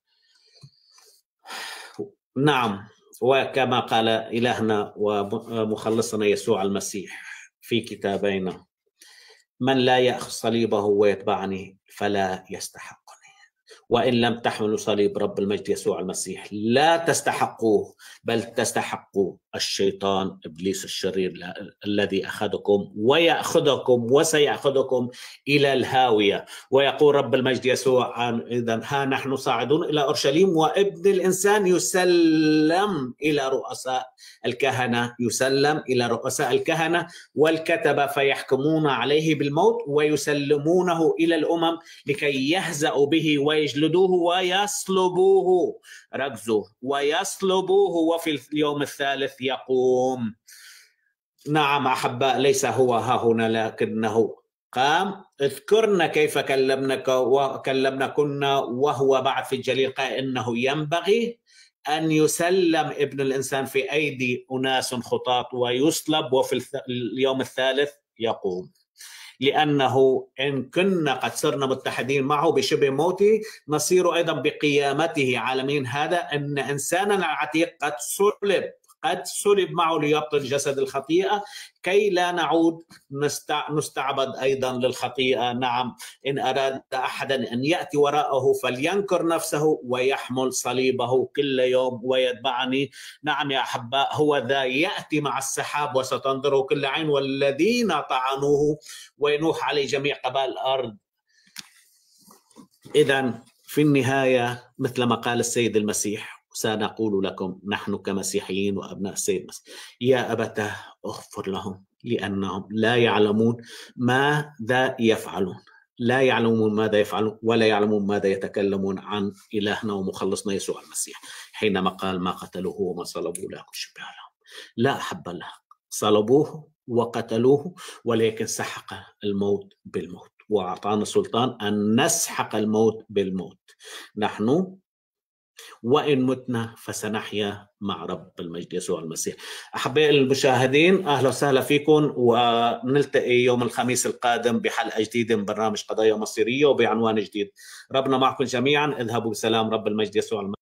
نعم وكما قال إلهنا ومخلصنا يسوع المسيح في كتابينا من لا يأخذ صليبه ويتبعني فلا يستحقني وإن لم تحملوا صليب رب المجد يسوع المسيح لا تستحقوه بل تستحقوا الشيطان إبليس الشرير ال- الذي أخذكم ويأخذكم وسيأخذكم إلى الهاوية ويقول رب المجد يسوع إذا ها نحن صاعدون إلى أورشليم وابن الإنسان يسلم إلى رؤساء الكهنة يسلم إلى رؤساء الكهنة والكتبة فيحكمون عليه بالموت ويسلمونه إلى الأمم لكي يهزأوا به ويجلدوه ويصلبوه ركزوا ويصلبوه وفي اليوم الثالث يقوم نعم أحباء ليس هو ها هنا لكنه قام اذكرنا كيف كلمناك وكلمنا كنا وهو بعد في الجليل قال انه ينبغي ان يسلم ابن الانسان في ايدي اناس خطاة ويصلب وفي الث- اليوم الثالث يقوم لانه ان كنا قد صرنا متحدين معه بشبه موته نصير ايضا بقيامته عالمين هذا ان انساننا العتيق قد صلب قد صلب معه ليبطل جسد الخطيئه كي لا نعود نستع- نستعبد ايضا للخطيئه نعم ان اراد احدا ان ياتي وراءه فلينكر نفسه ويحمل صليبه كل يوم ويتبعني نعم يا احباء هو ذا ياتي مع السحاب وستنظره كل عين والذين طعنوه وينوح عليه جميع قبائل الارض اذا في النهايه مثل ما قال السيد المسيح سنقول لكم نحن كمسيحيين وابناء السيد المسيح يا ابتاه اغفر لهم لانهم لا يعلمون ماذا يفعلون لا يعلمون ماذا يفعلون ولا يعلمون ماذا يتكلمون عن الهنا ومخلصنا يسوع المسيح حينما قال ما قتلوه وما صلبوه لا شبه لهم لا احب له صلبوه وقتلوه ولكن سحق الموت بالموت واعطانا سلطان ان نسحق الموت بالموت نحن وإن متنا فسنحيا مع رب المجد يسوع المسيح أحبائي المشاهدين أهلا وسهلا فيكم ونلتقي يوم الخميس القادم بحلقة جديدة من برنامج قضايا مصيرية وبعنوان جديد ربنا معكم جميعا اذهبوا بسلام رب المجد يسوع المسيح